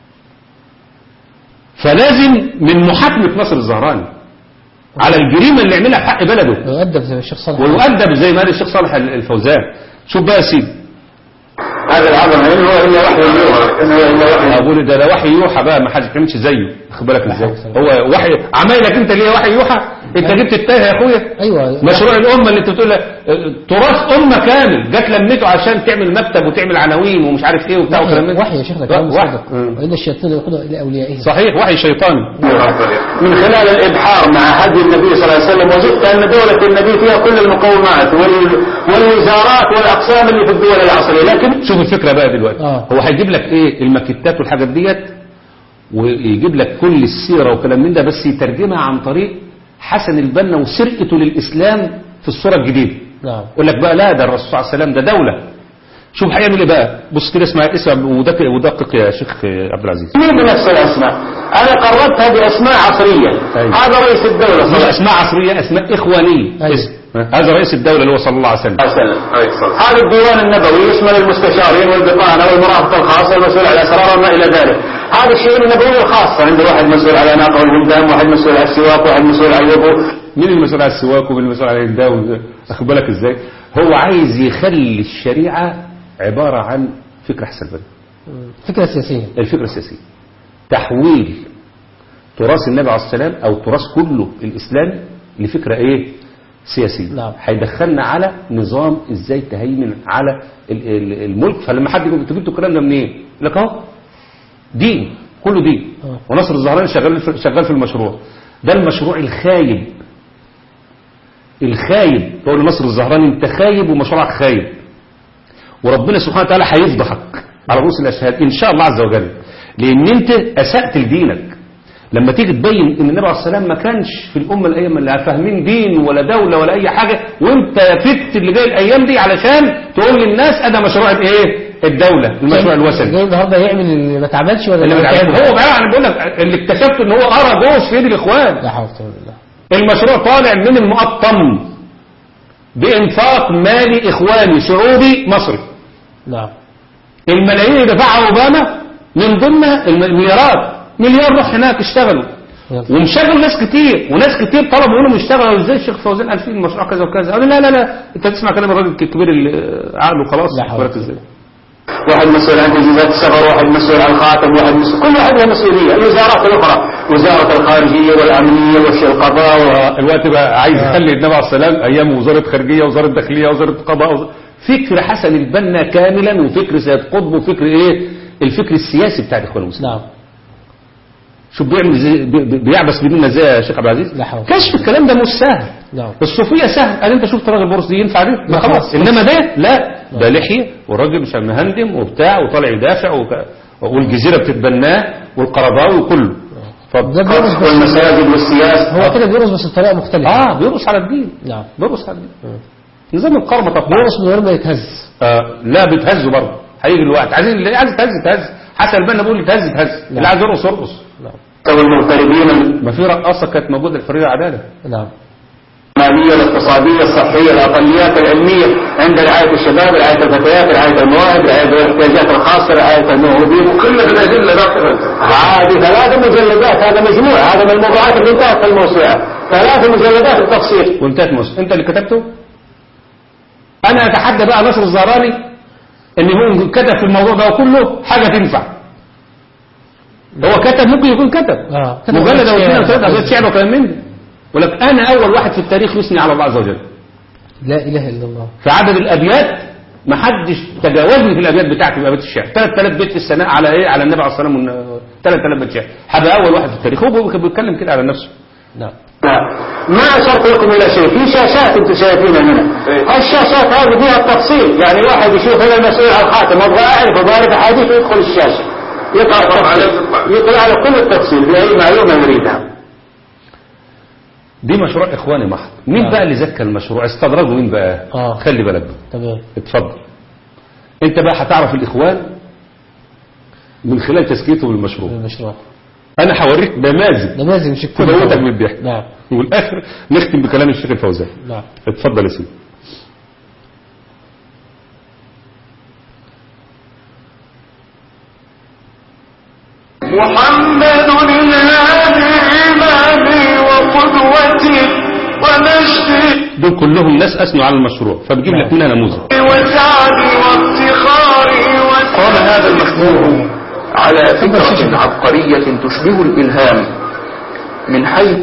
فلازم من محاكمه نصر الزهراني على الجريمه اللي عملها في حق بلده ويؤدب زي الشيخ صالح ويؤدب زي ما قال الشيخ صالح الفوزان شوف بقى يا سيدي هذا العظمة إن هو إلا وحي يوحى إن هو إلا وحي اقول ده ده وحي يوحى بقى ما حدش يعملش زيه خد بالك ازاي هو وحي عمايلك انت ليه وحي يوحى انت جبت التايه يا اخويا أيوة مشروع الامه اللي انت بتقول لها، اه، تراث امه كامل جت لمته عشان تعمل مكتب وتعمل عناوين ومش عارف ايه وبتاع وكلام من وحي, ده. وحي يا شيخنا كلام وحي. صادق مم. وإن الشياطين يقودون إلى أوليائهم صحيح وحي شيطاني من خلال الإبحار مع هدي النبي صلى الله عليه وسلم وجدت أن دولة النبي فيها كل المقومات وال- والوزارات والأقسام اللي في الدول العصرية لكن شوف الفكره بقى دلوقتي آه. هو هيجيب لك ايه الماكيتات والحاجات ديت ويجيب لك كل السيره وكلام من ده بس يترجمها عن طريق حسن البنا وسرقته للاسلام في الصوره الجديده نعم يقول لك بقى لا ده الرسول صلى الله عليه وسلم ده دوله شوف هيعمل ايه بقى بص كده اسمع اسمع ودقق ودقق يا شيخ عبد العزيز مين بنفس الأسماء أنا قررتها بأسماء عصرية أيوة. هذا رئيس الدولة مش صلى اسماء عصريه اسماء اخوانيه أيوة. اسم هذا رئيس الدوله اللي هو صلى الله عليه وسلم الله عليه وسلم هذا الديوان النبوي يشمل المستشارين والبطانة والمرافق الخاصة والمسؤول على الأسرار وما إلى ذلك هذا الشيء النبوي الخاص عند واحد مسؤول على ناقة والهندام واحد مسؤول على السواك واحد مسؤول على الوضوء مين المسؤول على السواك ومين المسؤول على الهنداوي واخد بالك ازاي هو عايز يخلي الشريعه عباره عن فكره حسن البنا فكرة سياسية الفكره السياسيه تحويل تراث النبي عليه السلام او تراث كله الاسلامي لفكره ايه سياسيه نعم. هيدخلنا على نظام ازاي تهيمن على ال- ال- الملك فلما حد يقول انتوا جبتوا الكلام ده منين يقول لك اهو دين كله دين آه. ونصر الزهراني شغال في شغال في المشروع ده المشروع الخايب الخايب بقول لنصر الزهراني انت خايب ومشروعك خايب وربنا سبحانه وتعالى هيفضحك على رؤوس الاشهاد ان شاء الله عز وجل لان انت اسأت لدينك لما تيجي تبين ان النبي عليه السلام ما كانش في الامه الايام اللي فاهمين دين ولا دوله ولا اي حاجه وانت فت اللي جاي الايام دي علشان تقول للناس انا مشروع ايه الدوله المشروع الوثني جاي النهارده يعمل اللي ما اتعملش ولا اللي اللي بتعمل اتعمل هو بقى انا بقول لك اللي اكتشفت ان هو قرا جوز في ايد الاخوان لا حول ولا بالله المشروع طالع من المقطم بانفاق مالي اخواني سعودي مصري نعم الملايين اللي دفعها اوباما من ضمنها المليارات مليار روح هناك اشتغلوا ومشغل ناس كتير وناس كتير طلبوا منهم يشتغلوا ازاي الشيخ فوزان قال فيه المشروع كذا وكذا قالوا لا لا لا انت تسمع كلام الراجل الكبير اللي عقله خلاص لا حول بالك ازاي واحد مسؤول عن تجهيزات السفر واحد مسؤول عن الخاتم واحد مسؤول كل واحد له مسؤولية الوزارات الأخرى وزارة الخارجية والأمنية والقضاء و... الوقت بقى عايز يخلي النبي عليه السلام ايام وزاره خارجيه وزاره داخليه وزاره قضاء وزارة فكر حسن البنا كاملا وفكر سيد قطب وفكر ايه الفكر السياسي بتاع الاخوان المسلمين نعم شوف بيعمل زي بي- بي- بيعبس بديننا ازاي يا شيخ عبد العزيز لا حول. كشف الكلام ده مش سهل نعم الصوفيه سهل قال انت شفت راجل بورس دي ينفع ده لا ما خلاص خلاص. انما ده لا ده لحيه والراجل مش مهندم وبتاع وطالع يدافع وك... والجزيره بتتبناه والقرضاوي وكله اتفضل ده بيرقص بس والمساجد والسياسة هو كده بيرقص بس بطريقة مختلفة اه بيرقص على الدين نعم بيرقص على الدين نظام القرمه طبعا بيرقص من غير ما يتهز آه لا بيتهزوا برضه هيجي الوقت عايزين اللي عايز يتهز يتهز حسن البنا بيقول يتهز يتهز اللي عايز يرقص يرقص والمغتربين ما في رقاصه كانت موجوده الحريه والعداله نعم المالية الاقتصادية الصحية الأقليات العلمية عند رعاية الشباب رعاية الفتيات رعاية المواهب رعاية الاحتياجات الخاصة رعاية الموهوبين كلها الأدلة داخل هذه ثلاث مجلدات هذا مجموع هذا من الموضوعات اللي انتهت في الموسوعة ثلاث مجلدات التفصيل وانتهت مصر انت اللي كتبته انا اتحدى بقى نصر الزهراني ان هو كتب في الموضوع ده كله حاجه تنفع هو كتب ممكن يكون كتب اه كده مجلد او شعر. اثنين او ثلاثه ابيات شعر وكلام من ده ولك انا اول واحد في التاريخ يثني على الله عز وجل لا إله إلا الله في عدد الابيات ما حدش تجاوزني في الابيات بتاعتي في ابيات الشعر 3000 بيت في الثناء على ايه على النبي عليه الصلاه والسلام 3000 بيت شعر هبقى اول واحد في التاريخ هو كان بيتكلم كده على نفسه نعم لا. ما أشرت لكم إلى شيء في شاشات أنتم شايفينها هنا الشاشات هذه فيها التفصيل يعني واحد يشوف هنا المسؤول عن الخاتم أبغى أعرف أبغى أعرف أحاديث يدخل الشاشة يقرأ التفصيل. يطلع له كل التفصيل بأي معلومة يريدها دي مشروع اخواني محض مين آه. بقى اللي زكى المشروع استدرجوا مين بقى آه. خلي بالك بقى تمام اتفضل انت بقى هتعرف الاخوان من خلال تزكيتهم المشروع المشروع انا هوريك نماذج نماذج مش الكل تموتك طبعاً. من الضحك نعم والاخر نختم بكلام الشيخ الفوزان نعم اتفضل يا سيدي محمد الهادي إمامي وقدوتي ونشدي دول كلهم ناس اثنوا على المشروع فبجيب لك منها نموذج وسعدي وافتخاري قام هذا المشروع على فكرة عبقرية تشبه الإلهام من حيث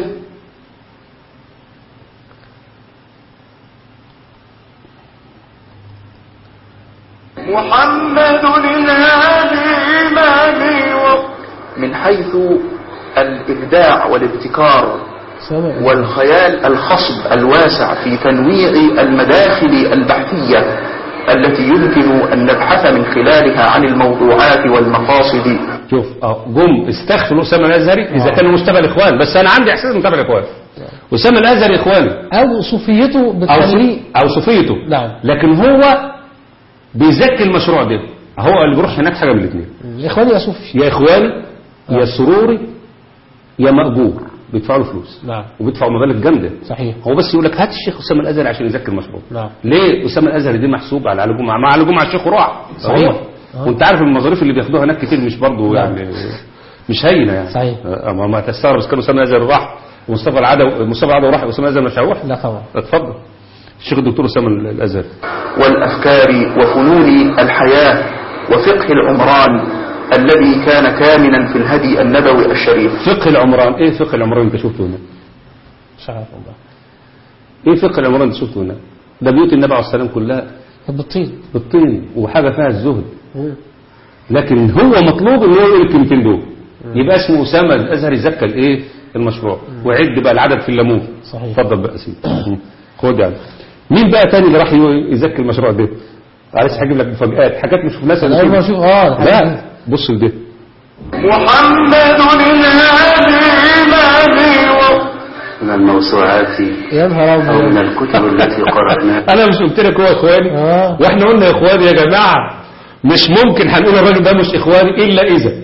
محمد الهادي إمامي و... من حيث الإبداع والابتكار سامع والخيال الخصب الواسع في تنويع المداخل البحثية التي يمكن أن نبحث من خلالها عن الموضوعات والمقاصد شوف اه جم استغفروا اسامه الازهري اذا آه. كانوا مشتبه الاخوان بس انا عندي احساس انه تبع الاخوان اسامه الازهري اخواني او صوفيته او بتخليه او صوفيته نعم. لكن هو بيزكي المشروع ده هو اللي بيروح هناك حاجه من الاثنين اخواني يا صوفي يا اخواني يا سروري يا مأجور بيدفعوا له فلوس نعم وبيدفعوا مبالغ جامده صحيح هو بس يقول لك هات الشيخ اسامه الازهري عشان يزكي المشروع نعم ليه اسامه الازهري دي محسوب على علي جمعه مع علي جمعه الشيخ وراع صحيح. هو. آه. وانت عارف المظاريف اللي بياخدوها هناك كتير مش برضه نعم. يعني مش هينه يعني صحيح. آه، ما ما تستغرب بس كان اسامه الازهري راح ومصطفى العدو مصطفى العدو راح واسامه الازهري مش هيروح لا طبعا اتفضل الشيخ الدكتور اسامه الازهري والأفكار وفنون الحياة وفقه العمران الذي كان كامنا في الهدي النبوي الشريف فقه العمران ايه فقه العمران انت شفته هنا مش عارف والله ايه فقه العمران انت شفته هنا ده بيوت النبي عليه السلام كلها كانت بالطين بالطين وحاجه فيها الزهد مم. لكن هو مطلوب ان هو يقول الكلمتين دول يبقى اسمه اسامه الازهري زكى الايه المشروع وعد بقى العدد في الليمون صحيح. اتفضل بقى يا سيدي خد يعني مين بقى تاني اللي راح يزكي المشروع ده معلش هجيب لك مفاجآت حاجات مش في ناس انا اول ما اشوف اه لا بص لده محمد الهادي إمامي و... من الموسوعات يا نهار أو من ابيض الكتب التي قرأناها انا مش قلت لك هو اخواني اه واحنا قلنا يا اخواني يا جماعه مش ممكن هنقول الراجل ده مش اخواني الا اذا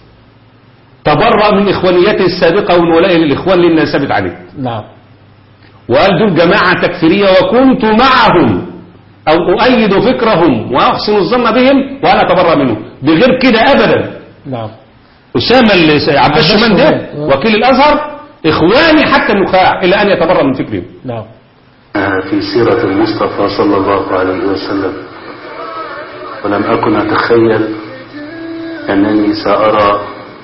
تبرأ من اخوانيته السابقه ومن ولائه للاخوان لان ثابت عليه نعم وقال دول جماعة تكفيرية وكنت معهم أو أؤيد فكرهم وأحسن الظن بهم وأنا أتبرأ منهم بغير كده أبدا نعباس أسامة اللي- عباس شمان ده شمان. وكيل الأزهر إخواني حتى النخاع إلى أن يتبرأ من فكرهم نعم في سيرة المصطفى صلى الله عليه وسلم ولم أكن أتخيل أنني سأرى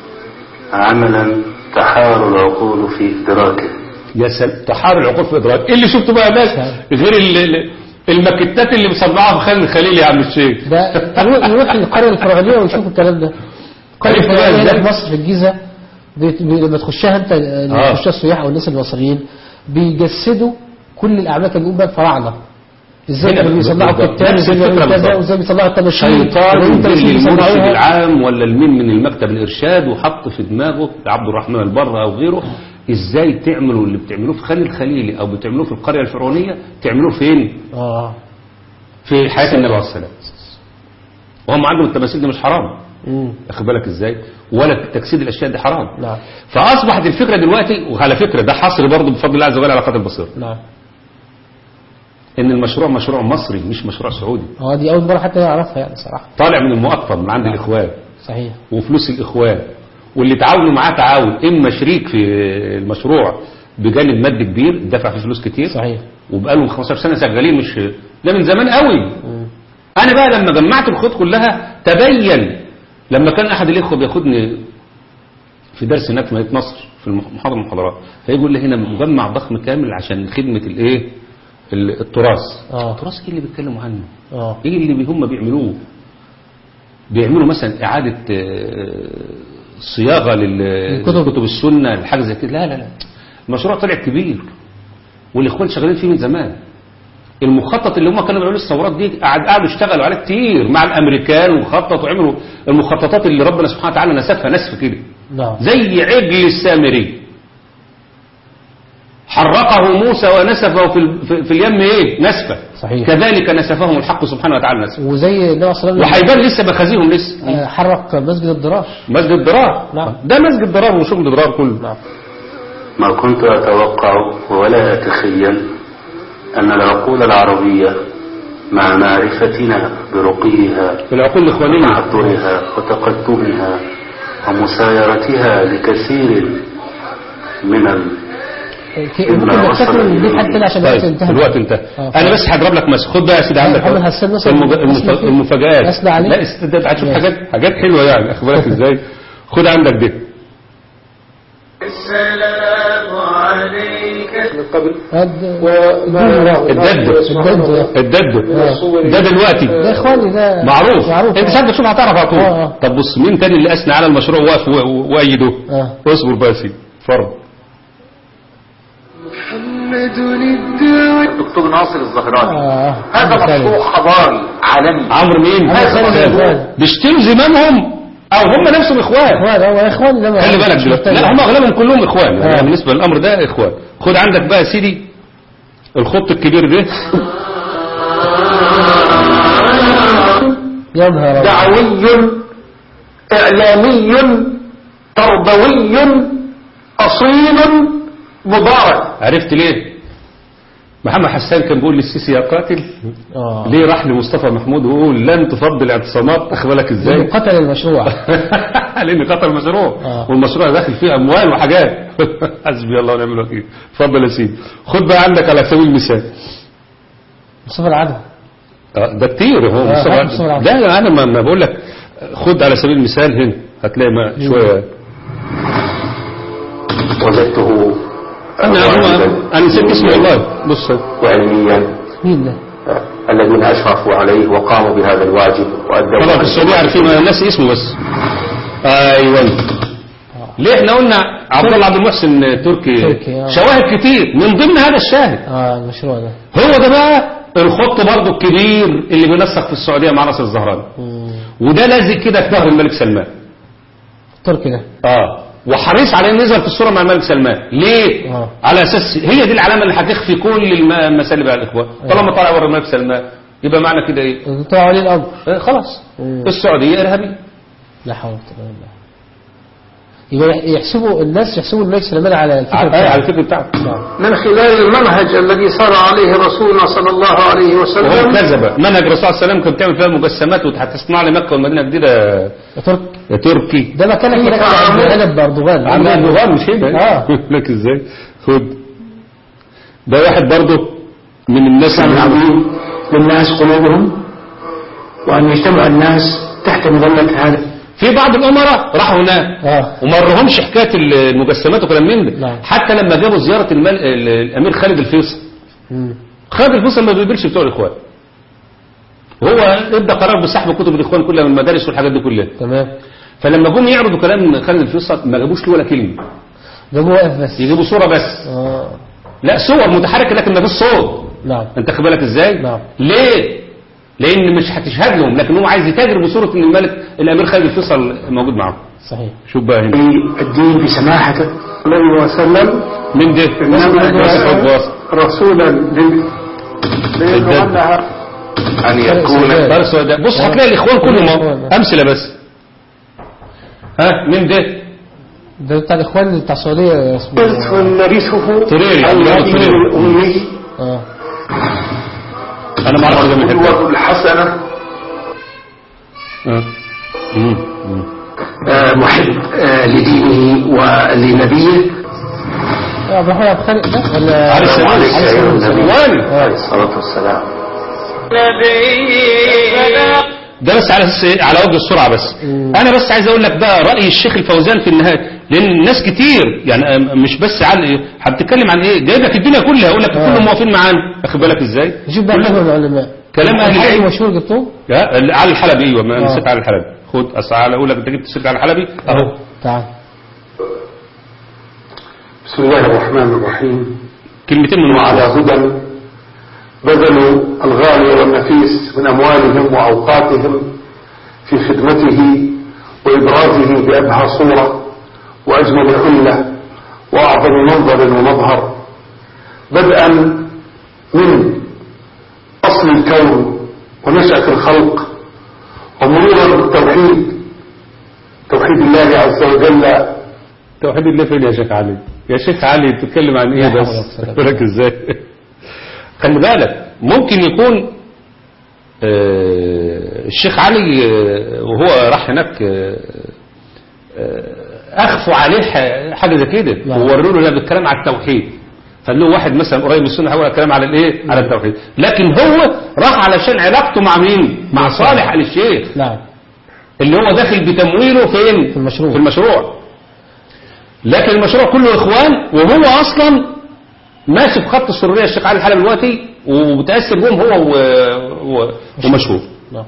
عملا تحار العقول في إدراكه يا سلام تحار العقول في إدراك إيه اللي شفته بقى يا ناس غير ال- ال- المكتات اللي مصنعوها في خالد الخليل يا عم الشيخ ده يروح يروح القرية الفرعونية ويشوف الكلام ده القرية عرفت بقى الفرعونية إزاي؟ في مصر في الجيزة بي- بي- لما تخشها انت لما آه. تخشها السياح او الناس المصريين بيجسدوا كل الاعمال كانوا بيقوم بها الفراعنه ازاي هنا كانوا بيصنعوا بالظبط. كتاب نفس ازاي الفكرة بيعملوا كذا بالظبط. وازاي بيصنعوا التماشير شيطان وإيه من التماشير اللي المرشد بيصنعوها. العام ولا المين من المكتب الإرشاد وحط في دماغه عبد الرحمن البر أو غيره إزاي تعملوا اللي بتعملوه في خان الخليلي أو بتعملوه في القرية الفرعونية تعملوه فين اه في حياة النبي عليه السلام وهم عندهم التماثيل دي مش حرام مم. واخد بالك ازاي ولا تجسيد الاشياء دي حرام نعم فاصبحت الفكره دلوقتي وعلى فكره ده حصر برضه بفضل الله عز وجل على قدر البصير نعم ان المشروع مشروع مصري مش مشروع سعودي اه دي اول مره حتى يعرفها يعني صراحه طالع من المؤطر من عند الاخوان صحيح وفلوس الاخوان واللي تعاونوا معاه تعاون اما شريك في المشروع بجانب مادي كبير دفع فيه فلوس كتير صحيح وبقالهم 15 سنه شغالين مش ده من زمان قوي مم. انا بقى لما جمعت الخطوط كلها تبين لما كان احد الاخوه بياخدني في درس هناك في مدينه نصر في المحاضره من المحاضرات فيقول لي هنا مجمع ضخم كامل عشان خدمه الايه ال- التراث اه التراث ايه اللي بيتكلموا عنه اه ايه اللي بي- هم بيعملوه بيعملوا مثلا اعاده آه، صياغه لل- الكتب. لكتب السنه لحاجه زي كده لا لا لا المشروع طلع كبير والاخوان شغالين فيه من زمان المخطط اللي هم كانوا بيعملوا الثورات دي قعد قعدوا يشتغلوا عليه كتير مع الامريكان وخططوا وعملوا المخططات اللي ربنا سبحانه وتعالى نسفها نسف كده نعم زي عجل السامري حرقه موسى ونسفه في, ال- في, في اليم ايه نسفه صحيح. كذلك نسفهم الحق سبحانه وتعالى نسفه وزي النبي صلى الله عليه وهيبان لسه مخازيهم لسه وسلم آه، حرق مسجد الضرار مسجد ضرار نعم. ده مسجد ضرار وشغل ضرار كله نعم ما كنت أتوقع ولا أتخيل أن العقول العربية مع معرفتنا برقيها في العقول الاخوانيه وتحضرها وتقدمها ومسايرتها لكثير من ال... ك- ممكن نفتكر ان دي حد تاني عشان الوقت طيب انتهى الوقت انتهى آه. انا بس هضرب لك مثل خد بقى يا سيدي عندك محمد حسان مثلا المج- المف- أسمع فيه. المفاجآت أسمع عليه. لا است- ده هتشوف ماشي. حاجات حاجات حلوه يعني اخد بالك ازاي خد عندك ده السلام عليك من قبل هاد- وما يراه الدد الدد. الدد ده دلوقتي ده اخواني ده معروف معروف انت آه. ساعات بتشوف هتعرف على طول آه، آه. طب بص مين تاني اللي اثنى على المشروع وقف و- و- وايده آه. اصبر بقى يا سيدي اتفرج محمد الداعي الدكتور ناصر الزهراني آه. هذا مثالي. مشروع حضاري عالمي عمرو مين عمرو خالد خالد. الإخوان. بيشتروا زمامهم او هم نفسهم اخوان اخوان هو اخوان ده خلي بالك دلوقتي لا هم اغلبهم كلهم اخوان آه. يعني بالنسبه للامر ده اخوان خد عندك بقى يا سيدي الخط الكبير ده يا نهار أبيض. دعوي إعلامي تربوي أصيل مبارك عرفت ليه محمد حسان كان بيقول للسيسي يا قاتل اه ليه راح لمصطفى محمود ويقول لن تفضل الاعتصامات اخد بالك ازاي لأنه قتل المشروع لان قتل المشروع آه. والمشروع داخل فيه اموال وحاجات حسبي الله ونعم الوكيل اتفضل يا سيدي خد بقى عندك على سبيل المثال مصطفى العدل آه، ده كتير هو آه، مصطفى هات مصطفى العبد. ده انا ما ما بقول لك خد على سبيل المثال هنا هتلاقي ما شويه وجدته انا واعدا انا نسيت اسمه والله بص وعلميا مين ده؟ آه، الذين أشرفوا عليه وقاموا بهذا الواجب وأدوا طبعا في السعوديه عارفين انا ناسي اسمه بس ايوه ليه احنا قلنا عبد الله عبد المحسن تركي تركي، آه. شواهد كتير من ضمن هذا الشاهد اه المشروع ده هو ده بقى الخط برضه الكبير اللي بينسق في السعوديه مع ناصر الزهراني مم. وده لازق كده في ظهر الملك سلمان تركي ده اه وحريص على انه يظهر في الصوره مع الملك سلمان ليه آه. على اساس هي دي العلامه اللي هتخفي كل الم- المسالب على الاخوان طالما طالع ورا الملك سلمان يبقى معنى كده ايه طلع ولي الامر آه خلاص مم. السعوديه ارهابيه لا حول ولا قوه الا بالله يبقى يحسبوا الناس يحسبوا الملك سليمان على الفكره آه، بتاعته. على الفكر بتاعته من خلال المنهج الذي سار عليه رسولنا صلى الله عليه وهو وسلم كذب منهج الرسول صلى الله عليه وسلم كان بتعمل فيها مجسمات وهتصنع لي مكه والمدينه الجديده يا ترك يا تركي ده مكانك هناك عند انا باردوغان عند اردوغان مش هنا اه لك ازاي خد ده واحد برضه من الناس كان اللي عظيم للناس قلوبهم وأن يجتمع الناس تحت مظلة هذا في بعض الامراء راحوا هناك اه وما رهمش حكايه المجسمات وكلام من ده نعم. حتى لما جابوا زياره المل... ال- الامير خالد الفيصل مم. خالد الفيصل ما بيقبلش بتوع الاخوان هو ادى قرار بسحب كتب الاخوان كلها من المدارس والحاجات دي كلها تمام فلما جم يعرضوا كلام خالد الفيصل ما جابوش له ولا كلمه ده هو واقف بس يجيبوا صوره بس اه لا صور متحركه لكن ما فيش صوت نعم انت خد بالك ازاي نعم. ليه لان مش هتشهد لهم لكن هو عايز يتاجر بصوره ان الملك الامير خالد الفيصل موجود معاهم صحيح شوف بقى هنا في الدين بسماحته عليه وسلم من ده إنما بس خد جاء بص. رسولا لل- لأنه أنها أن يكون درس ده بص هتلاقي الاخوان كلهم اهو. امثله بس ها من ده ده بتاع الاخوان بتاع السعوديه اسمه إرث نرثه تريري، عبد الله النبي تريري. الأمي اه انا ما اعرفش ده من حته والقدوة الحسنة آه. مم. مم. آه، محب آه، لدينه ولنبيه يا عبد الرحمن عبد الخالق ده ولا علي السلام عليه علي السلام السلام النبي. وين؟ عليه الصلاة والسلام ده بس على اساس إيه؟ على وجه السرعه بس انا بس عايز اقول لك بقى راي الشيخ الفوزان في النهايه لان الناس كتير يعني آه، مش بس على ايه هتتكلم عن ايه جايب لك الدنيا كلها اقول لك آه. كلهم موافقين معانا واخد بالك ازاي شوف بقى كلام العلماء كلام أهل الحلقي العلم. مشهور جبتوه يا علي الحلبي ايوه ما آه. نسيت علي الحلبي خد اصل على اقول لك انت جبت سيره علي الحلبي اهو تعال بسم الله الرحمن الرحيم كلمتين من وعلى وعلى هدى بذلوا الغالي والنفيس من أموالهم وأوقاتهم في خدمته وإبرازه بأبهى صورة وأجمل علة وأعظم منظر ومظهر بدءا من أصل الكون ونشأة الخلق ومرورا بالتوحيد توحيد الله عز وجل توحيد الله فين يا شيخ علي يا شيخ علي بتتكلم عن ايه لا بس حول ولا قوة إلا بالك ازاي خلي بالك ممكن يكون آه، الشيخ علي آه، وهو راح هناك آه، آه، اخفوا عليه ح- حاجه زي كده نعم. ووروا له لا بالكلام على التوحيد خلوه واحد مثلا قريب من السنه هو الكلام على الايه على التوحيد لكن هو راح علشان علاقته مع مين مع صالح ال الشيخ نعم اللي هو داخل بتمويله فين في المشروع في المشروع لكن المشروع كله اخوان وهو اصلا ماشي في خط السروريه الشيخ علي الحلبي دلوقتي ومتاثر بهم هو و... و... ومشهور نعم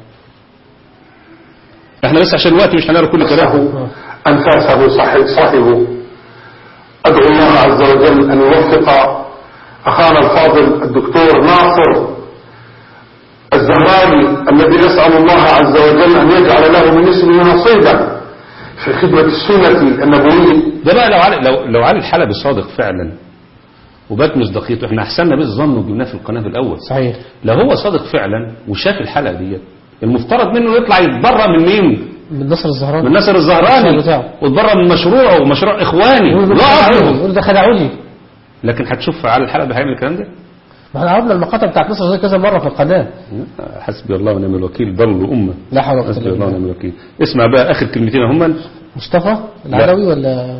احنا بس عشان الوقت مش هنقرا كل كلامه أنفاسه صاحب صاحبه أدعو الله عز وجل أن يوفق أخانا الفاضل الدكتور ناصر الزهراني الذي نسأل الله عز وجل أن يجعل له من اسمه نصيبا في خدمة السنة النبوية ده بقى لو علي لو, لو علي الحلبي صادق فعلا وبات مصداقيته احنا احسننا به الظن وجبناه في القناه في الاول صحيح لو هو صادق فعلا وشاف الحلقه ديت المفترض منه يطلع يتبرى من مين من نصر الزهراني من ناصر الزهراني المشروع بتاعه. واتبرى من مشروعه ومشروع اخواني يقول ده وقف خدعوني له. يقول ده خدعوني لكن هتشوف على الحلقه هيعمل الكلام ده ما احنا عرضنا المقاطع بتاعت نصر الزهراني كذا مرة في القناة حسبي الله ونعم الوكيل ضل الامه لا حول ولا قوة حسبي إلا الله بالله ونعم الوكيل اسمع بقى اخر كلمتين هم مصطفى العدوي ولا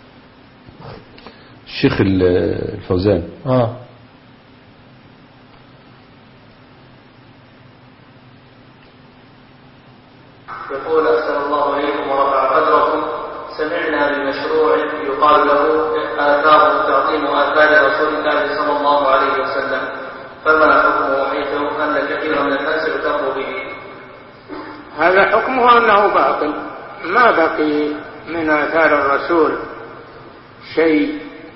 الشيخ ال- الفوزان اه يقول أحسن الله إليكم ورفع قدركم سمعنا بمشروع يقال له آثار تعظيم آثار رسول الله صلى الله عليه وسلم فما حكمه حيث أن كثيرا من الناس اغتروا به هذا حكمه أنه باطل ما بقي من آثار الرسول شيء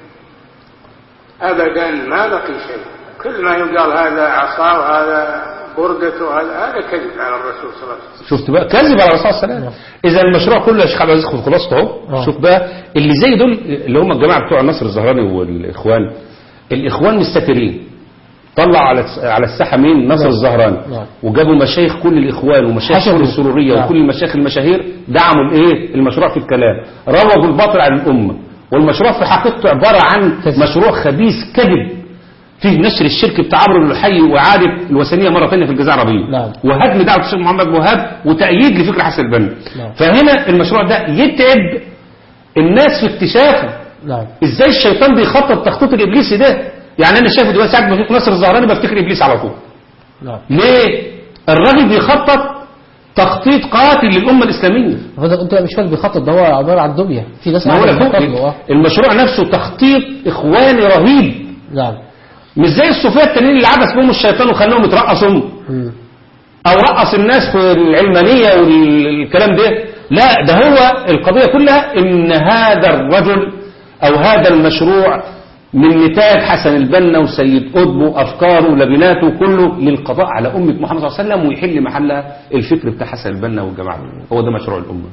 أبدا ما بقي شيء كل ما يقال هذا عصا وهذا بردة هذا هذا كذب على الرسول صلى الله عليه وسلم شفت بقى كذب على الرسول صلى الله عليه وسلم اذا المشروع كله يا شيخ عبد العزيز خد خلاصته اهو آه. شوف بقى اللي زي دول اللي هم الجماعه بتوع النصر الزهراني والاخوان الاخوان مستترين طلع على على الساحه مين نصر الزهراني نعم. وجابوا مشايخ كل الاخوان ومشايخ حشدوا. كل السروريه نعم. وكل المشايخ المشاهير دعموا الايه المشروع في الكلام روجوا الباطل عن الامه والمشروع في حقيقته عباره عن مشروع خبيث كذب فيه نشر الشرك بتاع عمرو الحي وإعادة الوثنية مرة ثانية في الجزيرة العربية نعم. وهدم دعوة الشيخ محمد وهاب وتأييد لفكر حسن البنا نعم. فهنا المشروع ده يتعب الناس في اكتشافه نعم ازاي الشيطان بيخطط التخطيط الابليسي ده يعني انا شايف دلوقتي ساعه ما بشوف نصر الزهراني بفتكر ابليس على طول نعم ليه الراجل بيخطط تخطيط قاتل للامه الاسلاميه فده انت مش فاهم بيخطط ده هو عبارة عن دمية في ناس ما هو قاعدة لك بتخطط له، آه. المشروع نفسه تخطيط اخواني رهيب نعم مش زي الصوفيه التانيين اللي عبس بهم الشيطان وخلاهم يترقصوا مم. او رقص الناس في العلمانيه والكلام ده لا ده هو القضيه كلها ان هذا الرجل او هذا المشروع من نتاج حسن البنا وسيد قطب وافكاره ولبناته كله للقضاء على امه محمد صلى الله عليه وسلم ويحل محلها الفكر بتاع حسن البنا والجماعه هو ده مشروع الامه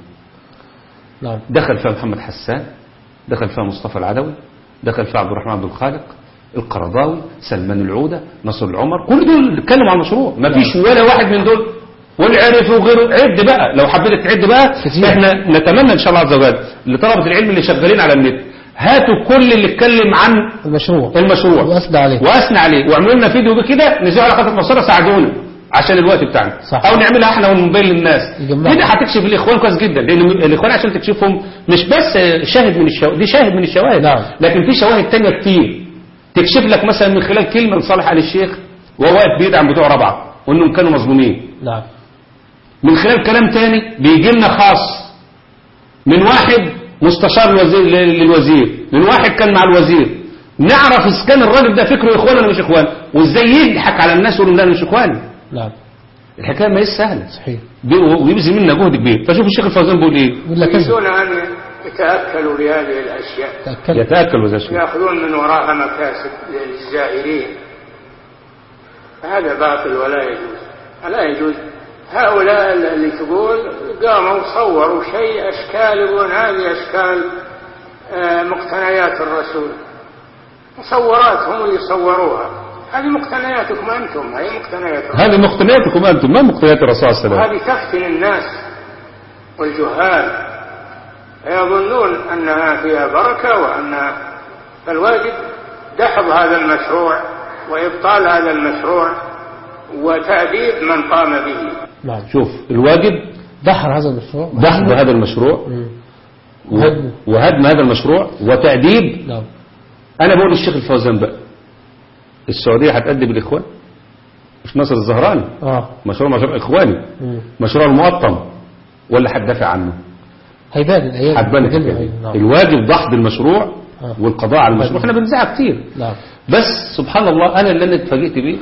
نعم دخل فيها محمد حسان دخل فيها مصطفى العدوي دخل فيها عبد الرحمن عبد الخالق القرضاوي سلمان العودة نصر العمر كل دول اتكلموا عن المشروع ما فيش ولا واحد من دول والعرف وغيره عد بقى لو حبيت تعد بقى احنا نتمنى ان شاء الله عز وجل لطلبة العلم اللي شغالين على النت هاتوا كل اللي اتكلم عن المشروع المشروع وأثنى عليه واثنى عليه واعملوا لنا فيديو بكده نزلوا على قناه مصر ساعدونا عشان الوقت بتاعنا صح. او نعملها احنا ونبين للناس يجمعوا. كده هتكشف الاخوان كويس جدا لان الاخوان عشان تكشفهم مش بس شاهد من الشواهد دي شاهد من الشواهد نعم. لكن في شواهد تانية كتير تكشف لك مثلا من خلال كلمه لصالح ال الشيخ وهو واقف بيدعم بتوع رابعه وانهم كانوا مظلومين نعم من خلال كلام تاني بيجي لنا خاص من واحد مستشار الوزير للوزير من واحد كان مع الوزير نعرف اذا كان الراجل ده فكره اخوان ولا مش اخوان وازاي يضحك على الناس ويقول لهم لا أنا مش اخوان نعم الحكايه ما هي سهله صحيح بي- ويبذل منا جهد كبير فشوف الشيخ الفوزان بيقول ايه يقول لك كذب يريدون أن يتأكلوا لهذه الأشياء تأكد يتاكل وزي الشيخ يأخذون من وراءها مكاسب للزائرين هذا باطل ولا يجوز لا يجوز هؤلاء اللي تقول قاموا صوروا شيء أشكال يقولون هذه أشكال آه، مقتنيات الرسول مصورات هم اللي يصوروها هذه مقتنياتكم أنتم هي مقتنياتكم هذه مقتنياتكم أنتم ما مقتنيات الرسول صلى الله عليه وسلم وهذه تفتن الناس والجهال يظنون أنها فيها بركة وأن الواجب دحض هذا المشروع وإبطال هذا المشروع وتأديب من قام به نعم شوف الواجب دحر هذا المشروع دحض هذا المشروع مم. و- وهدمه. وهدم هذا المشروع وتأديب نعم أنا بقول للشيخ الفوزان بقى السعودية هتأدب الإخوان مش ناصر الزهراني اه مشروع مشروع إخواني مم. مشروع المقطم ولا هتدافع عنه هيبان الايام هتبان هيبان الحكاية دي. نعم. الواجب ضحض المشروع آه. والقضاء على المشروع احنا بنزعق كتير نعم بس سبحان الله انا اللي انا اتفاجئت بيه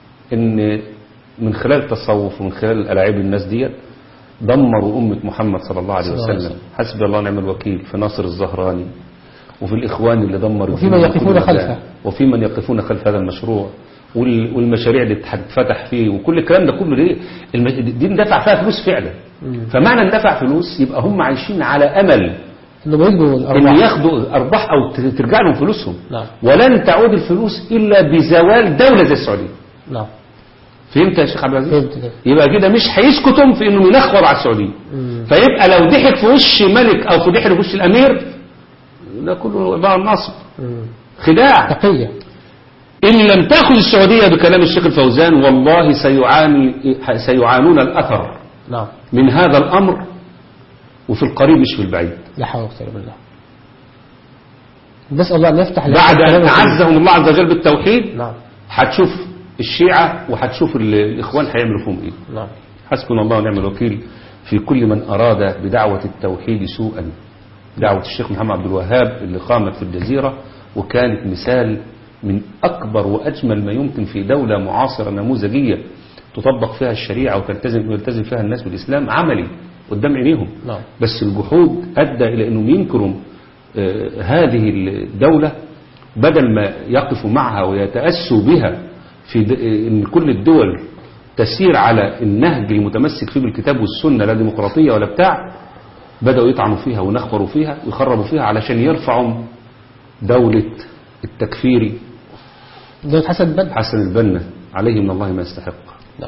ان من خلال التصوف ومن خلال الالاعيب الناس ديت دمروا امه محمد صلى الله عليه صلى الله عليه وسلم حسبي الله ونعم الوكيل في ناصر الزهراني وفي الاخوان اللي دمروا وفي من الدين يقفون كل خلفه. مكان. وفي من يقفون خلف هذا المشروع وال- والمشاريع اللي هتتفتح فيه وكل الكلام ده كله ليه الم- دي ندفع فيها فلوس فعلا مم. فمعنى ندفع فلوس يبقى هم عايشين على امل انهم يجبوا ان الارواح ياخدوا ارباح او ت- ترجع لهم فلوسهم نعم ولن تعود الفلوس الا بزوال دوله زي السعوديه نعم فهمت يا شيخ عبد العزيز فهمت كده يبقى كده مش هيسكتهم في انهم ينخور على السعوديه مم. فيبقى لو ضحك في وش ملك او في ضحك في وش الامير ده كله عباره عن نصب مم. خداع تقية ان لم تاخذ السعوديه بكلام الشيخ الفوزان والله سيعاني سيعانون الاثر نعم من هذا الامر وفي القريب مش في البعيد لا حول ولا قوة الا بالله نسأل الله أن يفتح لنا بعد ان كلامه اعزهم الله عز وجل بالتوحيد نعم هتشوف الشيعة وهتشوف ال- الإخوان هيعملوا فيهم إيه نعم حسبنا الله ونعم الوكيل في كل من أراد بدعوة التوحيد سوءا دعوة الشيخ محمد عبد الوهاب اللي قامت في الجزيرة وكانت مثال من أكبر وأجمل ما يمكن في دولة معاصرة نموذجية تطبق فيها الشريعة وتلتزم ويلتزم فيها الناس بالإسلام عملي قدام عينيهم نعم بس الجحود أدى إلى أنهم ينكروا آه، هذه الدولة بدل ما يقفوا معها ويتأسوا بها في د- أن كل الدول تسير على النهج المتمسك فيه بالكتاب والسنة لا ديمقراطية ولا بتاع بدأوا يطعنوا فيها ونخبروا فيها ويخربوا فيها علشان يرفعوا دولة التكفيري دولة حسن البنا حسن البنا عليه من الله ما يستحق نعم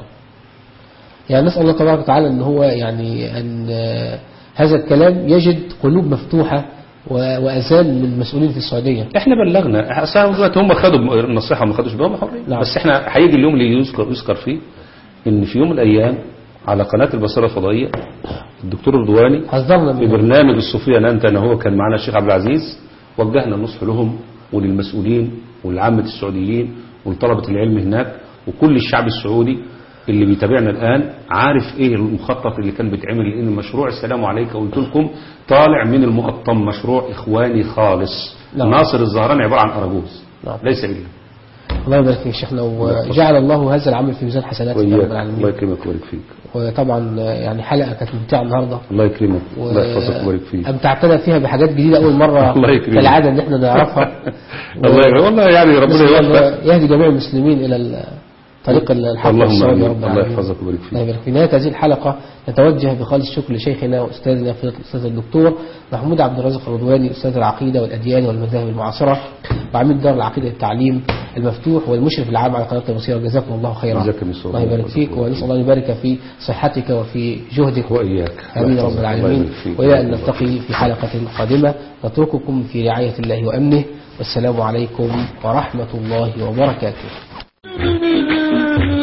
يعني نسأل الله تبارك وتعالى أن هو يعني أن آه، هذا الكلام يجد قلوب مفتوحة و- وأذان من المسؤولين في السعودية احنا بلغنا اصلا دلوقتي هم خدوا النصيحه وما خدوش بها هم حرين نعم. بس احنا هيجي اليوم اللي يذكر يذكر فيه ان في يوم من الايام على قناه البصيره الفضائيه الدكتور رضواني حذرنا في من برنامج الصوفيه لا انت انا هو كان معنا الشيخ عبد العزيز وجهنا النصح لهم وللمسؤولين ولعامه السعوديين ولطلبه العلم هناك وكل الشعب السعودي اللي بيتابعنا الان عارف ايه المخطط اللي كان بيتعمل لان مشروع السلام عليك قلت لكم طالع من المقطم مشروع اخواني خالص نعم. ناصر الزهراني عباره عن اراجوز نعم. ليس الا الله يبارك فيك شيخنا وجعل الله هذا العمل في ميزان حسناتك يا رب وإياك الله العالمين يكرمك ويبارك فيك وطبعا آه، يعني حلقة كانت ممتعة النهاردة الله يكرمك الله يحفظك ويبارك فيك أمتعتنا فيها بحاجات جديدة أول مرة الله يكرمك. كالعادة إن احنا نعرفها الله يكرمك والله يعني ربنا نسأل الله يوفق يهدي جميع المسلمين إلى ال- طريق الحق اللهم والصواب يا آمين. رب الله العالمين يحفظك ويبارك فيك الله يبارك في نهاية هذه الحلقة نتوجه بخالص الشكر لشيخنا وأستاذنا فضيلة الأستاذ الدكتور محمود عبد الرازق الرضواني أستاذ العقيدة والأديان والمذاهب المعاصرة وعميد دار العقيدة للتعليم المفتوح والمشرف العام على قناة البصيرة جزاكم الله خيرا جزاكم الله الله يبارك فيك ونسأل الله أن يبارك في صحتك وفي جهدك وإياك آمين يا الله رب يحفظك. الله العالمين يبارك فيك. وإلى أن نلتقي في حلقة قادمة نترككم في رعاية الله وأمنه والسلام عليكم ورحمة الله وبركاته